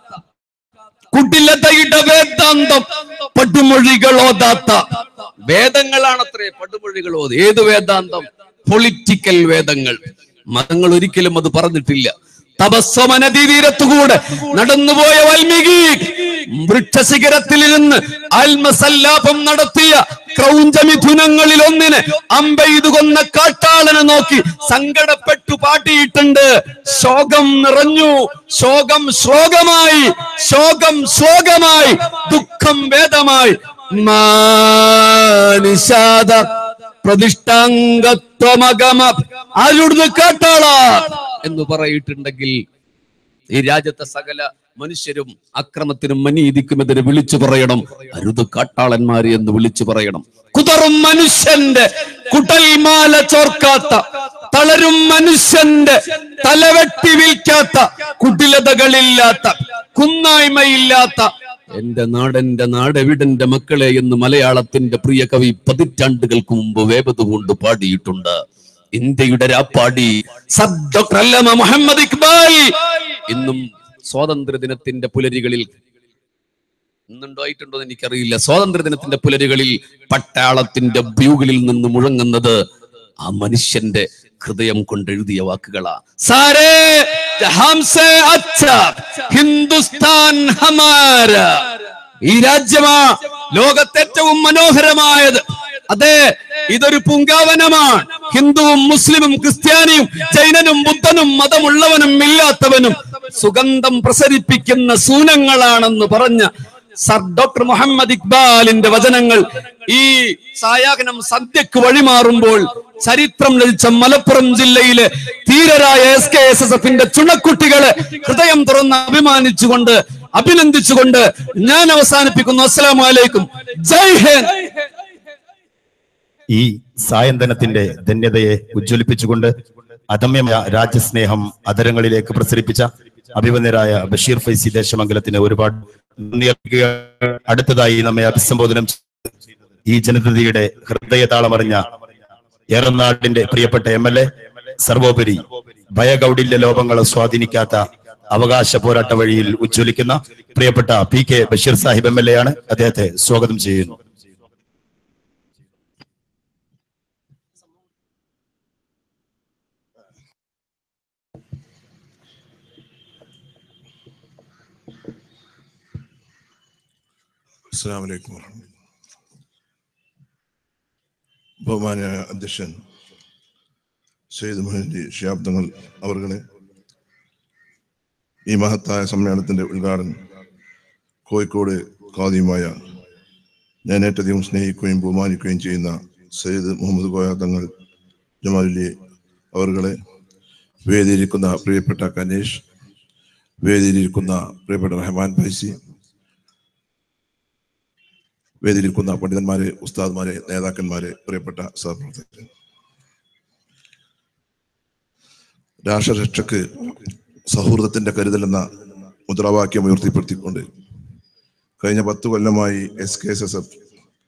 കുട്ടിലതയുടെ വേദാന്തം പടുമൊഴികൾ ഓതാത്ത വേദങ്ങളാണത്രേ പടുമൊഴികൾ ഓത് ഏത് വേദാന്തം പൊളിറ്റിക്കൽ വേദങ്ങൾ മതങ്ങൾ ഒരിക്കലും അത് പറഞ്ഞിട്ടില്ല തപസ്വമ നദീതീരത്തുകൂടെ നടന്നുപോയ വാൽമീകി വൃക്ഷശിഖരത്തിലിരുന്ന് ആത്മസല്ലാപം നടത്തിയ ക്രൗഞ്ചമിഥുനങ്ങളിൽ ഒന്നിന് അമ്പെയ്തു കൊന്ന കാട്ടാളനെ നോക്കി സങ്കടപ്പെട്ടു പാട്ടിയിട്ടുണ്ട് ശോകം നിറഞ്ഞു ശോകം ശ്ലോകമായി ശോകം ശ്ലോകമായി ദുഃഖം വേദമായി മാനിഷാദ പ്രതിഷ്ഠാംഗത്വമഗമ ആരുടെ കാട്ടാള എന്ന് പറയിട്ടുണ്ടെങ്കിൽ ഈ രാജ്യത്തെ സകല മനുഷ്യരും അക്രമത്തിനും മനീതിക്കുമെതിരെ വിളിച്ചു പറയണം അരുത് കാട്ടാളന്മാര് എന്ന് വിളിച്ചു പറയണം കുതറും മനുഷ്യന്റെ കുട്ടൽമാല ചോർക്കാത്ത തളരും മനുഷ്യന്റെ തലവെട്ടി വിൽക്കാത്ത കുടിലതകളില്ലാത്ത കുന്നായ്മയില്ലാത്ത എന്റെ നാടെന്റെ നാടെവിടന്റെ മക്കളെ എന്ന് മലയാളത്തിന്റെ പ്രിയ കവി പതിറ്റാണ്ടുകൾക്ക് മുമ്പ് വേപത് കൊണ്ട് പാടിയിട്ടുണ്ട് ഇന്ത്യയുടെ രാപ്പാടി സർ ഡോക്ടർ അല്ലമ മുഹമ്മദ് ഇക്ബാൽ ഇന്നും സ്വാതന്ത്ര്യ ദിനത്തിന്റെ പുലരികളിൽ ഇന്നുണ്ടായിട്ടുണ്ടോ എന്ന് എനിക്കറിയില്ല സ്വാതന്ത്ര്യ ദിനത്തിന്റെ പുലരികളിൽ പട്ടാളത്തിന്റെ ബ്യൂഗിലിൽ നിന്ന് മുഴങ്ങുന്നത് ആ മനുഷ്യന്റെ ഹൃദയം കൊണ്ട് എഴുതിയ വാക്കുകളാ സാരേ ജഹാം സേ അച്ഛാ ഹിന്ദുസ്ഥാൻ ഹമാര ഈ രാജ്യമാ ലോകത്തെ ഏറ്റവും മനോഹരമായത് അതെ ഇതൊരു പൂങ്കാവനമാണ് ഹിന്ദുവും മുസ്ലിമും ക്രിസ്ത്യാനിയും ജൈനനും ബുദ്ധനും മതമുള്ളവനും ഇല്ലാത്തവനും സുഗന്ധം പ്രസരിപ്പിക്കുന്ന സൂനങ്ങളാണെന്ന് പറഞ്ഞ സർ ഡോക്ടർ മുഹമ്മദ് ഇക്ബാലിന്റെ വചനങ്ങൾ ഈ സായാഹ്നം സന്ധ്യക്ക് വഴിമാറുമ്പോൾ ചരിത്രം ലഭിച്ച മലപ്പുറം ജില്ലയിലെ ധീരരായ എസ് കെ എസ് എസ് എഫിന്റെ ചുണക്കുട്ടികളെ ഹൃദയം തുറന്ന് അഭിമാനിച്ചുകൊണ്ട് അഭിനന്ദിച്ചുകൊണ്ട് ഞാൻ അവസാനിപ്പിക്കുന്നു അസ്സലാമു അലൈക്കും ജയ് ഹിന്ദ് ഈ സായന്തനത്തിന്റെ ധന്യതയെ ഉജ്ജ്വലിപ്പിച്ചുകൊണ്ട് അദമ്യമായ രാജ്യസ്നേഹം അതരങ്ങളിലേക്ക് പ്രസരിപ്പിച്ച അഭിമന്യരായ ബഷീർ ഫൈസി ദേശമംഗലത്തിന് ഒരുപാട് നന്ദി അർപ്പിക്കുകയാണ്. അടുത്തതായി നമ്മെ അഭിസംബോധനം ചെയ്ത് ഈ ജനതയുടെ ഹൃദയതാളമറിഞ്ഞ ഏറനാടിന്റെ പ്രിയപ്പെട്ട എം എൽ എ സർവോപരി ഭയഗൗഡില്യ ലോപങ്ങളെ സ്വാധീനിക്കാത്ത അവകാശ പോരാട്ട വഴിയിൽ ഉജ്ജ്വലിക്കുന്ന പ്രിയപ്പെട്ട P K Basheer Sahib M L A ആണ് അദ്ദേഹത്തെ സ്വാഗതം ചെയ്യുന്നു അസ്സാം വലൈക്കും വറഹ്മത്തുള്ളാഹി. ബഹുമാന്യ അധ്യക്ഷൻ സെയ്ദ് മൊഹീദ്ദീൻ ഷിഹാബ് തങ്ങൾ അവർകളെ ഈ മഹത്തായ സമ്മേളനത്തിന്റെ ഉദ്ഘാടനം കോഴിക്കോട് ഖാദിയുമായ ഞാൻ ഏറ്റവും സ്നേഹിക്കുകയും ബഹുമാനിക്കുകയും ചെയ്യുന്ന സയ്യിദ് മുഹമ്മദ് കോയ തങ്ങൾ ജമാലുല്ലി അവർകളെ വേദിയിരിക്കുന്ന പ്രിയപ്പെട്ട കനേഷ് വേദിയിലിരിക്കുന്ന പ്രിയപ്പെട്ട റഹ്മാൻ ഫൈസി വേദിയിലിരിക്കുന്ന പണ്ഡിതന്മാരെ ഉസ്താദ്മാരെ നേതാക്കന്മാരെ പ്രിയപ്പെട്ട സഹപ്രവർത്തകരെ രാഷ്ട്രരക്ഷക്ക് സൗഹൃദത്തിന്റെ കരുതൽ എന്ന മുദ്രാവാക്യം ഉയർത്തിപ്പെടുത്തിക്കൊണ്ട് കഴിഞ്ഞ പത്ത് കൊല്ലമായി S K S S F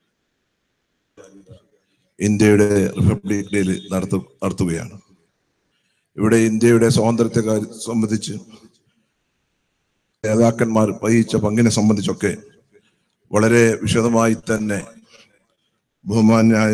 ഇന്ത്യയുടെ റിപ്പബ്ലിക് ഡേയിൽ നടത്തു നടത്തുകയാണ് ഇവിടെ ഇന്ത്യയുടെ സ്വാതന്ത്ര്യത്തെ കാര്യം സംബന്ധിച്ച് നേതാക്കന്മാർ വഹിച്ച പങ്കിനെ സംബന്ധിച്ചൊക്കെ വളരെ വിശദമായി തന്നെ ബഹുമാന്യായ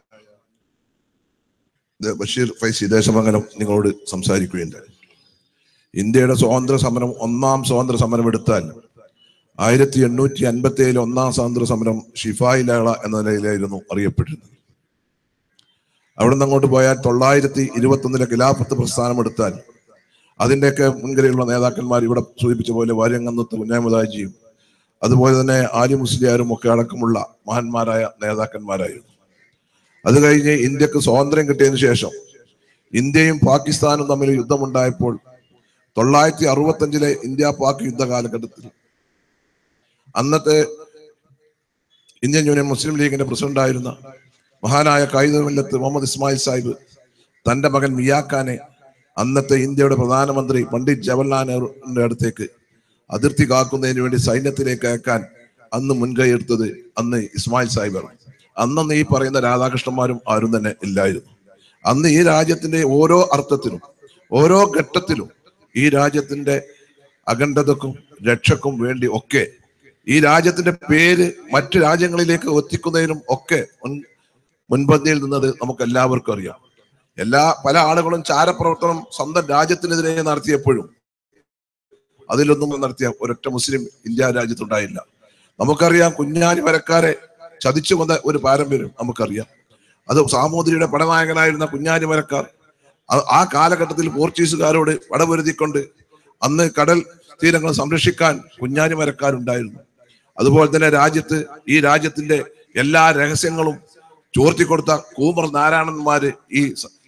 ദ- ബഷീർ ഫൈസി ദേശമംഗലം നിങ്ങളോട് സംസാരിക്കുകയുണ്ടായി ഇന്ത്യയുടെ സ്വാതന്ത്ര്യ സമരം ഒന്നാം സ്വാതന്ത്ര്യ സമരം എടുത്താൽ ആയിരത്തി എണ്ണൂറ്റി അൻപത്തി ഏഴിലെ ഒന്നാം സ്വാതന്ത്ര്യ സമരം ഷിഫായി ലേള എന്ന നിലയിലായിരുന്നു അറിയപ്പെട്ടിരുന്നത് അവിടെ നിന്ന് അങ്ങോട്ട് പോയാൽ തൊള്ളായിരത്തി ഇരുപത്തി ഒന്നിലെ ഖിലാഫത്ത് പ്രസ്ഥാനം എടുത്താൽ അതിന്റെയൊക്കെ മുൻകരയുള്ള നേതാക്കന്മാർ ഇവിടെ സൂചിപ്പിച്ച പോലെ വാര്യങ്കന്നത്ത് കുഞ്ഞാമുദാജിയും അതുപോലെ തന്നെ ആലി മുസ്ലിയാരും ഒക്കെ അടക്കമുള്ള മഹാന്മാരായ നേതാക്കന്മാരായിരുന്നു അത് കഴിഞ്ഞ് ഇന്ത്യക്ക് സ്വാതന്ത്ര്യം കിട്ടിയതിനു ശേഷം ഇന്ത്യയും പാകിസ്ഥാനും തമ്മിൽ യുദ്ധമുണ്ടായപ്പോൾ തൊള്ളായിരത്തി അറുപത്തഞ്ചിലെ ഇന്ത്യ പാക് യുദ്ധ കാലഘട്ടത്തിൽ അന്നത്തെ ഇന്ത്യൻ യൂണിയൻ മുസ്ലിം ലീഗിന്റെ പ്രസിഡന്റായിരുന്ന മഹാനായ കായികമില്ലത്ത് മുഹമ്മദ് ഇസ്മായിൽ സാഹിബ് തന്റെ മകൻ മിയാഖാനെ അന്നത്തെ ഇന്ത്യയുടെ പ്രധാനമന്ത്രി പണ്ഡിറ്റ് ജവഹർലാൽ നെഹ്റുവിന്റെ അടുത്തേക്ക് അതിർത്തി കാക്കുന്നതിന് വേണ്ടി സൈന്യത്തിലേക്ക് അയക്കാൻ അന്ന് മുൻകൈ എടുത്തത് അന്ന് ഇസ്മായിൽ സാഹിബാണ് അന്നന്ന് ഈ പറയുന്ന രാധാകൃഷ്ണന്മാരും ആരും തന്നെ ഇല്ലായിരുന്നു അന്ന് ഈ രാജ്യത്തിന്റെ ഓരോ അർത്ഥത്തിലും ഓരോ ഘട്ടത്തിലും ഈ രാജ്യത്തിന്റെ അഖണ്ഡതക്കും രക്ഷക്കും വേണ്ടി ഒക്കെ ഈ രാജ്യത്തിന്റെ പേര് മറ്റു രാജ്യങ്ങളിലേക്ക് എത്തിക്കുന്നതിനും ഒക്കെ മുൻ- മുൻപന്തിയിൽ നിന്നത് നമുക്ക് എല്ലാവർക്കും അറിയാം എല്ലാ പല ആളുകളും ചാരപ്രവർത്തനം സ്വന്തം രാജ്യത്തിനെതിരെ നടത്തിയപ്പോഴും അതിലൊന്നും നടത്തിയ ഒരൊറ്റ മുസ്ലിം ഇന്ത്യ രാജ്യത്തുണ്ടായില്ല നമുക്കറിയാം കുഞ്ഞാലി വരക്കാരെ ചതിച്ചു കൊന്ന ഒരു പാരമ്പര്യം നമുക്കറിയാം അത് സാമൂതിരിയുടെ പടനായകനായിരുന്ന കുഞ്ഞാലി വരക്കാർ ആ- ആ കാലഘട്ടത്തിൽ പോർച്ചുഗീസുകാരോട് പടപൊരുതിക്കൊണ്ട് അന്ന് കടൽ തീരങ്ങൾ സംരക്ഷിക്കാൻ കുഞ്ഞാലി വരക്കാരുണ്ടായിരുന്നു അതുപോലെ തന്നെ രാജ്യത്ത് ഈ രാജ്യത്തിന്റെ എല്ലാ രഹസ്യങ്ങളും ചോർത്തിക്കൊടുത്ത കൂമർ നാരായണന്മാര് ഈ സ-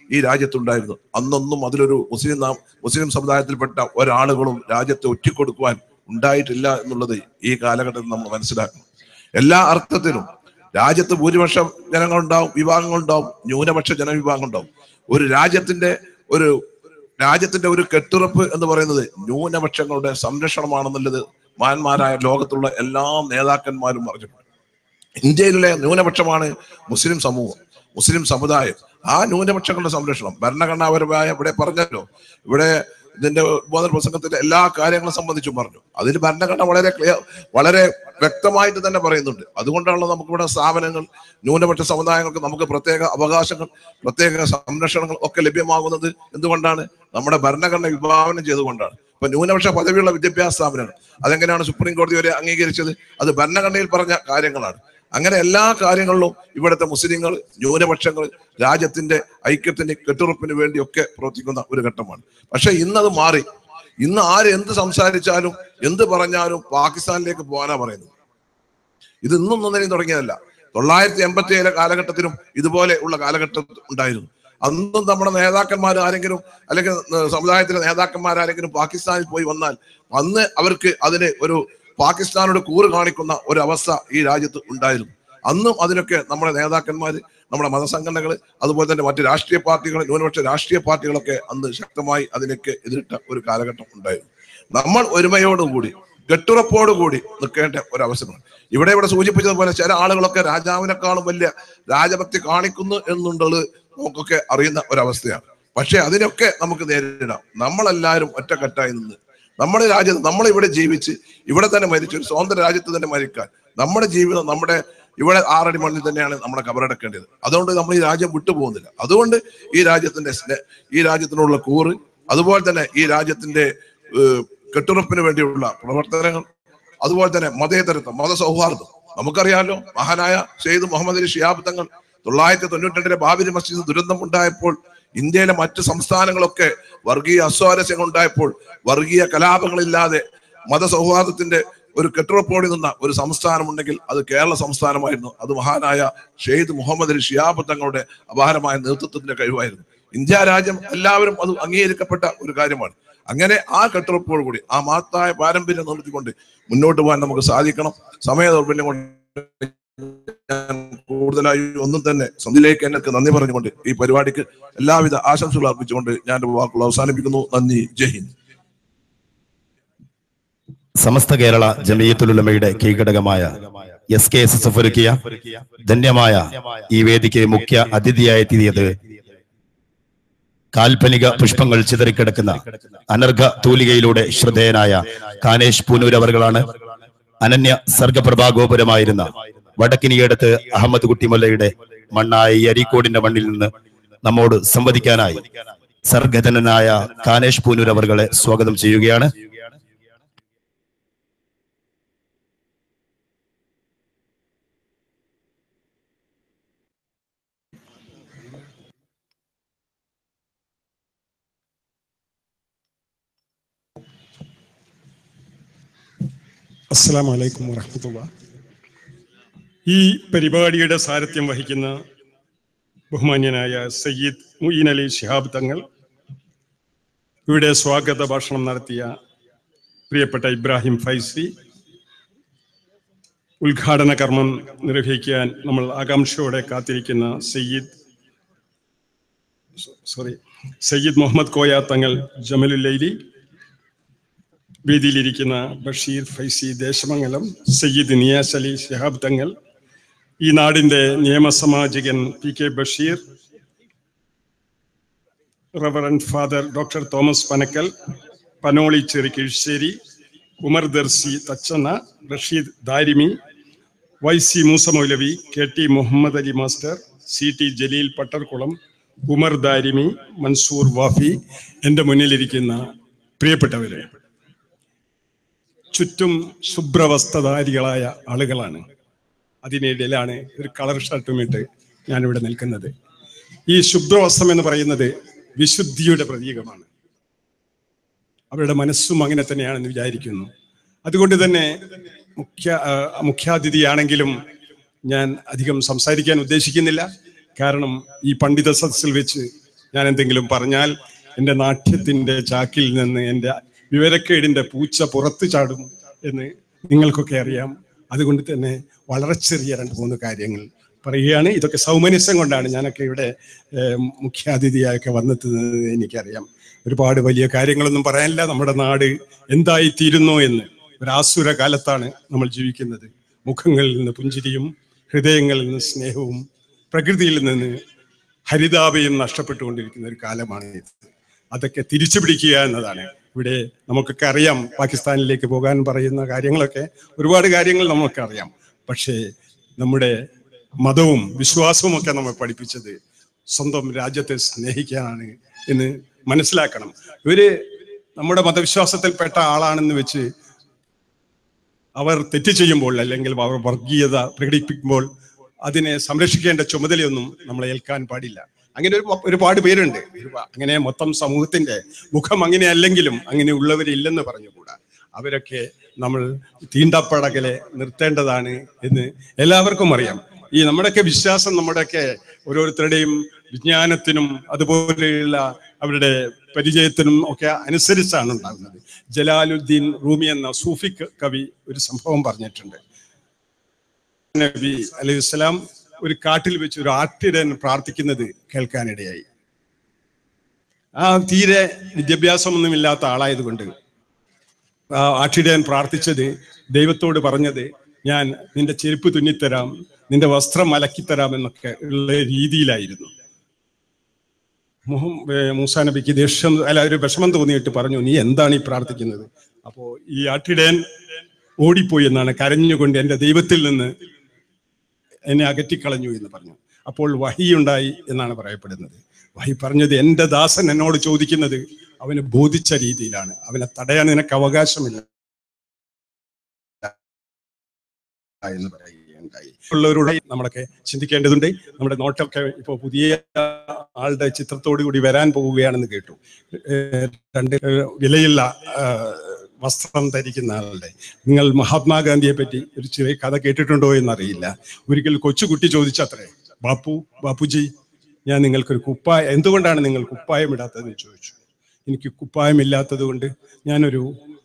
ഈ രാജ്യത്തുണ്ടായിരുന്നു അന്നൊന്നും അതിലൊരു മുസ്ലിം നാം മുസ്ലിം സമുദായത്തിൽപ്പെട്ട ഒരാളുകളും രാജ്യത്തെ ഒറ്റിക്കൊടുക്കുവാൻ ഉണ്ടായിട്ടില്ല എന്നുള്ളത് ഈ കാലഘട്ടത്തിൽ നമ്മൾ മനസ്സിലാക്കണം എല്ലാ അർത്ഥത്തിലും രാജ്യത്ത് ഭൂരിപക്ഷം ജനങ്ങളുണ്ടാവും വിഭാഗങ്ങളുണ്ടാവും ന്യൂനപക്ഷ ജനവിഭാഗം ഉണ്ടാവും ഒരു രാജ്യത്തിന്റെ ഒരു രാജ്യത്തിന്റെ ഒരു കെട്ടുറപ്പ് എന്ന് പറയുന്നത് ന്യൂനപക്ഷങ്ങളുടെ സംരക്ഷണമാണെന്നുള്ളത് മഹാന്മാരായ ലോകത്തുള്ള എല്ലാ നേതാക്കന്മാരും പറഞ്ഞിട്ടുണ്ട് ഇന്ത്യയിലെ ന്യൂനപക്ഷമാണ് മുസ്ലിം സമൂഹം മുസ്ലിം സമുദായം ആ ന്യൂനപക്ഷങ്ങളുടെ സംരക്ഷണം ഭരണഘടനാപരമായ ഇവിടെ പറഞ്ഞല്ലോ ഇവിടെ ഇതിന്റെ ഉദ്ബോധന പ്രസംഗത്തിലെ എല്ലാ കാര്യങ്ങളും സംബന്ധിച്ചും പറഞ്ഞു അതിൽ ഭരണഘടന വളരെ ക്ലിയർ വളരെ വ്യക്തമായിട്ട് തന്നെ പറയുന്നുണ്ട് അതുകൊണ്ടാണല്ലോ നമുക്കിവിടെ സ്ഥാപനങ്ങൾ ന്യൂനപക്ഷ സമുദായങ്ങൾക്ക് നമുക്ക് പ്രത്യേക അവകാശങ്ങൾ പ്രത്യേക സംരക്ഷണങ്ങൾ ഒക്കെ ലഭ്യമാകുന്നത് എന്തുകൊണ്ടാണ് നമ്മുടെ ഭരണഘടന വിഭാവനം ചെയ്തുകൊണ്ടാണ് ഇപ്പൊ ന്യൂനപക്ഷ പദവിയുള്ള വിദ്യാഭ്യാസ സ്ഥാപനങ്ങൾ അതെങ്ങനെയാണ് സുപ്രീം കോടതി വരെ അംഗീകരിച്ചത് അത് ഭരണഘടനയിൽ പറഞ്ഞ കാര്യങ്ങളാണ് അങ്ങനെ എല്ലാ കാര്യങ്ങളിലും ഇവിടുത്തെ മുസ്ലിങ്ങൾ ന്യൂനപക്ഷങ്ങൾ രാജ്യത്തിന്റെ ഐക്യത്തിന്റെ കെട്ടുറപ്പിന് വേണ്ടിയൊക്കെ പ്രവർത്തിക്കുന്ന ഒരു ഘട്ടമാണ് പക്ഷെ ഇന്നത് മാറി ഇന്ന് ആര് എന്ത് സംസാരിച്ചാലും എന്ത് പറഞ്ഞാലും പാകിസ്ഥാനിലേക്ക് പോകാനാ പറയുന്നത് ഇത് ഇന്നും ഒന്നിനും തുടങ്ങിയതല്ല തൊള്ളായിരത്തി എൺപത്തി ഏഴ് കാലഘട്ടത്തിലും ഇതുപോലെ ഉള്ള കാലഘട്ടം ഉണ്ടായിരുന്നു അന്നും നമ്മുടെ നേതാക്കന്മാർ ആരെങ്കിലും അല്ലെങ്കിൽ ഏർ സമുദായത്തിലെ നേതാക്കന്മാർ ആരെങ്കിലും പാകിസ്ഥാനിൽ പോയി വന്നാൽ അന്ന് അവർക്ക് അതിന് ഒരു പാകിസ്ഥാനോട് കൂറ് കാണിക്കുന്ന ഒരു അവസ്ഥ ഈ രാജ്യത്ത് ഉണ്ടായിരുന്നു അന്നും അതിനൊക്കെ നമ്മുടെ നേതാക്കന്മാർ നമ്മുടെ മതസംഘടനകൾ അതുപോലെ തന്നെ മറ്റ് രാഷ്ട്രീയ പാർട്ടികൾ ന്യൂനപക്ഷ രാഷ്ട്രീയ പാർട്ടികളൊക്കെ അന്ന് ശക്തമായി അതിനൊക്കെ എതിരിട്ട ഒരു കാലഘട്ടം ഉണ്ടായിരുന്നു നമ്മൾ ഒരുമയോടുകൂടി കെട്ടുറപ്പോടുകൂടി നിൽക്കേണ്ട ഒരു അവസരമാണ് ഇവിടെ ഇവിടെ സൂചിപ്പിച്ചതുപോലെ ചില ആളുകളൊക്കെ രാജാവിനെക്കാളും വലിയ രാജഭക്തി കാണിക്കുന്നു എന്നുള്ളത് നമുക്കൊക്കെ അറിയുന്ന ഒരവസ്ഥയാണ് പക്ഷെ അതിനൊക്കെ നമുക്ക് നേരിടാം നമ്മളെല്ലാവരും ഒറ്റക്കെട്ടായി നിന്ന് നമ്മുടെ രാജ്യത്ത് നമ്മൾ ഇവിടെ ജീവിച്ച് ഇവിടെ തന്നെ മരിച്ചു ഒരു സ്വതന്ത്ര രാജ്യത്ത് തന്നെ മരിക്കാൻ നമ്മുടെ ജീവിതം നമ്മുടെ ഇവിടെ ആറടി മണ്ണിൽ തന്നെയാണ് നമ്മളെ കബറടക്കേണ്ടത് അതുകൊണ്ട് നമ്മൾ ഈ രാജ്യം വിട്ടുപോകുന്നില്ല അതുകൊണ്ട് ഈ രാജ്യത്തിന്റെ സ്നേ- ഈ രാജ്യത്തിനുള്ള കൂറ് അതുപോലെ തന്നെ ഈ രാജ്യത്തിന്റെ ഏഹ്, കെട്ടുറപ്പിന് വേണ്ടിയുള്ള പ്രവർത്തനങ്ങൾ അതുപോലെ തന്നെ മതേതരത്വം മതസൗഹാർദ്ദം നമുക്കറിയാലോ മഹാനായ ഷെയ്ദ് മുഹമ്മദ് അലി ഷിയാബ് തങ്ങൾ തൊള്ളായിരത്തി തൊണ്ണൂറ്റി രണ്ടിലെ ബാബരി മസ്ജിദ് ദുരന്തം ഉണ്ടായപ്പോൾ ഇന്ത്യയിലെ മറ്റ് സംസ്ഥാനങ്ങളൊക്കെ വർഗീയ അസ്വാരസ്യങ്ങൾ ഉണ്ടായപ്പോൾ വർഗീയ കലാപങ്ങളില്ലാതെ മതസൗഹാർദ്ദത്തിന്റെ ഒരു കെട്ടുറപ്പോടി നിന്ന ഒരു സംസ്ഥാനമുണ്ടെങ്കിൽ അത് കേരള സംസ്ഥാനമായിരുന്നു അത് മഹാനായ ഷെയ്ദ് മുഹമ്മദ് അലി ഷിയാബ് തങ്ങളുടെ അപാരമായ നേതൃത്വത്തിന്റെ കഴിവായിരുന്നു ഇന്ത്യ രാജ്യം എല്ലാവരും അത് അംഗീകരിക്കപ്പെട്ട ഒരു കാര്യമാണ് അങ്ങനെ ആ കെട്ടുറപ്പോട് കൂടി ആ മഹത്തായ പാരമ്പര്യം നിർത്തിക്കൊണ്ട് മുന്നോട്ട് പോകാൻ നമുക്ക് സാധിക്കണം സമയ ദൗർബല്യം കൊണ്ട് ഞാൻ കൂടുതലായി ഒന്നും തന്നെ സന്ധിയിലേക്ക് എനിക്ക് നന്ദി പറഞ്ഞുകൊണ്ട് ഈ പരിപാടിക്ക് എല്ലാവിധ ആശംസകൾ അർപ്പിച്ചുകൊണ്ട് ഞാൻ എൻ്റെ വാക്കുകൾ അവസാനിപ്പിക്കുന്നു നന്ദി ജയ് ഹിന്ദ് സമസ്ത കേരള ജമീയത്തുലുലമയുടെ കീഴ്ഘടകമായ S K S S F ഒരുക്കിയ ധന്യമായ ഈ വേദിക്ക് മുഖ്യ അതിഥിയായി എത്തിയത് കാൽപ്പനിക പുഷ്പങ്ങൾ ചിതറിക്കിടക്കുന്ന അനർഘ തൂലികയിലൂടെ ശ്രദ്ധേയനായ കാനേഷ് പൂനൂർ അവർകളാണ് അനന്യ സർഗപ്രഭാഗോപുരമായിരുന്ന വടക്കിനിയടത്ത് അഹമ്മദ് കുട്ടിമല്ലയുടെ മണ്ണായ ഈ അരീക്കോടിന്റെ മണ്ണിൽ നിന്ന് നമ്മോട് സംവദിക്കാനായി സർഗജനനായ കാനേഷ് പൂനൂർ അവർകളെ സ്വാഗതം ചെയ്യുകയാണ് അസ്സാം വലൈക്കും വറഹമത്തുള്ള ഈ പരിപാടിയുടെ സാരഥ്യം വഹിക്കുന്ന ബഹുമാന്യനായ സയ്യിദ് മുയീൻ അലി ശിഹാബ് തങ്ങൾ ഇവിടെ സ്വാഗത ഭാഷണം നടത്തിയ പ്രിയപ്പെട്ട ഇബ്രാഹിം ഫൈസി ഉദ്ഘാടന കർമ്മം നിർവഹിക്കാൻ നമ്മൾ ആകാംക്ഷയോടെ കാത്തിരിക്കുന്ന സയ്യിദ് സോറി സയ്യിദ് മുഹമ്മദ് കോയ തങ്ങൾ ജമലുല്ലൈലി വേദിയിലിരിക്കുന്ന ബഷീർ ഫൈസി ദേശമംഗലം സയ്യിദ് നിയാസ് അലി ശിഹാബ് തങ്ങൾ ഈ നാടിന്റെ നിയമസമാജികൻ P K Basheer reverend father doctor Thomas Panakkal Panoli Cheri Keezhissery Umar Darsi Thachana Rasheed Darimi Y C Moosa Moulavi K T Muhammad Ali master C T Jaleel Pattarkulam Umar Darimi Mansoor Wafy എൻ്റെ മുന്നിലിരിക്കുന്ന പ്രിയപ്പെട്ടവരെ ചുറ്റും ശുഭ്രവസ്ത്രധാരികളായ ആളുകളാണ് അതിനിടയിലാണ് ഒരു കളർ ഷർട്ടും ഇട്ട് ഞാനിവിടെ നിൽക്കുന്നത് ഈ ശുഭ്രവസ്ത്രം എന്ന് പറയുന്നത് വിശുദ്ധിയുടെ പ്രതീകമാണ് അവരുടെ മനസ്സും അങ്ങനെ തന്നെയാണെന്ന് വിചാരിക്കുന്നു അതുകൊണ്ട് തന്നെ മുഖ്യ ആ, മുഖ്യാതിഥിയാണെങ്കിലും ഞാൻ അധികം സംസാരിക്കാൻ ഉദ്ദേശിക്കുന്നില്ല കാരണം ഈ പണ്ഡിത സദസ്സിൽ വെച്ച് ഞാൻ എന്തെങ്കിലും പറഞ്ഞാൽ എൻ്റെ നാട്യത്തിന്റെ ചാക്കിൽ നിന്ന് എൻ്റെ വിവരക്കേടിന്റെ പൂച്ച പുറത്തു ചാടും എന്ന് നിങ്ങൾക്കൊക്കെ അറിയാം അതുകൊണ്ട് തന്നെ വളരെ ചെറിയ രണ്ട് മൂന്ന് കാര്യങ്ങൾ പറയുകയാണ് ഇതൊക്കെ സൗമനസ്യം കൊണ്ടാണ് ഞാനൊക്കെ ഇവിടെ ഏഹ്, മുഖ്യാതിഥിയായൊക്കെ വന്നെത്തുന്നത് എനിക്കറിയാം ഒരുപാട് വലിയ കാര്യങ്ങളൊന്നും പറയാനില്ല നമ്മുടെ നാട് എന്തായി തീരുന്നു എന്ന് ഒരു ആസുര കാലത്താണ് നമ്മൾ ജീവിക്കുന്നത് മുഖങ്ങളിൽ നിന്ന് പുഞ്ചിരിയും ഹൃദയങ്ങളിൽ നിന്ന് സ്നേഹവും പ്രകൃതിയിൽ നിന്ന് ഹരിതാപയും നഷ്ടപ്പെട്ടുകൊണ്ടിരിക്കുന്ന ഒരു കാലമാണ് ഇത് അതൊക്കെ തിരിച്ചു പിടിക്കുക എന്നതാണ് ഇവിടെ നമുക്കൊക്കെ അറിയാം പാകിസ്ഥാനിലേക്ക് പോകാൻ പറയുന്ന കാര്യങ്ങളൊക്കെ ഒരുപാട് കാര്യങ്ങൾ നമുക്ക് അറിയാം പക്ഷേ നമ്മുടെ മതവും വിശ്വാസവും ഒക്കെ നമ്മെ പഠിപ്പിച്ചത് സ്വന്തം രാജ്യത്തെ സ്നേഹിക്കാനാണ് എന്ന് മനസ്സിലാക്കണം ഇവര് നമ്മുടെ മതവിശ്വാസത്തിൽപ്പെട്ട ആളാണെന്ന് വെച്ച് അവർ തെറ്റ് ചെയ്യുമ്പോൾ അല്ലെങ്കിൽ അവർ വർഗീയത പ്രകടിപ്പിക്കുമ്പോൾ അതിനെ സംരക്ഷിക്കേണ്ട ചുമതലയൊന്നും നമ്മളെ ഏൽക്കാൻ പാടില്ല അങ്ങനെ ഒരു ഒരുപാട് പേരുണ്ട് ഒരുപാ- അങ്ങനെ മൊത്തം സമൂഹത്തിന്റെ മുഖം അങ്ങനെ അല്ലെങ്കിലും അങ്ങനെ ഉള്ളവരില്ലെന്ന് പറഞ്ഞുകൂടാ അവരൊക്കെ നമ്മൾ തീണ്ടപ്പടകലെ നിർത്തേണ്ടതാണ് എന്ന് എല്ലാവർക്കും അറിയാം ഈ നമ്മുടെയൊക്കെ വിശ്വാസം നമ്മുടെയൊക്കെ ഓരോരുത്തരുടെയും വിജ്ഞാനത്തിനും അതുപോലെയുള്ള അവരുടെ പരിചയത്തിനും ഒക്കെ അനുസരിച്ചാണ് ഉണ്ടാകുന്നത് ജലാലുദ്ദീൻ റൂമി എന്ന സൂഫി ക- കവി ഒരു സംഭവം പറഞ്ഞിട്ടുണ്ട് നബി അലൈഹി സ്വലാം ഒരു കാട്ടിൽ വെച്ച് ഒരു ആട്ടിടൻ പ്രാർത്ഥിക്കുന്നത് കേൾക്കാനിടയായി ആ തീരെ വിദ്യാഭ്യാസമൊന്നുമില്ലാത്ത ആളായതുകൊണ്ട് ആ ആട്ടിടയൻ പ്രാർത്ഥിച്ചത് ദൈവത്തോട് പറഞ്ഞത് ഞാൻ നിന്റെ ചെരുപ്പ് തുന്നിത്തരാം നിന്റെ വസ്ത്രം അലക്കിത്തരാം എന്നൊക്കെ ഉള്ള രീതിയിലായിരുന്നു മുഹം ഏർ മൂസാ നബിക്ക് ദേഷ്യം അല്ല ഒരു വിഷമം തോന്നിയിട്ട് പറഞ്ഞു നീ എന്താണ് ഈ പ്രാർത്ഥിക്കുന്നത് അപ്പോ ഈ ആട്ടിടയൻ ഓടിപ്പോയി എന്നാണ് കരഞ്ഞുകൊണ്ട് എൻ്റെ ദൈവത്തിൽ നിന്ന് എന്നെ അകറ്റിക്കളഞ്ഞു എന്ന് പറഞ്ഞു അപ്പോൾ വഹിയുണ്ടായി എന്നാണ് പറയപ്പെടുന്നത് വഹി പറഞ്ഞത് എൻ്റെ ദാസൻ എന്നോട് ചോദിക്കുന്നത് അവന് ബോധിച്ച രീതിയിലാണ് അവനെ തടയാൻ നിനക്ക് അവകാശമില്ല എന്ന് പറയുകയുണ്ടായി ഉള്ളവരോട് നമ്മളൊക്കെ ചിന്തിക്കേണ്ടതുണ്ട് നമ്മുടെ നോട്ടൊക്കെ ഇപ്പോൾ പുതിയ ആളുടെ ചിത്രത്തോടു കൂടി വരാൻ പോവുകയാണെന്ന് കേട്ടു ഏഹ് രണ്ട് ഏഹ് വിലയുള്ള ആഹ് വസ്ത്രം ധരിക്കുന്ന ആളുടെ നിങ്ങൾ മഹാത്മാഗാന്ധിയെ പറ്റി ഒരു ചെറിയ കഥ കേട്ടിട്ടുണ്ടോ എന്നറിയില്ല ഒരിക്കൽ കൊച്ചുകുട്ടി ചോദിച്ചത്രേ ബാപ്പു ബാപ്പുജി ഞാൻ നിങ്ങൾക്കൊരു കുപ്പായ എന്തുകൊണ്ടാണ് നിങ്ങൾ കുപ്പായം ഇടാത്തതെന്ന് ചോദിച്ചു എനിക്ക് കുപ്പായം ഇല്ലാത്തത് കൊണ്ട് ഞാനൊരു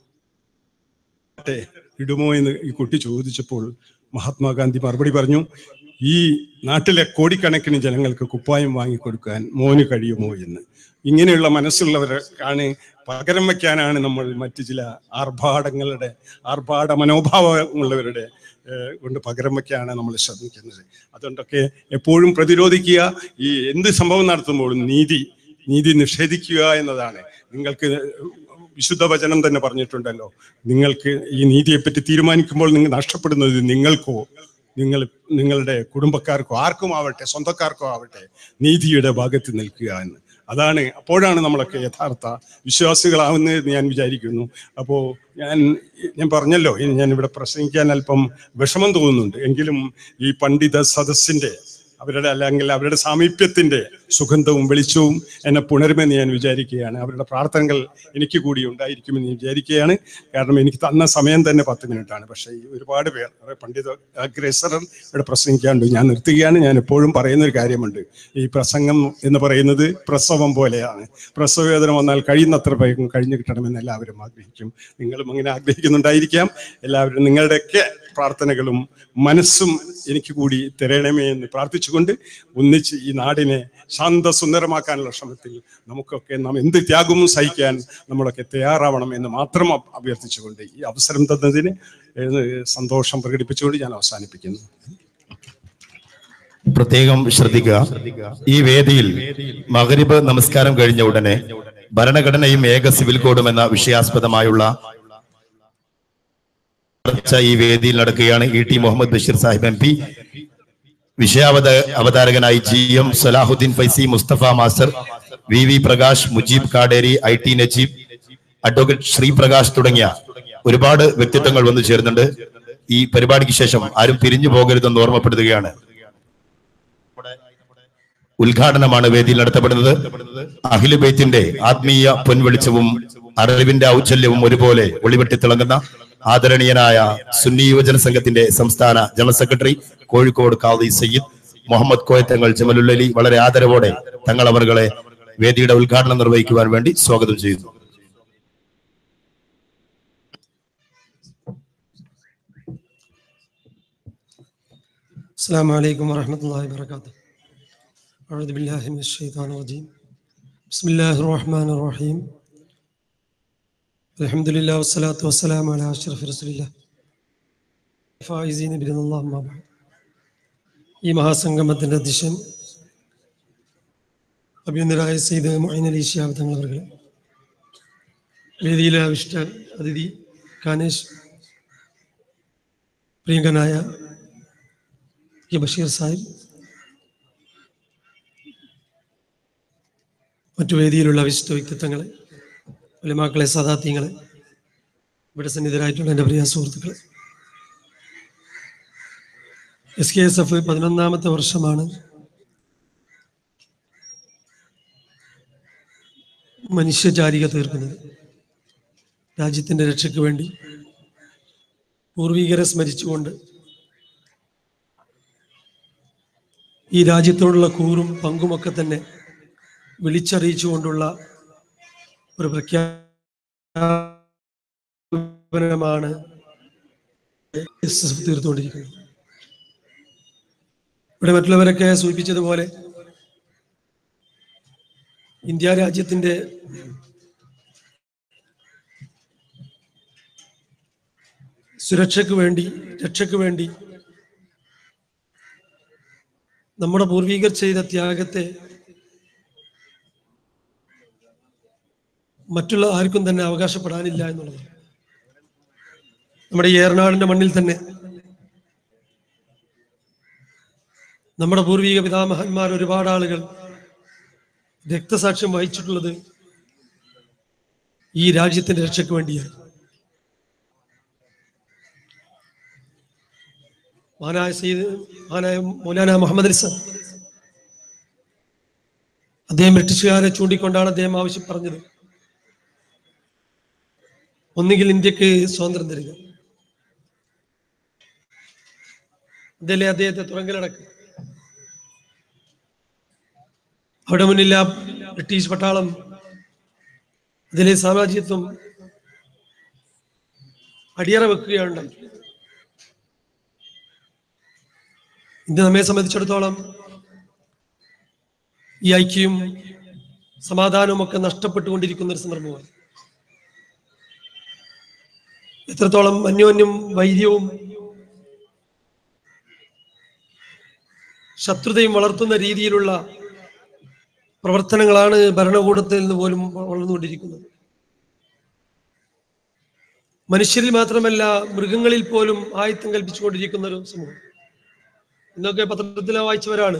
ഇടുമോ എന്ന് ഈ കുട്ടി ചോദിച്ചപ്പോൾ മഹാത്മാഗാന്ധി മറുപടി പറഞ്ഞു ഈ നാട്ടിലെ കോടിക്കണക്കിന് ജനങ്ങൾക്ക് കുപ്പായം വാങ്ങിക്കൊടുക്കാൻ മോന് കഴിയുമോ എന്ന് ഇങ്ങനെയുള്ള മനസ്സുള്ളവരാണ് പകരം വയ്ക്കാനാണ് നമ്മൾ മറ്റു ചില ആർഭാടങ്ങളുടെ ആർഭാട മനോഭാവമുള്ളവരുടെ ഏഹ്, കൊണ്ട് പകരം വയ്ക്കാനാണ് നമ്മൾ ശ്രമിക്കുന്നത് അതുകൊണ്ടൊക്കെ എപ്പോഴും പ്രതിരോധിക്കുക ഈ എന്ത് സംഭവം നടത്തുമ്പോഴും നീതി നീതി നിഷേധിക്കുക എന്നതാണ് നിങ്ങൾക്ക് വിശുദ്ധ വചനം തന്നെ പറഞ്ഞിട്ടുണ്ടല്ലോ നിങ്ങൾക്ക് ഈ നീതിയെപ്പറ്റി തീരുമാനിക്കുമ്പോൾ നിങ്ങൾ നഷ്ടപ്പെടുന്നത് നിങ്ങൾക്കോ നിങ്ങൾ നിങ്ങളുടെ കുടുംബക്കാർക്കോ ആർക്കും ആവട്ടെ സ്വന്തക്കാർക്കോ ആവട്ടെ നീതിയുടെ ഭാഗത്ത് നിൽക്കുക എന്ന് അതാണ് അപ്പോഴാണ് നമ്മളൊക്കെ യഥാർത്ഥ വിശ്വാസികളാവുന്നതെന്ന് ഞാൻ വിചാരിക്കുന്നു അപ്പോൾ ഞാൻ ഞാൻ പറഞ്ഞല്ലോ ഇനി ഞാൻ ഇവിടെ പ്രസംഗിക്കാൻ അല്പം വിഷമം തോന്നുന്നുണ്ട് എങ്കിലും ഈ പണ്ഡിത സദസ്സിന്റെ അവരുടെ അല്ലെങ്കിൽ അവരുടെ സാമീപ്യത്തിന്റെ സുഗന്ധവും വെളിച്ചവും എന്നെ പുണരുമെന്ന് ഞാൻ വിചാരിക്കുകയാണ് അവരുടെ പ്രാർത്ഥനകൾ എനിക്ക് കൂടി ഉണ്ടായിരിക്കുമെന്ന് ഞാൻ വിചാരിക്കുകയാണ് കാരണം എനിക്ക് തന്ന സമയം തന്നെ പത്ത് മിനിറ്റാണ് പക്ഷേ ഈ ഒരുപാട് പേർ അതായത് പണ്ഡിത അഗ്രസറർ ഇവിടെ പ്രസംഗിക്കാണ്ട് ഞാൻ നിർത്തുകയാണ് ഞാൻ എപ്പോഴും പറയുന്ന ഒരു കാര്യമുണ്ട് ഈ പ്രസംഗം എന്ന് പറയുന്നത് പ്രസവം പോലെയാണ് പ്രസവവേദന വന്നാൽ കഴിയുന്നത്ര വേഗം കഴിഞ്ഞു കിട്ടണമെന്ന് എല്ലാവരും ആഗ്രഹിക്കും നിങ്ങളും അങ്ങനെ ആഗ്രഹിക്കുന്നുണ്ടായിരിക്കാം എല്ലാവരും നിങ്ങളുടെയൊക്കെ പ്രാർത്ഥനകളും മനസ്സും എനിക്ക് കൂടി തരണമേ എന്ന് പ്രാർത്ഥിച്ചുകൊണ്ട് ഒന്നിച്ച് ഈ നാടിനെ ശാന്തസുന്ദരമാക്കാനുള്ള ശ്രമത്തിൽ നമുക്കൊക്കെ നാം എന്ത് ത്യാഗവും സഹിക്കാൻ നമ്മളൊക്കെ തയ്യാറാവണം എന്ന് മാത്രം അഭ- അഭ്യർത്ഥിച്ചുകൊണ്ട് ഈ അവസരം തന്നതിന് ഏഹ് സന്തോഷം പ്രകടിപ്പിച്ചുകൊണ്ട് ഞാൻ അവസാനിപ്പിക്കുന്നു പ്രത്യേകം ശ്രദ്ധിക്കുക ഈ വേദിയിൽ മകരിബ് നമസ്കാരം കഴിഞ്ഞ ഉടനെ ഭരണഘടനയും ഏക സിവിൽ കോഡും എന്ന വിഷയാസ്പദമായുള്ള ചർച്ച ഈ വേദിയിൽ നടക്കുകയാണ് E T Muhammad Basheer Sahib M P വിഷയാവത അവതാരകനായി G M Salahuddin Faizy Mustafa master V V Prakash Mujeeb Kaderi I T Najeeb advocate Sreeprakash തുടങ്ങിയ ഒരുപാട് വ്യക്തിത്വങ്ങൾ വന്നു ചേരുന്നുണ്ട് ഈ പരിപാടിക്ക് ശേഷം ആരും പിരിഞ്ഞു പോകരുതെന്ന് ഓർമ്മപ്പെടുത്തുകയാണ് ഉദ്ഘാടനമാണ് വേദിയിൽ നടത്തപ്പെടുന്നത് അഖിലുബൈത്തിന്റെ ആത്മീയ പൊൻവെളിച്ചവും അറിവിന്റെ ഔച്ചല്യവും ഒരുപോലെ ഒളിവെട്ടി തിളങ്ങുന്ന ആദരണീയനായ സുന്നി യുവജന സംഘത്തിന്റെ സംസ്ഥാന ജനറൽ സെക്രട്ടറി കോഴിക്കോട് കാദി സയ്യിദ് മുഹമ്മദ് കോയത്തങ്ങൾ ജമലുല്ലലി വളരെ ആദരവോടെ തങ്ങൾ അവർകളെ വേദിയുടെ ഉദ്ഘാടനം നിർവഹിക്കുവാൻ വേണ്ടി സ്വാഗതം ചെയ്യുന്നു السلام عليكم ورحمة الله وبركاته أعوذ بالله من الشيطان الرجيم بسم الله الرحمن الرحيم الحمد لله والصلاة والسلام على أشرف رسول الله فائزين بإذن الله ما بعد ഈ മഹാസംഗമത്തിൻ്റെ അധ്യക്ഷൻ അഭ്യന്തരായ സെയ്ത് മൊയ്ൻ അലി ഷിയാബ് തങ്ങൾ അവർ വേദിയിലെ അവിഷ്ട അതിഥി കാനേഷ് പ്രിയങ്കനായ കെ ബഷീർ സാഹിബ് മറ്റു വേദിയിലുള്ള വിശിഷ്ട വ്യക്തിത്വങ്ങളെ ഉലമാക്കളെ സദാത്യങ്ങളെ ഇവിടെ സന്നിധരായിട്ടുള്ള എൻ്റെ പ്രിയ സുഹൃത്തുക്കളെ എസ് കെ എസ് എഫ് പതിനൊന്നാമത്തെ വർഷമാണ് മനുഷ്യചാരിക തീർക്കുന്നത് രാജ്യത്തിൻ്റെ രക്ഷയ്ക്ക് വേണ്ടി പൂർവികരെ സ്മരിച്ചുകൊണ്ട് ഈ രാജ്യത്തോടുള്ള കൂറും പങ്കുമൊക്കെ തന്നെ വിളിച്ചറിയിച്ചുകൊണ്ടുള്ള ഒരു പ്രഖ്യാപനമാണ് എസ് എസ് എഫ് തീർത്തുകൊണ്ടിരിക്കുന്നത് ഇവിടെ മറ്റുള്ളവരൊക്കെ സൂചിപ്പിച്ചതുപോലെ ഇന്ത്യ രാജ്യത്തിന്റെ സുരക്ഷയ്ക്ക് വേണ്ടി രക്ഷയ്ക്ക് വേണ്ടി നമ്മുടെ പൂർവികർ ചെയ്ത ത്യാഗത്തെ മറ്റുള്ള ആർക്കും തന്നെ അവകാശപ്പെടാനില്ല എന്നുള്ളത് നമ്മുടെ ഈ ഏറനാടിന്റെ മണ്ണിൽ തന്നെ നമ്മുടെ പൂർവിക പിതാമഹന്മാർ ഒരുപാട് ആളുകൾ രക്തസാക്ഷ്യം വഹിച്ചിട്ടുള്ളത് ഈ രാജ്യത്തിന്റെ രക്ഷയ്ക്ക് വേണ്ടിയാണ് മഹാനായ സയ്യിദ് മഹാനായ മൗലാന മുഹമ്മദ് അലി സാബ് അദ്ദേഹം ബ്രിട്ടീഷുകാരെ ചൂണ്ടിക്കൊണ്ടാണ് അദ്ദേഹം ആവശ്യം പറഞ്ഞത് ഒന്നുകിൽ ഇന്ത്യക്ക് സ്വാതന്ത്ര്യം തരിക അതല്ലേ അദ്ദേഹത്തെ തുറങ്കലടക്കുക അവിടെ മുന്നിൽ ആ ബ്രിട്ടീഷ് പട്ടാളം അതിലെ സാമ്രാജ്യത്വം അടിയറ വെക്കുകയുണ്ടായി ഇന്ത്യ നമ്മെ സംബന്ധിച്ചിടത്തോളം ഈ ഐക്യവും സമാധാനവും ഒക്കെ നഷ്ടപ്പെട്ടുകൊണ്ടിരിക്കുന്ന ഒരു സന്ദർഭമാണ് എത്രത്തോളം അന്യോന്യം വൈദ്യവും ശത്രുതയും വളർത്തുന്ന രീതിയിലുള്ള പ്രവർത്തനങ്ങളാണ് ഭരണകൂടത്തിൽ നിന്ന് പോലും വളർന്നുകൊണ്ടിരിക്കുന്നത് മനുഷ്യരിൽ മാത്രമല്ല മൃഗങ്ങളിൽ പോലും ആയുധം കൽപ്പിച്ചുകൊണ്ടിരിക്കുന്ന ഒരു സമൂഹം ഇന്നൊക്കെ പത്രത്തിലെ വായിച്ചവരാണ്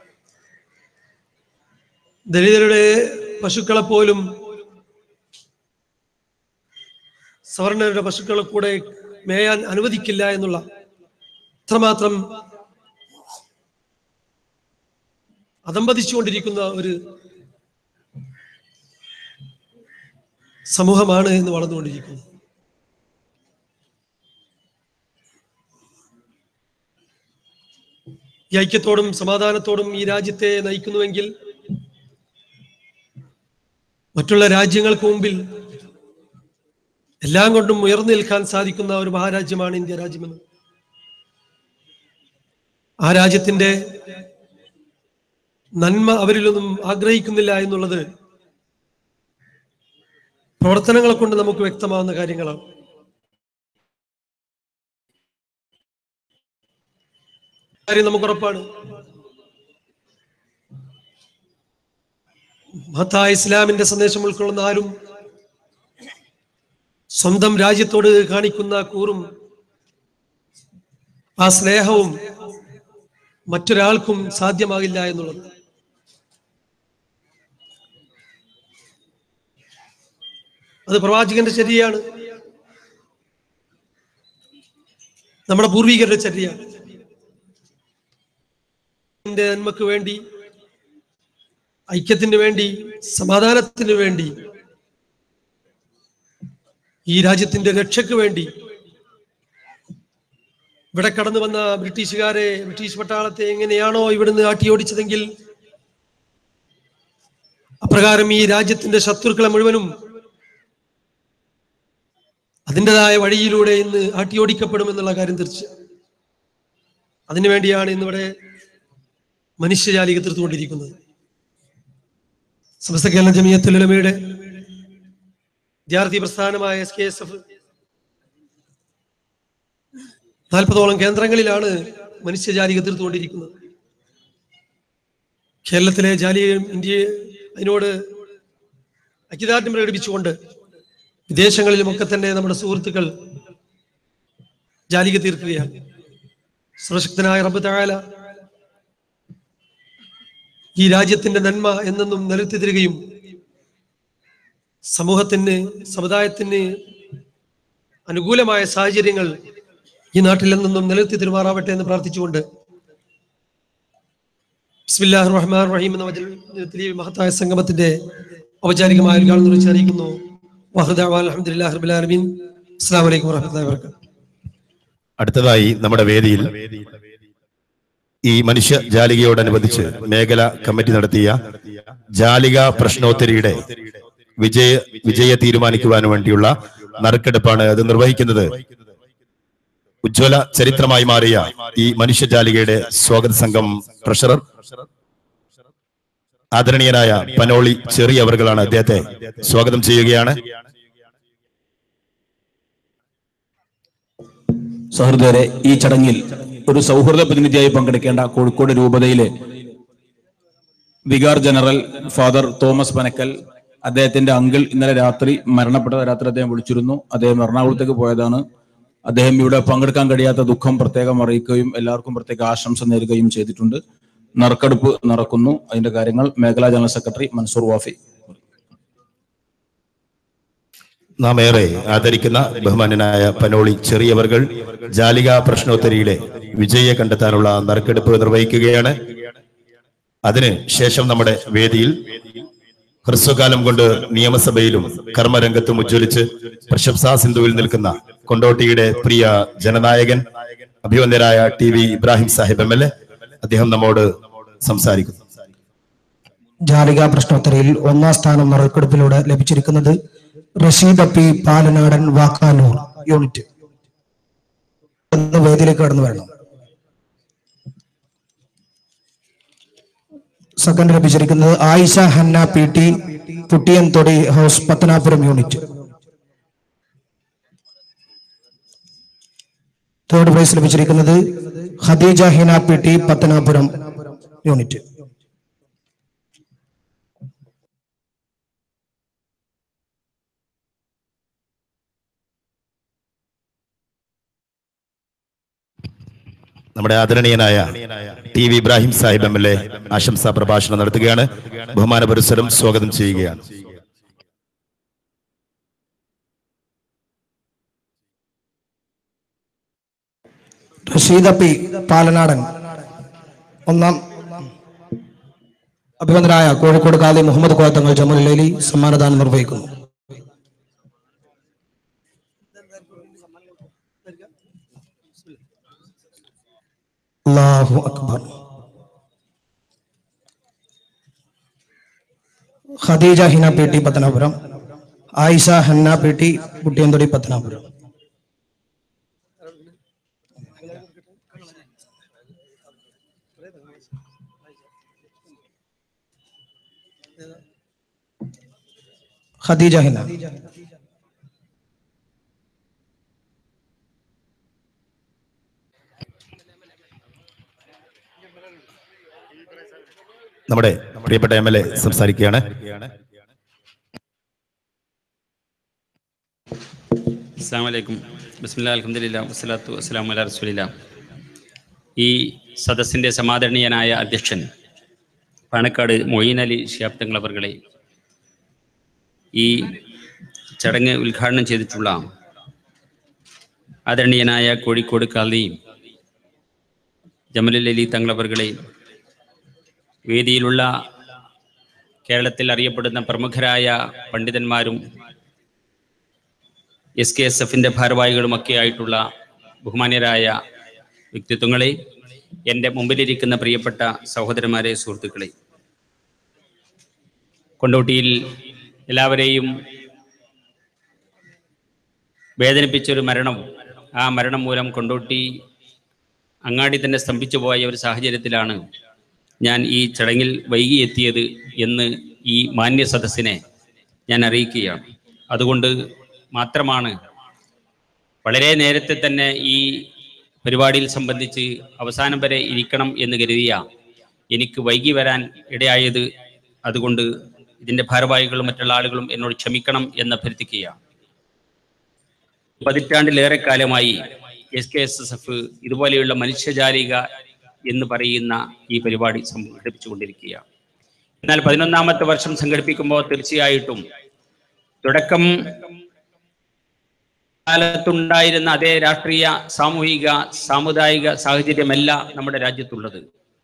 ദലിതരുടെ പശുക്കളെ പോലും സവർണരുടെ പശുക്കളെ കൂടെ മേയാൻ അനുവദിക്കില്ല എന്നുള്ള അത്രമാത്രം അതമ്പതിച്ചുകൊണ്ടിരിക്കുന്ന ഒരു സമൂഹമാണ് എന്ന് വളർന്നുകൊണ്ടിരിക്കുന്നത് ഈ ഐക്യത്തോടും സമാധാനത്തോടും ഈ രാജ്യത്തെ നയിക്കുന്നുവെങ്കിൽ മറ്റുള്ള രാജ്യങ്ങൾക്ക് മുമ്പിൽ എല്ലാം കൊണ്ടും ഉയർന്നു നിൽക്കാൻ സാധിക്കുന്ന ഒരു മഹാരാജ്യമാണ് ഇന്ത്യ രാജ്യമെന്ന് ആ രാജ്യത്തിന്റെ നന്മ അവരിലൊന്നും ആഗ്രഹിക്കുന്നില്ല എന്നുള്ളത് പ്രവർത്തനങ്ങളെ കൊണ്ട് നമുക്ക് വ്യക്തമാവുന്ന കാര്യങ്ങളാണ് കാര്യം നമുക്ക് ഉറപ്പാണ് മഹത്തായ ഇസ്ലാമിന്റെ സന്ദേശം ഉൾക്കൊള്ളുന്ന ആരും സ്വന്തം രാജ്യത്തോട് കാണിക്കുന്ന കൂറും ആ സ്നേഹവും മറ്റൊരാൾക്കും സാധ്യമാകില്ല എന്നുള്ളത് അത് പ്രവാചകന്റെ ചര്യയാണ് നമ്മുടെ പൂർവികരുടെ ചര്യയാണ് നന്മക്ക് വേണ്ടി ഐക്യത്തിന് വേണ്ടി സമാധാനത്തിന് വേണ്ടി ഈ രാജ്യത്തിന്റെ രക്ഷയ്ക്ക് വേണ്ടി ഇവിടെ കടന്നു വന്ന ബ്രിട്ടീഷുകാരെ ബ്രിട്ടീഷ് പട്ടാളത്തെ എങ്ങനെയാണോ ഇവിടുന്ന് ആട്ടിയോടിച്ചതെങ്കിൽ അപ്രകാരം ഈ രാജ്യത്തിന്റെ ശത്രുക്കളെ മുഴുവനും അതിൻ്റെതായ വഴിയിലൂടെ ഇന്ന് ആട്ടിയോടിക്കപ്പെടുമെന്നുള്ള കാര്യം തീർച്ച അതിനുവേണ്ടിയാണ് ഇന്നിവിടെ മനുഷ്യജാലിക തീർത്തുകൊണ്ടിരിക്കുന്നത് സമസ്ത കേരള ജമിയത്തുലമയുടെ വിദ്യാർത്ഥി പ്രസ്ഥാനമായ എസ് കെ എസ് എഫ് നാൽപ്പതോളം കേന്ദ്രങ്ങളിലാണ് മനുഷ്യജാലിക തീർത്തുകൊണ്ടിരിക്കുന്നത് കേരളത്തിലെ ജാലിയും ഇന്ത്യ അതിനോട് ഐക്യദാർഢ്യം പ്രകടിപ്പിച്ചുകൊണ്ട് വിദേശങ്ങളിലുമൊക്കെ തന്നെ നമ്മുടെ സുഹൃത്തുക്കൾ ജാലിക തീർക്കുകയാണ് സർവശക്തനായ റബ്ബ് തായാല ഈ രാജ്യത്തിന്റെ നന്മ എന്നെന്നും നിലത്തി തരികയും സമൂഹത്തിന് സമുദായത്തിന് അനുകൂലമായ സാഹചര്യങ്ങൾ ഈ നാട്ടിൽ നിന്നും നിലനിർത്തി തിരുമാറാവട്ടെ എന്ന് പ്രാർത്ഥിച്ചുകൊണ്ട് ബിസ്മില്ലാഹിർ റഹ്മാൻ റഹീം എന്ന വചനത്തിൽ ഈ മഹത്തായ സംഗമത്തിന്റെ ഔപചാരികമായ ഉദ്ഘാടനം കുറിച്ച് അറിയിക്കുന്നു വഹദാവാൻ അൽഹംദുലില്ലാഹി റബ്ബിൽ ആലമീൻ അസ്സലാമു അലൈക്കും വറഹ്മത്തുള്ളാഹി വബറകാതുഹു അടുത്തതായി നമ്മുടെ വേദിയിൽ ഈ മനുഷ്യ ജാലികയോടനുബന്ധിച്ച് മേഖല കമ്മിറ്റി നടത്തിയ ജാലിക പ്രശ്നോത്തരിയുടെ വിജയ വിജയ തീരുമാനിക്കുവാൻ വേണ്ടിയുള്ള നറുക്കെടുപ്പാണ് അത് നിർവഹിക്കുന്നത് ഉജ്ജ്വല ചരിത്രമായി മാറിയ ഈ മനുഷ്യജാലികയുടെ സ്വാഗത സംഘം ട്രഷറർ ആദരണീയനായ പനോളി ചെറിയ അവർകളാണ് അദ്ദേഹത്തെ സ്വാഗതം ചെയ്യുകയാണ് സഹൃദയരെ ഈ ചടങ്ങിൽ ഒരു സൗഹൃദ പ്രതിനിധിയായി പങ്കെടുക്കേണ്ട കോഴിക്കോട് രൂപതയിലെ vicar general father Thomas Panakkal അദ്ദേഹത്തിന്റെ അങ്കിൾ ഇന്നലെ രാത്രി മരണപ്പെട്ട രാത്രി അദ്ദേഹം വിളിച്ചിരുന്നു അദ്ദേഹം എറണാകുളത്തേക്ക് പോയതാണ് അദ്ദേഹം ഇവിടെ പങ്കെടുക്കാൻ കഴിയാത്ത ദുഃഖം പ്രത്യേകം അറിയിക്കുകയും എല്ലാവർക്കും പ്രത്യേക ആശംസ നേരുകയും ചെയ്തിട്ടുണ്ട് നറുക്കെടുപ്പ് നടക്കുന്നു അതിന്റെ കാര്യങ്ങൾ മേഖലാ ജനറൽ സെക്രട്ടറി മൻസൂർ വാഫി നാം ഏറെ ആദരിക്കുന്ന ബഹുമാനനായ പനോളി ചെറിയവർകൾ ജാലിക പ്രശ്നോത്തരിയിലെ വിജയെ കണ്ടെത്താനുള്ള നറുക്കെടുപ്പ് നിർവഹിക്കുകയാണ് അതിന് ശേഷം നമ്മുടെ വേദിയിൽ ഹ്രസ്വകാലം കൊണ്ട് നിയമസഭയിലും കർമ്മരംഗത്തും ഉജ്ജ്വലിച്ച് പ്രശംസാ സിന്ധുവിൽ നിൽക്കുന്ന കൊണ്ടോട്ടിയുടെ പ്രിയ ജനനായകൻ അഭിവന്ദരായ T V Ibrahim Sahib M L A അദ്ദേഹം നമ്മോട് സംസാരിക്കുന്നു ജാലിക പ്രശ്നോത്തരയിൽ ഒന്നാം സ്ഥാനം നറുക്കെടുപ്പിലൂടെ ലഭിച്ചിരിക്കുന്നത് റഷീദ് പി പാലനാടൻ വാക്കാനൂർ യൂണിറ്റ് ഒന്ന് വേദിയിലേക്ക് കടന്നു വരണം സെക്കൻഡ് ലഭിച്ചിരിക്കുന്നത് Ayisha Hanna P T Puttiyanthodi house Pathanapuram unit third prize ലഭിച്ചിരിക്കുന്നത് Khadeeja Hina P T Pathanapuram unit നമ്മുടെ ആദരണീയനായ T V Ibrahim Sahib M L A ആശംസാ പ്രഭാഷണം നടത്തുകയാണ് ബഹുമാന പുരസ്സരം സ്വാഗതം ചെയ്യുകയാണ് റഷീദ പി പാലനാടൻ ഒന്നാം അഭിനന്ദനായ കോഴിക്കോട് കാലി മുഹമ്മദ് കോയത്തങ്ങൾ ജമലുലേലി സമ്മാനദാനം നിർവഹിക്കുന്നു അല്ലാഹു അക്ബർ Khadeeja Hina P T Pathanapuram Ayisha Hanna P T Kuttiyanthodi Pathanapuram Khadeeja Hina നമ്മുടെ പ്രിയപ്പെട്ട എം എൽ എ സംസാരിക്കുകയാണ് അസ്സാം വലൈക്കും ബിസ്മില്ലാ അലഹമ്മദില്ല വസ്സലാത്തു വസ്സലാം അല റസൂലില്ല ഈ സദസ്സിൻ്റെ സമാദരണീയനായ അധ്യക്ഷൻ പാണക്കാട് മൊയ്യൻ അലി ഷിയാബ് തങ്ങളവർകളെ ഈ ചടങ്ങ് ഉദ്ഘാടനം ചെയ്തിട്ടുള്ള ആദരണീയനായ കോഴിക്കോട് കാലി ജമലുൽ അലി തങ്ങളവർകളെ വേദിയിലുള്ള കേരളത്തിൽ അറിയപ്പെടുന്ന പ്രമുഖരായ പണ്ഡിതന്മാരും എസ് കെ എസ് എഫിൻ്റെ ഭാരവാഹികളുമൊക്കെ ആയിട്ടുള്ള ബഹുമാന്യരായ വ്യക്തിത്വങ്ങളെ എൻ്റെ മുമ്പിലിരിക്കുന്ന പ്രിയപ്പെട്ട സഹോദരന്മാരെ സുഹൃത്തുക്കളെ കൊണ്ടോട്ടിയിൽ എല്ലാവരെയും വേദനിപ്പിച്ചൊരു മരണം ആ മരണം മൂലം കൊണ്ടോട്ടി അങ്ങാടി തന്നെ സ്തംഭിച്ചു പോയ ഒരു സാഹചര്യത്തിലാണ് ഞാൻ ഈ ചടങ്ങിൽ വൈകി എത്തിയത് എന്ന് ഈ മാന്യ സദസ്സിനെ ഞാൻ അറിയിക്കുകയാണ് അതുകൊണ്ട് മാത്രമാണ് വളരെ നേരത്തെ തന്നെ ഈ പരിപാടിയിൽ സംബന്ധിച്ച് അവസാനം വരെ ഇരിക്കണം എന്ന് കരുതിയ എനിക്ക് വൈകി വരാൻ ഇടയായത് അതുകൊണ്ട് ഇതിന്റെ ഭാരവാഹികളും മറ്റുള്ള ആളുകളും എന്നോട് ക്ഷമിക്കണം എന്ന് അഭ്യർത്ഥിക്കുകയാണ് പതിറ്റാണ്ടിലേറെ കാലമായി S K S S F ഇതുപോലെയുള്ള മനുഷ്യജാലിക എന്ന് പറയുന്ന ഈ പരിപാടി സംഘടിപ്പിച്ചുകൊണ്ടിരിക്കുകയാണ് എന്നാൽ പതിനൊന്നാമത്തെ വർഷം സംഘടിപ്പിക്കുമ്പോൾ തീർച്ചയായിട്ടും തുടക്കം കാലത്തുണ്ടായിരുന്ന അതേ രാഷ്ട്രീയ സാമൂഹിക സാമുദായിക സാഹചര്യമല്ല നമ്മുടെ രാജ്യത്തുള്ളത്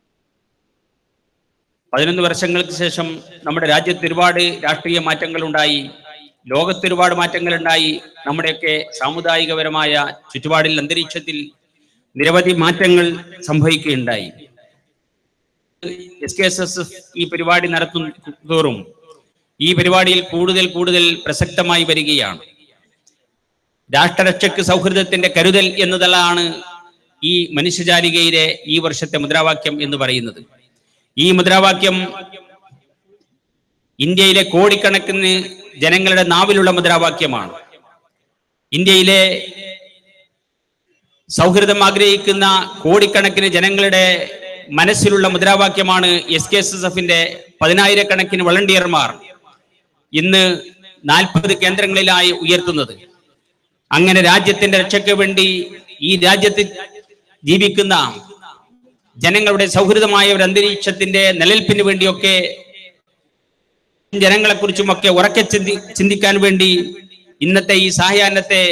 പതിനൊന്ന് വർഷങ്ങൾക്ക് ശേഷം നമ്മുടെ രാജ്യത്ത് ഒരുപാട് രാഷ്ട്രീയ മാറ്റങ്ങൾ ഉണ്ടായി ലോകത്ത് ഒരുപാട് മാറ്റങ്ങൾ ഉണ്ടായി നമ്മുടെയൊക്കെ സാമുദായികപരമായ ചുറ്റുപാടിൽ അന്തരീക്ഷത്തിൽ നിരവധി മാറ്റങ്ങൾ സംഭവിക്കുകയുണ്ടായി S K S S F ഈ പരിപാടി നടത്തും തോറും ഈ പരിപാടിയിൽ കൂടുതൽ കൂടുതൽ പ്രസക്തമായി വരികയാണ് രാഷ്ട്രരക്ഷയ്ക്ക് സൗഹൃദത്തിന്റെ കരുതൽ എന്നതാണ് ഈ മനുഷ്യജാലികയിലെ ഈ വർഷത്തെ മുദ്രാവാക്യം എന്ന് പറയുന്നത് ഈ മുദ്രാവാക്യം ഇന്ത്യയിലെ കോടിക്കണക്കിന് ജനങ്ങളുടെ നാവിലുള്ള മുദ്രാവാക്യമാണ് ഇന്ത്യയിലെ സൗഹൃദം ആഗ്രഹിക്കുന്ന കോടിക്കണക്കിന് ജനങ്ങളുടെ മനസ്സിലുള്ള മുദ്രാവാക്യമാണ് എസ് കെ എസ് എസ് എഫിന്റെ പതിനായിരക്കണക്കിന് വളണ്ടിയർമാർ ഇന്ന് നാൽപ്പത് കേന്ദ്രങ്ങളിലായി ഉയർത്തുന്നത് അങ്ങനെ രാജ്യത്തിന്റെ രക്ഷയ്ക്ക് വേണ്ടി ഈ രാജ്യത്ത് ജീവിക്കുന്ന ജനങ്ങളുടെ സൗഹൃദമായ ഒരു അന്തരീക്ഷത്തിന്റെ നിലനിൽപ്പിന് വേണ്ടിയൊക്കെ ജനങ്ങളെ കുറിച്ചുമൊക്കെ ഉറക്കെ ചിന്തി ചിന്തിക്കാൻ വേണ്ടി ഇന്നത്തെ ഈ സായാഹ്നത്തെ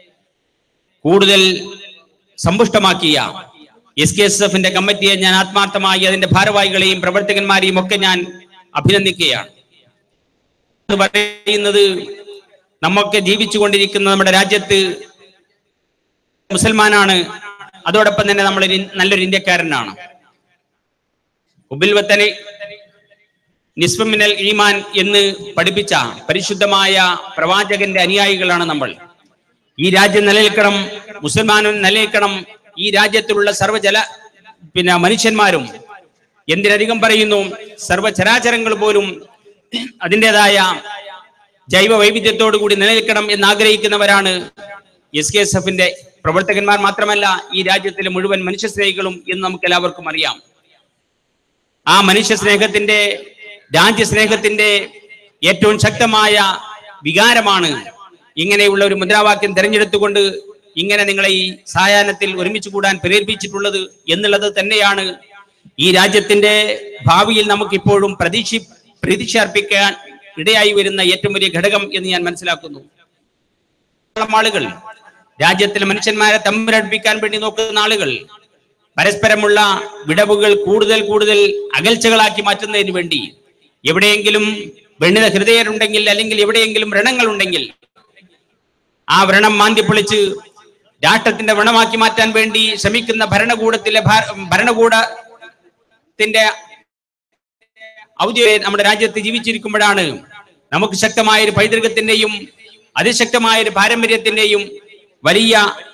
കൂടുതൽ സമ്പുഷ്ടമാക്കിയ എസ് കെ എസ് എഫിന്റെ കമ്മിറ്റിയെ ഞാൻ ആത്മാർത്ഥമായി അതിന്റെ ഭാരവാഹികളെയും പ്രവർത്തകന്മാരെയും ഒക്കെ ഞാൻ അഭിനന്ദിക്കുകയാണ് എന്ന് പറയുന്നത് നമ്മൊക്കെ ജീവിച്ചുകൊണ്ടിരിക്കുന്ന നമ്മുടെ രാജ്യത്ത് മുസൽമാനാണ് അതോടൊപ്പം തന്നെ നമ്മളൊരു നല്ലൊരു ഇന്ത്യക്കാരനാണ് ഉബിൽ വത്തനെ നിസ്ഫമിനൽ ഈമാൻ എന്ന് പഠിപ്പിച്ച പരിശുദ്ധമായ പ്രവാചകന്റെ അനുയായികളാണ് നമ്മൾ ഈ രാജ്യം നിലനിൽക്കണം മുസൽമാനും നിലനിൽക്കണം ഈ രാജ്യത്തിലുള്ള സർവ്വജല പിന്നെ മനുഷ്യന്മാരും എന്തിനധികം പറയുന്നു സർവ്വചരാചരങ്ങൾ പോലും അതിൻ്റെതായ ജൈവ വൈവിധ്യത്തോടു കൂടി നിലനിൽക്കണം എന്ന് ആഗ്രഹിക്കുന്നവരാണ് എസ് കെ എസ് എഫിന്റെ പ്രവർത്തകന്മാർ മാത്രമല്ല ഈ രാജ്യത്തിലെ മുഴുവൻ മനുഷ്യ സ്നേഹികളും എന്ന് നമുക്ക് എല്ലാവർക്കും അറിയാം ആ മനുഷ്യ സ്നേഹത്തിന്റെ രാജ്യസ്നേഹത്തിന്റെ ഏറ്റവും ശക്തമായ വികാരമാണ് ഇങ്ങനെയുള്ള ഒരു മുദ്രാവാക്യം തെരഞ്ഞെടുത്തുകൊണ്ട് ഇങ്ങനെ നിങ്ങളെ ഈ സായാഹ്നത്തിൽ ഒരുമിച്ച് കൂടാൻ പ്രേരിപ്പിച്ചിട്ടുള്ളത് എന്നുള്ളത് തന്നെയാണ് ഈ രാജ്യത്തിന്റെ ഭാവിയിൽ നമുക്ക് ഇപ്പോഴും പ്രതീക്ഷ പ്രതീക്ഷ അർപ്പിക്കാൻ ഇടയായി വരുന്ന ഏറ്റവും വലിയ ഘടകം എന്ന് ഞാൻ മനസ്സിലാക്കുന്നു ആളുകൾ രാജ്യത്തിലെ മനുഷ്യന്മാരെ തമ്മിലടുപ്പിക്കാൻ വേണ്ടി നോക്കുന്ന ആളുകൾ പരസ്പരമുള്ള വിടവുകൾ കൂടുതൽ കൂടുതൽ അകൽച്ചകളാക്കി മാറ്റുന്നതിന് വേണ്ടി എവിടെയെങ്കിലും വെണ്ണിത ഹൃദയരുണ്ടെങ്കിൽ അല്ലെങ്കിൽ എവിടെയെങ്കിലും വ്രണങ്ങൾ ഉണ്ടെങ്കിൽ ആ വ്രണം മാന്തിപ്പൊളിച്ച് രാഷ്ട്രത്തിന്റെ വ്രണമാക്കി മാറ്റാൻ വേണ്ടി ശ്രമിക്കുന്ന ഭരണകൂടത്തിലെ ഭാര- ഭരണകൂടത്തിന്റെ ഔദ്യോഗിക നമ്മുടെ രാജ്യത്ത് ജീവിച്ചിരിക്കുമ്പോഴാണ് നമുക്ക് ശക്തമായ ഒരു പൈതൃകത്തിന്റെയും അതിശക്തമായ ഒരു പാരമ്പര്യത്തിന്റെയും വലിയ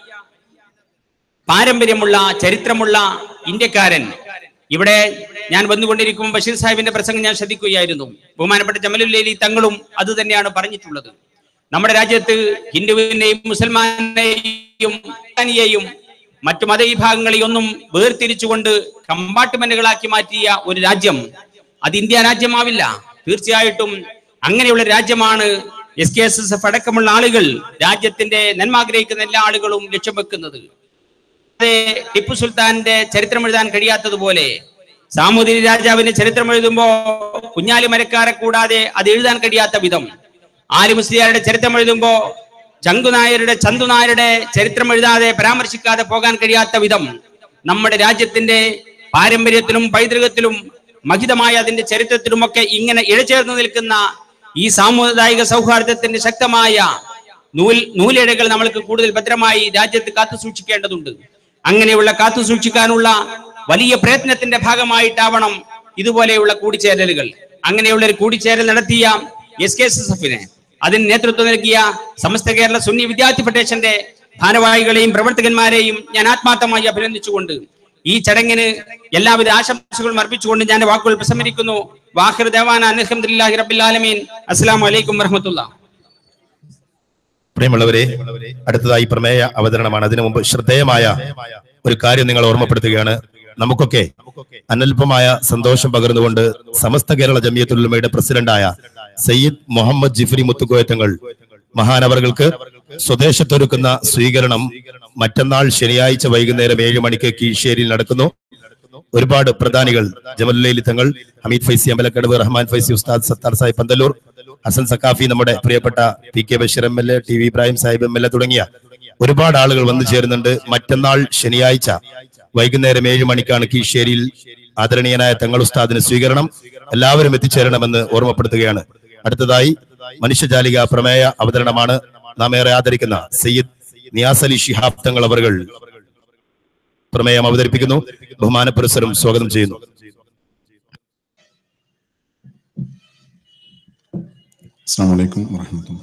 പാരമ്പര്യമുള്ള ചരിത്രമുള്ള ഇന്ത്യക്കാരൻ ഇവിടെ ഞാൻ വന്നുകൊണ്ടിരിക്കുമ്പോൾ ബഷീർ സാഹിബിന്റെ പ്രസംഗം ഞാൻ ശ്രദ്ധിക്കുകയായിരുന്നു ബഹുമാനപ്പെട്ട ജമലുല്ലേലി തങ്ങളും അത് തന്നെയാണ് പറഞ്ഞിട്ടുള്ളത് നമ്മുടെ രാജ്യത്ത് ഹിന്ദുവിനെയും മുസൽമാനെയും ക്രിസ്ത്യാനിയെയും മറ്റു മതവിഭാഗങ്ങളെയും ഒന്നും വേർതിരിച്ചുകൊണ്ട് കമ്പാർട്ട്മെന്റുകളാക്കി മാറ്റിയ ഒരു രാജ്യം അത് ഇന്ത്യ രാജ്യമാവില്ല തീർച്ചയായിട്ടും അങ്ങനെയുള്ള രാജ്യമാണ് S K S S F അടക്കമുള്ള ആളുകൾ രാജ്യത്തിന്റെ നന്മ ആഗ്രഹിക്കുന്ന എല്ലാ ആളുകളും ലക്ഷ്യം വെക്കുന്നത് അതെ, ടിപ്പു സുൽത്താന്റെ ചരിത്രം എഴുതാൻ കഴിയാത്തതുപോലെ സാമൂതിരി രാജാവിന്റെ ചരിത്രം എഴുതുമ്പോ കുഞ്ഞാലി മരക്കാരെ കൂടാതെ അത് എഴുതാൻ കഴിയാത്ത വിധം ആലി മുസ്ലിയാരുടെ ചരിത്രം എഴുതുമ്പോ ചങ്കു നായരുടെ ചന്തു നായരുടെ ചരിത്രം എഴുതാതെ പരാമർശിക്കാതെ പോകാൻ കഴിയാത്ത വിധം നമ്മുടെ രാജ്യത്തിന്റെ പാരമ്പര്യത്തിലും പൈതൃകത്തിലും മഹിതമായ അതിന്റെ ചരിത്രത്തിലുമൊക്കെ ഇങ്ങനെ ഇഴചേർന്ന് നിൽക്കുന്ന ഈ സാമുദായിക സൗഹാർദ്ദത്തിന്റെ ശക്തമായ നൂൽ നൂലിഴകൾ നമ്മൾക്ക് കൂടുതൽ ഭദ്രമായി രാജ്യത്ത് കാത്തു സൂക്ഷിക്കേണ്ടതുണ്ട് അങ്ങനെയുള്ള കാത്തു സൂക്ഷിക്കാനുള്ള വലിയ പ്രയത്നത്തിന്റെ ഭാഗമായിട്ടാവണം ഇതുപോലെയുള്ള കൂടിച്ചേരലുകൾ അങ്ങനെയുള്ള ഒരു കൂടിച്ചേരൽ നടത്തിയ എസ് കെ എസ് എസ് എഫിന് അതിന് നേതൃത്വം നൽകിയ സമസ്ത കേരള സുന്നി വിദ്യാർത്ഥി ഫെഡറേഷന്റെ ഭാരവാഹികളെയും പ്രവർത്തകന്മാരെയും ഞാൻ ആത്മാർത്ഥമായി അഭിനന്ദിച്ചുകൊണ്ട് ഈ ചടങ്ങിന് എല്ലാവിധ ആശംസകളും അർപ്പിച്ചുകൊണ്ട് ഞാൻ വാക്കുകൾ പ്രസംഗിക്കുന്നു വാഹിർ ദേവാന അലഹമുല്ലാഹി റബ്ബിൽ ആലമീൻ അസ്സലാമു അലൈക്കും വറഹമത്തുള്ള പ്രിയമുള്ളവരെ അടുത്തതായി പ്രമേയ അവതരണമാണ് അതിനു മുമ്പ് ശ്രദ്ധേയമായ ഒരു കാര്യം നിങ്ങൾ ഓർമ്മപ്പെടുത്തുകയാണ് നമുക്കൊക്കെ അനൽപമായ സന്തോഷം പകർന്നുകൊണ്ട് സമസ്ത കേരള ജമിയത്തുലമയുടെ പ്രസിഡന്റായ സയ്യിദ് മുഹമ്മദ് ജിഫ്രി മുത്തുക്കോയത്തങ്ങൾ മഹാനവറുകൾക്ക് സ്വദേശത്തൊരുക്കുന്ന സ്വീകരണം മറ്റന്നാൾ ശനിയാഴ്ച വൈകുന്നേരം ഏഴ് മണിക്ക് കീഴ്ശ്ശേരിയിൽ നടക്കുന്നു ഒരുപാട് പ്രധാനികൾ ജമലുലൈലി തങ്ങൾ ഹമീദ് ഫൈസി അമ്പലക്കടവ് റഹ്മാൻ ഫൈസി ഉസ്താദ് സത്താർ സാഹിബ് പന്തലൂർ ഹസൻ സക്കാഫി നമ്മുടെ പ്രിയപ്പെട്ട P K Basheer M L A T V Ibrahim Sahib M L A തുടങ്ങിയ ഒരുപാട് ആളുകൾ വന്നു ചേരുന്നുണ്ട് മറ്റന്നാൾ ശനിയാഴ്ച വൈകുന്നേരം ഏഴ് മണിക്കാണ് കീഴ്ശ്ശേരിയിൽ ആദരണീയനായ തങ്ങൾ ഉസ്താദിന് സ്വീകരണം എല്ലാവരും എത്തിച്ചേരണമെന്ന് ഓർമ്മപ്പെടുത്തുകയാണ് അടുത്തതായി മനുഷ്യജാലിക പ്രമേയ അവതരണമാണ് നാം ഏറെ ആദരിക്കുന്ന സയ്യിദ് നിയാസ് അലി ഷിഹാബ് തങ്ങൾ അവറുകൾ പ്രമേയം അവതരിപ്പിക്കുന്നു ബഹുമാന പുരസ്സരം സ്വാഗതം ചെയ്യുന്നു അസ്സാം വലൈക്കും വറഹമത്തുള്ള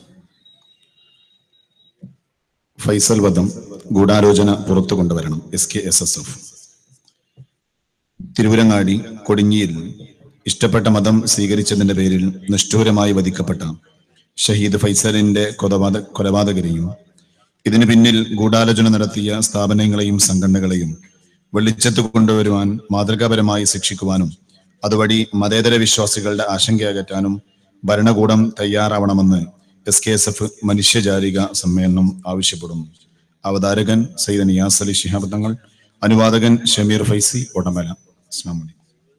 ഫൈസൽ വധം ഗൂഢാലോചന പുറത്തു കൊണ്ടുവരണം S K S S F Tirurangadi കൊടിഞ്ഞിയിൽ ഇഷ്ടപ്പെട്ട മതം സ്വീകരിച്ചതിന്റെ പേരിൽ നിഷ്ഠൂരമായി വധിക്കപ്പെട്ട ഷഹീദ് ഫൈസലിന്റെ കൊലപാത കൊലപാതകരെയും ഇതിനു പിന്നിൽ ഗൂഢാലോചന നടത്തിയ സ്ഥാപനങ്ങളെയും സംഘടനകളെയും വെളിച്ചത്ത് കൊണ്ടുവരുവാൻ മാതൃകാപരമായി ശിക്ഷിക്കുവാനും അതുവഴി മതേതര വിശ്വാസികളുടെ ആശങ്കയകറ്റാനും ഭരണകൂടം തയ്യാറാവണമെന്ന് എസ് കെ എസ് എഫ് മനുഷ്യജാലിക സമ്മേളനം ആവശ്യപ്പെടുന്നു അവതാരകൻ സയ്യിദ് നിയാസ് അലി ശിഹാബ് തങ്ങൾ അനുവാദകൻ ഷമീർ ഫൈസി ഒടമല അസ്സാം വലൈക്കും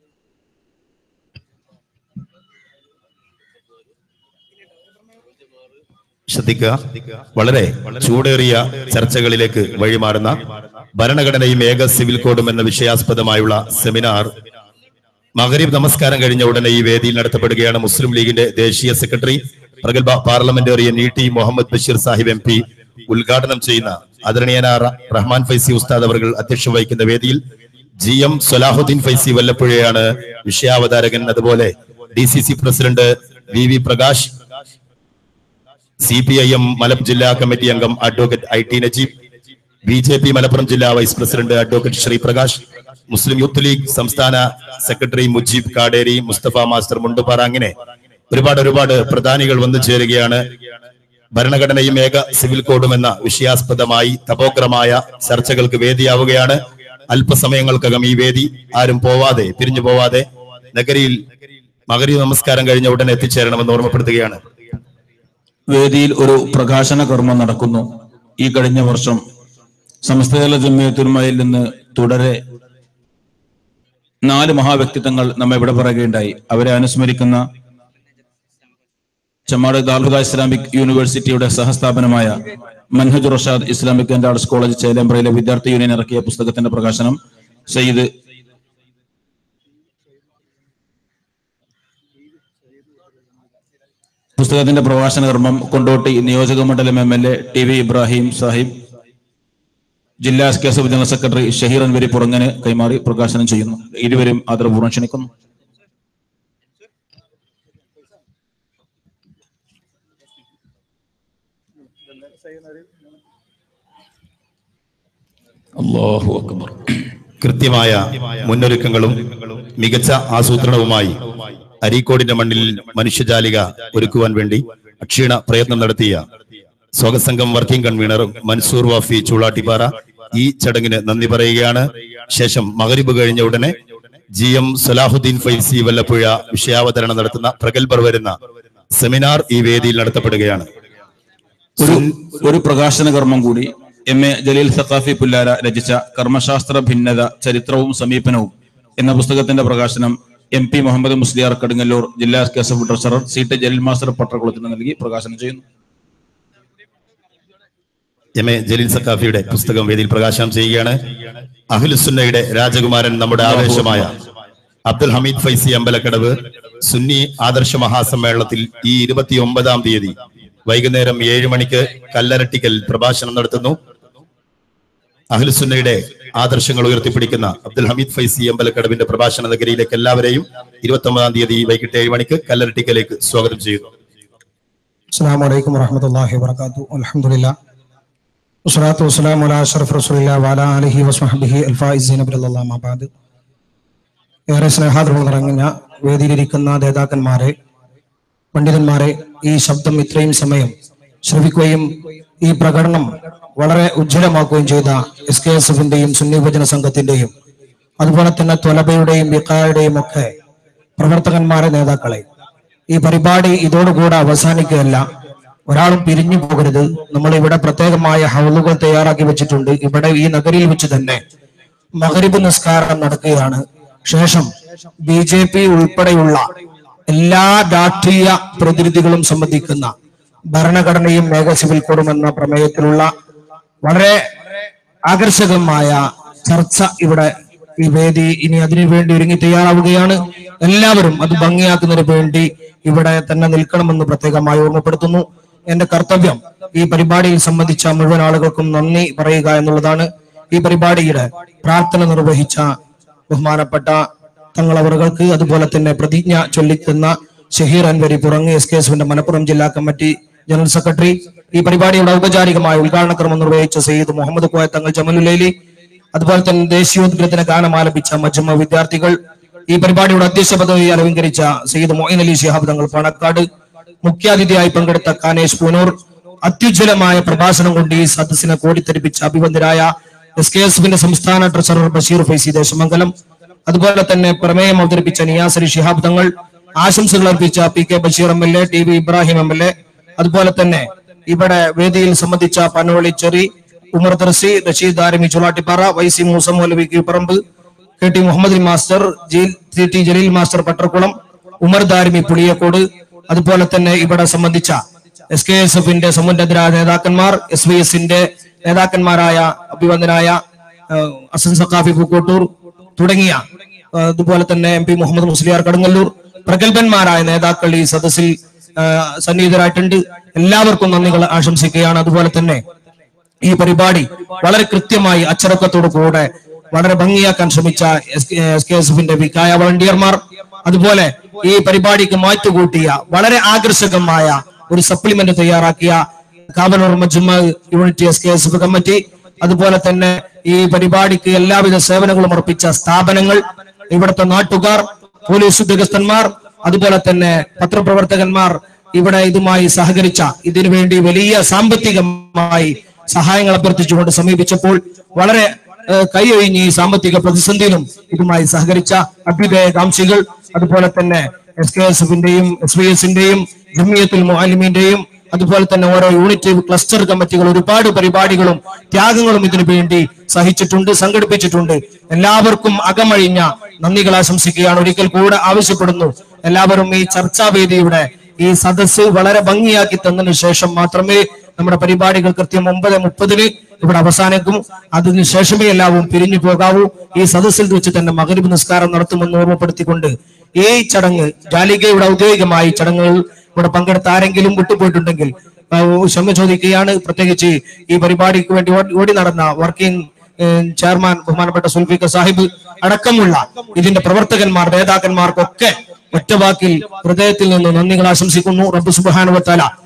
ശ്രദ്ധിക്കുക വളരെ ചൂടേറിയ ചർച്ചകളിലേക്ക് വഴിമാറുന്ന ഭരണഘടനയും ഏക സിവിൽ കോഡും എന്ന വിഷയാസ്പദമായുള്ള സെമിനാർ മഗരീബ് നമസ്കാരം കഴിഞ്ഞ ഉടനെ ഈ വേദിയിൽ നടത്തപ്പെടുകയാണ് മുസ്ലിം ലീഗിന്റെ ദേശീയ സെക്രട്ടറി പ്രഗത്ഭ parliamentarian E T Muhammad Basheer Sahib M P ഉദ്ഘാടനം ചെയ്യുന്ന ആദരണീയനായ റ- റഹ്മാൻ ഫൈസി ഉസ്താദ് അവർ അധ്യക്ഷം വഹിക്കുന്ന വേദിയിൽ ജി എം സലാഹുദ്ദീൻ ഫൈസി വല്ലപ്പുഴയാണ് വിഷയാവതാരകൻ അതുപോലെ D C C president V V Prakash C P I M Malappuram ജില്ലാ കമ്മിറ്റി അംഗം advocate I T Najeeb B J P Malappuram ജില്ലാ vice president advocate Sreeprakash Muslim Youth League സംസ്ഥാന സെക്രട്ടറി മുജീബ് കാടേരി മുസ്തഫ മാസ്റ്റർ മുണ്ടുപാറ അങ്ങനെ ഒരുപാട് ഒരുപാട് പ്രധാനികൾ വന്നു ചേരുകയാണ് ഭരണഘടനയും ഏക സിവിൽ കോഡും എന്ന വിഷയാസ്പദമായി തപോഗ്രമായ ചർച്ചകൾക്ക് വേദിയാവുകയാണ് അല്പസമയങ്ങൾക്കകം ഈ വേദി ആരും പോവാതെ പിരിഞ്ഞു പോവാതെ നഗരിയിൽ മകരി നമസ്കാരം കഴിഞ്ഞ ഉടനെ എത്തിച്ചേരണമെന്ന് ഓർമ്മപ്പെടുത്തുകയാണ് വേദിയിൽ ഒരു പ്രകാശന കർമ്മം നടക്കുന്നു ഈ കഴിഞ്ഞ വർഷം സമസ്ത കേരള ജമ്മിയത്തുൽമയിൽ നിന്ന് തുടരെ നാല് മഹാവ്യക്തിത്വങ്ങൾ നമ്മെ ഇവിടെ പറയുകയുണ്ടായി അവരെ അനുസ്മരിക്കുന്ന ചമ്മാട് ദാൽഹുദ ഇസ്ലാമിക് യൂണിവേഴ്സിറ്റിയുടെ സഹസ്ഥാപനമായ Manhaj Rashad Islamic and arts college ചേലേമ്പ്രയിലെ വിദ്യാർത്ഥി യൂണിയൻ ഇറക്കിയ പുസ്തകത്തിന്റെ പ്രകാശനം സയ്യിദ് പുസ്തകത്തിന്റെ പ്രഭാഷണ കർമ്മം കൊണ്ടോട്ടി നിയോജക മണ്ഡലം M L A T V Ibrahim Sahib ജില്ലാ K S F general secretary Shaheer Anwari പുറങ്ങന് കൈമാറി പ്രകാശനം ചെയ്യുന്നു ഇരുവരും ആദരപൂർവ്വം ക്ഷണിക്കുന്നു അല്ലാഹു അക്ബർ കൃത്യമായ മുന്നൊരുക്കങ്ങളും മികച്ച ആസൂത്രണവുമായി അരീക്കോടിന്റെ മണ്ണിൽ മനുഷ്യജാലിക ഒരുക്കുവാൻ വേണ്ടി അക്ഷീണ പ്രയത്നം നടത്തിയ സ്വാഗതസംഘം വർക്കിംഗ് കൺവീനർ മൻസൂർ വാഫി ചൂളാട്ടിപ്പാറ ഈ ചടങ്ങിന് നന്ദി പറയുകയാണ് ശേഷം മകരിബ് കഴിഞ്ഞ ഉടനെ ജി എം സലാഹുദ്ദീൻ ഫൈസി വല്ലപ്പുഴ വിഷയാവതരണം നടത്തുന്ന പ്രഗത്ഭർ വരുന്ന സെമിനാർ ഈ വേദിയിൽ നടത്തപ്പെടുകയാണ് ഒരു ഒരു പ്രകാശന കർമ്മം കൂടി എം എ ജലീൽ സഖാഫി പുല്ലാര രചിച്ച കർമ്മശാസ്ത്ര ഭിന്നത ചരിത്രവും സമീപനവും എന്ന പുസ്തകത്തിന്റെ പ്രകാശനം എം പി മുഹമ്മദ് മുസ്ലിയാർ കടുങ്ങല്ലൂർ ജില്ലാ K S F treasurer C T Jaleel master പട്ടക്കുളത്തിന് നൽകി പ്രകാശനം ചെയ്യുന്നു എം എ ജലീൽ സക്കാഫിയുടെ പുസ്തകം വേദിയിൽ പ്രകാശനം ചെയ്യുകയാണ് അഖിലുസുന്നയുടെ രാജകുമാരൻ നമ്മുടെ ആവേശമായ അബ്ദുൽ ഹമീദ് ഫൈസി അമ്പലക്കടവ് സുന്നി ആദർശ മഹാസമ്മേളനത്തിൽ ഈ ഇരുപത്തി ഒമ്പതാം തീയതി വൈകുന്നേരം ഏഴ് മണിക്ക് കല്ലരട്ടിക്കൽ പ്രഭാഷണം നടത്തുന്നു അഹ്ലുസുന്നയുടെ ആദർശങ്ങൾ ഉയർത്തിപ്പിടിക്കുന്ന അബ്ദുൽ ഹമീദ് ഫൈസി അമ്പലക്കടവിന്റെ പ്രഭാഷണ നഗരിയിലേക്ക് എല്ലാവരെയും ഇരുപത്തി ഒമ്പതാം തീയതി വൈകിട്ട് ഏഴ് മണിക്ക് കല്ലറട്ടിക്കലേക്ക് സ്വാഗതം ചെയ്യുന്നു അസ്സാം വലൈക്കും വറഹമത്തല്ലാഹി വാത്തു അലഹമുല്ല വസ്സലാത്തു വസ്സലാം അലാ അഷ്റഫ് റസൂലില്ലാ വഅലാ ആലിഹി വസ്വഹ്ബിഹി അൽഫായിസീന ബിറല്ലാഹു മാ ബഅദ് ഏറെ സ്നേഹാദരവ് നിറഞ്ഞ വേദിയിലിരിക്കുന്ന നേതാക്കന്മാരെ പണ്ഡിതന്മാരെ ഈ ശബ്ദം ഇത്രയും സമയം ശ്രവിക്കുകയും ഈ പ്രകടനം വളരെ ഉജ്ജ്വലമാക്കുകയും ചെയ്ത എസ് കെ എസ് എഫിന്റെയും സുന്നി വിഭജന സംഘത്തിന്റെയും അതുപോലെ തന്നെ ത്വലബയുടെയും ബിക്കായുടെയും ഒക്കെ പ്രവർത്തകന്മാരെ നേതാക്കളെ ഈ പരിപാടി ഇതോടുകൂടെ അവസാനിക്കുകയല്ല ഒരാളും പിരിഞ്ഞു പോകരുത് നമ്മൾ ഇവിടെ പ്രത്യേകമായ ഹൗലുകൾ തയ്യാറാക്കി വെച്ചിട്ടുണ്ട് ഇവിടെ ഈ നഗരിയിൽ വെച്ച് തന്നെ മകരിബ് നിസ്കാരം നടക്കുകയാണ് ശേഷം ബി ജെ പി ഉൾപ്പെടെയുള്ള എല്ലാ രാഷ്ട്രീയ പ്രതിനിധികളും സംബന്ധിക്കുന്ന ഭരണഘടനയും മേഘ സിവിൽ കോഡും എന്ന പ്രമേയത്തിലുള്ള വളരെ ആകർഷകമായ ചർച്ച ഇവിടെ ഈ വേദി ഇനി അതിനു വേണ്ടി ഒരുങ്ങി തയ്യാറാവുകയാണ് എല്ലാവരും അത് ഭംഗിയാക്കുന്നതിന് വേണ്ടി ഇവിടെ തന്നെ നിൽക്കണമെന്ന് പ്രത്യേകമായി ഓർമ്മപ്പെടുത്തുന്നു എന്റെ കർത്തവ്യം ഈ പരിപാടിയിൽ സംബന്ധിച്ച മുഴുവൻ ആളുകൾക്കും നന്ദി പറയുക എന്നുള്ളതാണ് ഈ പരിപാടിയുടെ പ്രാർത്ഥന നിർവഹിച്ച ബഹുമാനപ്പെട്ട തങ്ങളവറുകൾക്ക് അതുപോലെ തന്നെ പ്രതിജ്ഞ ചൊല്ലിക്കുന്ന ഷഹീർ അൻവരി പുറങ്ങ് എസ് കെ എസിന്റെ മലപ്പുറം ജില്ലാ കമ്മിറ്റി ജനറൽ സെക്രട്ടറി ഈ പരിപാടിയുടെ ഔപചാരികമായ ഉദ്ഘാടന ക്രമം നിർവഹിച്ച സയ്യിദ് മുഹമ്മദ് കോയ തങ്ങൾ ജമലുലൈലി അതുപോലെ തന്നെ ദേശീയോദ്ഗ്രഥന ഗാനം ആലപിച്ച മജ്മ വിദ്യാർത്ഥികൾ ഈ പരിപാടിയുടെ അധ്യക്ഷ പദവി അലങ്കരിച്ച സയ്യിദ് മൊയ്ൻ അലി ശിഹാബ് തങ്ങൾ പാണക്കാട് മുഖ്യാതിഥിയായി പങ്കെടുത്ത കാനേഷ് പൂനൂർ അത്യുജ്വലമായ പ്രഭാഷണം കൊണ്ട് ഈ സദസ്സിനെ കോടിത്തെരിപ്പിച്ച അഭിവന്ദരായ എസ് കെ എസ് എഫിന്റെ സംസ്ഥാന ട്രഷറർ ബഷീർ ഫൈസി ദേശമംഗലം അതുപോലെ തന്നെ പ്രമേയം അവതരിപ്പിച്ച നിയാസ് അലി ശിഹാബ് തങ്ങൾ ആശംസകൾ അർപ്പിച്ച P K Basheer M L A T V Ibrahim M L A അതുപോലെ തന്നെ ഇവിടെ വേദിയിൽ സംബന്ധിച്ച Panoli Cheri Umar Darsi Rasheed Darimi Choolattippara Y C Moosa Moulavi Keepparamb K T Muhammad Ali master G T T Jaleel master Pattarkulam Umar Darimi Puliyakkode അതുപോലെ തന്നെ ഇവിടെ സംബന്ധിച്ച എസ് കെ എസ് എഫിന്റെ സമുന്നതരായ നേതാക്കന്മാർ എസ് വി എസിന്റെ നേതാക്കന്മാരായ അഭിവന്ദനായ ഏഹ്, അസൻ സഖാഫി പൂക്കോട്ടൂർ തുടങ്ങിയ ഏഹ്, അതുപോലെ തന്നെ എം പി മുഹമ്മദ് മുസ്ലിയാർ കടുങ്ങല്ലൂർ പ്രഗത്ഭന്മാരായ നേതാക്കൾ ഈ സദസ്സിൽ ഏഹ്, സന്നിഹിതരായിട്ടുണ്ട് എല്ലാവർക്കും നന്ദികൾ ആശംസിക്കുകയാണ് അതുപോലെ തന്നെ ഈ പരിപാടി വളരെ കൃത്യമായി അച്ചടക്കത്തോടു കൂടെ വളരെ ഭംഗിയാക്കാൻ ശ്രമിച്ച എസ് കെ എസ് എഫിന്റെ വിക്കായ വളണ്ടിയർമാർ അതുപോലെ ഈ പരിപാടിക്ക് മാറ്റുകൂട്ടിയ വളരെ ആകർഷകമായ ഒരു സപ്ലിമെന്റ് തയ്യാറാക്കിയ Kavanoor Majma unit S K S F committee അതുപോലെ തന്നെ ഈ പരിപാടിക്ക് എല്ലാവിധ സേവനങ്ങളും അർപ്പിച്ച സ്ഥാപനങ്ങൾ ഇവിടുത്തെ നാട്ടുകാർ പോലീസ് ഉദ്യോഗസ്ഥന്മാർ അതുപോലെ തന്നെ പത്രപ്രവർത്തകന്മാർ ഇവിടെ ഇതുമായി സഹകരിച്ച ഇതിനു വേണ്ടി വലിയ സാമ്പത്തികമായി സഹായങ്ങൾ അഭ്യർത്ഥിച്ചുകൊണ്ട് സമീപിച്ചപ്പോൾ വളരെ ഏഹ്, കൈയൊഴിഞ്ഞ് ഈ സാമ്പത്തിക പ്രതിസന്ധിയിലും ഇതുമായി സഹകരിച്ച അഭ്യുദയകാംക്ഷികൾ അതുപോലെ തന്നെ എസ് കെ എസ് എഫിന്റെയും എസ് വി എസിന്റെയും ജമിയത്തുൽ മുഅലിമിന്റെയും അതുപോലെ തന്നെ ഓരോ യൂണിറ്റ് ക്ലസ്റ്റർ കമ്മിറ്റികൾ ഒരുപാട് പരിപാടികളും ത്യാഗങ്ങളും ഇതിനു വേണ്ടി സഹിച്ചിട്ടുണ്ട് സംഘടിപ്പിച്ചിട്ടുണ്ട് എല്ലാവർക്കും അകമഴിഞ്ഞ നന്ദികൾ ആശംസിക്കുകയാണ് ഒരിക്കൽ കൂടെ ആവശ്യപ്പെടുന്നു എല്ലാവരും ഈ ചർച്ചാവേദിയുടെ ഈ സദസ്സ് വളരെ ഭംഗിയാക്കി തന്നതിന് ശേഷം മാത്രമേ നമ്മുടെ പരിപാടികൾ കൃത്യം ഒമ്പത് മുപ്പതിന് ഇവിടെ അവസാനിക്കും അതിന് ശേഷമേ എല്ലാവരും പിരിഞ്ഞു പോകാവൂ ഈ സദസ്സിൽ വെച്ച് തന്നെ മകരിബ് നിസ്കാരം നടത്തുമെന്ന് ഓർമ്മപ്പെടുത്തിക്കൊണ്ട് ഈ ചടങ്ങ് ജാലികയുടെ ഔദ്യോഗികമായി ചടങ്ങുകൾ ഇവിടെ പങ്കെടുത്ത ആരെങ്കിലും വിട്ടുപോയിട്ടുണ്ടെങ്കിൽ ആ, ക്ഷമ ചോദിക്കുകയാണ് പ്രത്യേകിച്ച് ഈ പരിപാടിക്ക് വേണ്ടി ഓടി- ഓടി നടന്ന വർക്കിംഗ് ഏഹ്, ചെയർമാൻ ബഹുമാനപ്പെട്ട സുൽഫിക്ക സാഹിബ് അടക്കമുള്ള ഇതിന്റെ പ്രവർത്തകന്മാർ നേതാക്കന്മാർക്കൊക്കെ ഒറ്റവാക്കിൽ ഹൃദയത്തിൽ നിന്ന് നന്ദികൾ ആശംസിക്കുന്നു റബ്ബ് സുബാനുവത്താല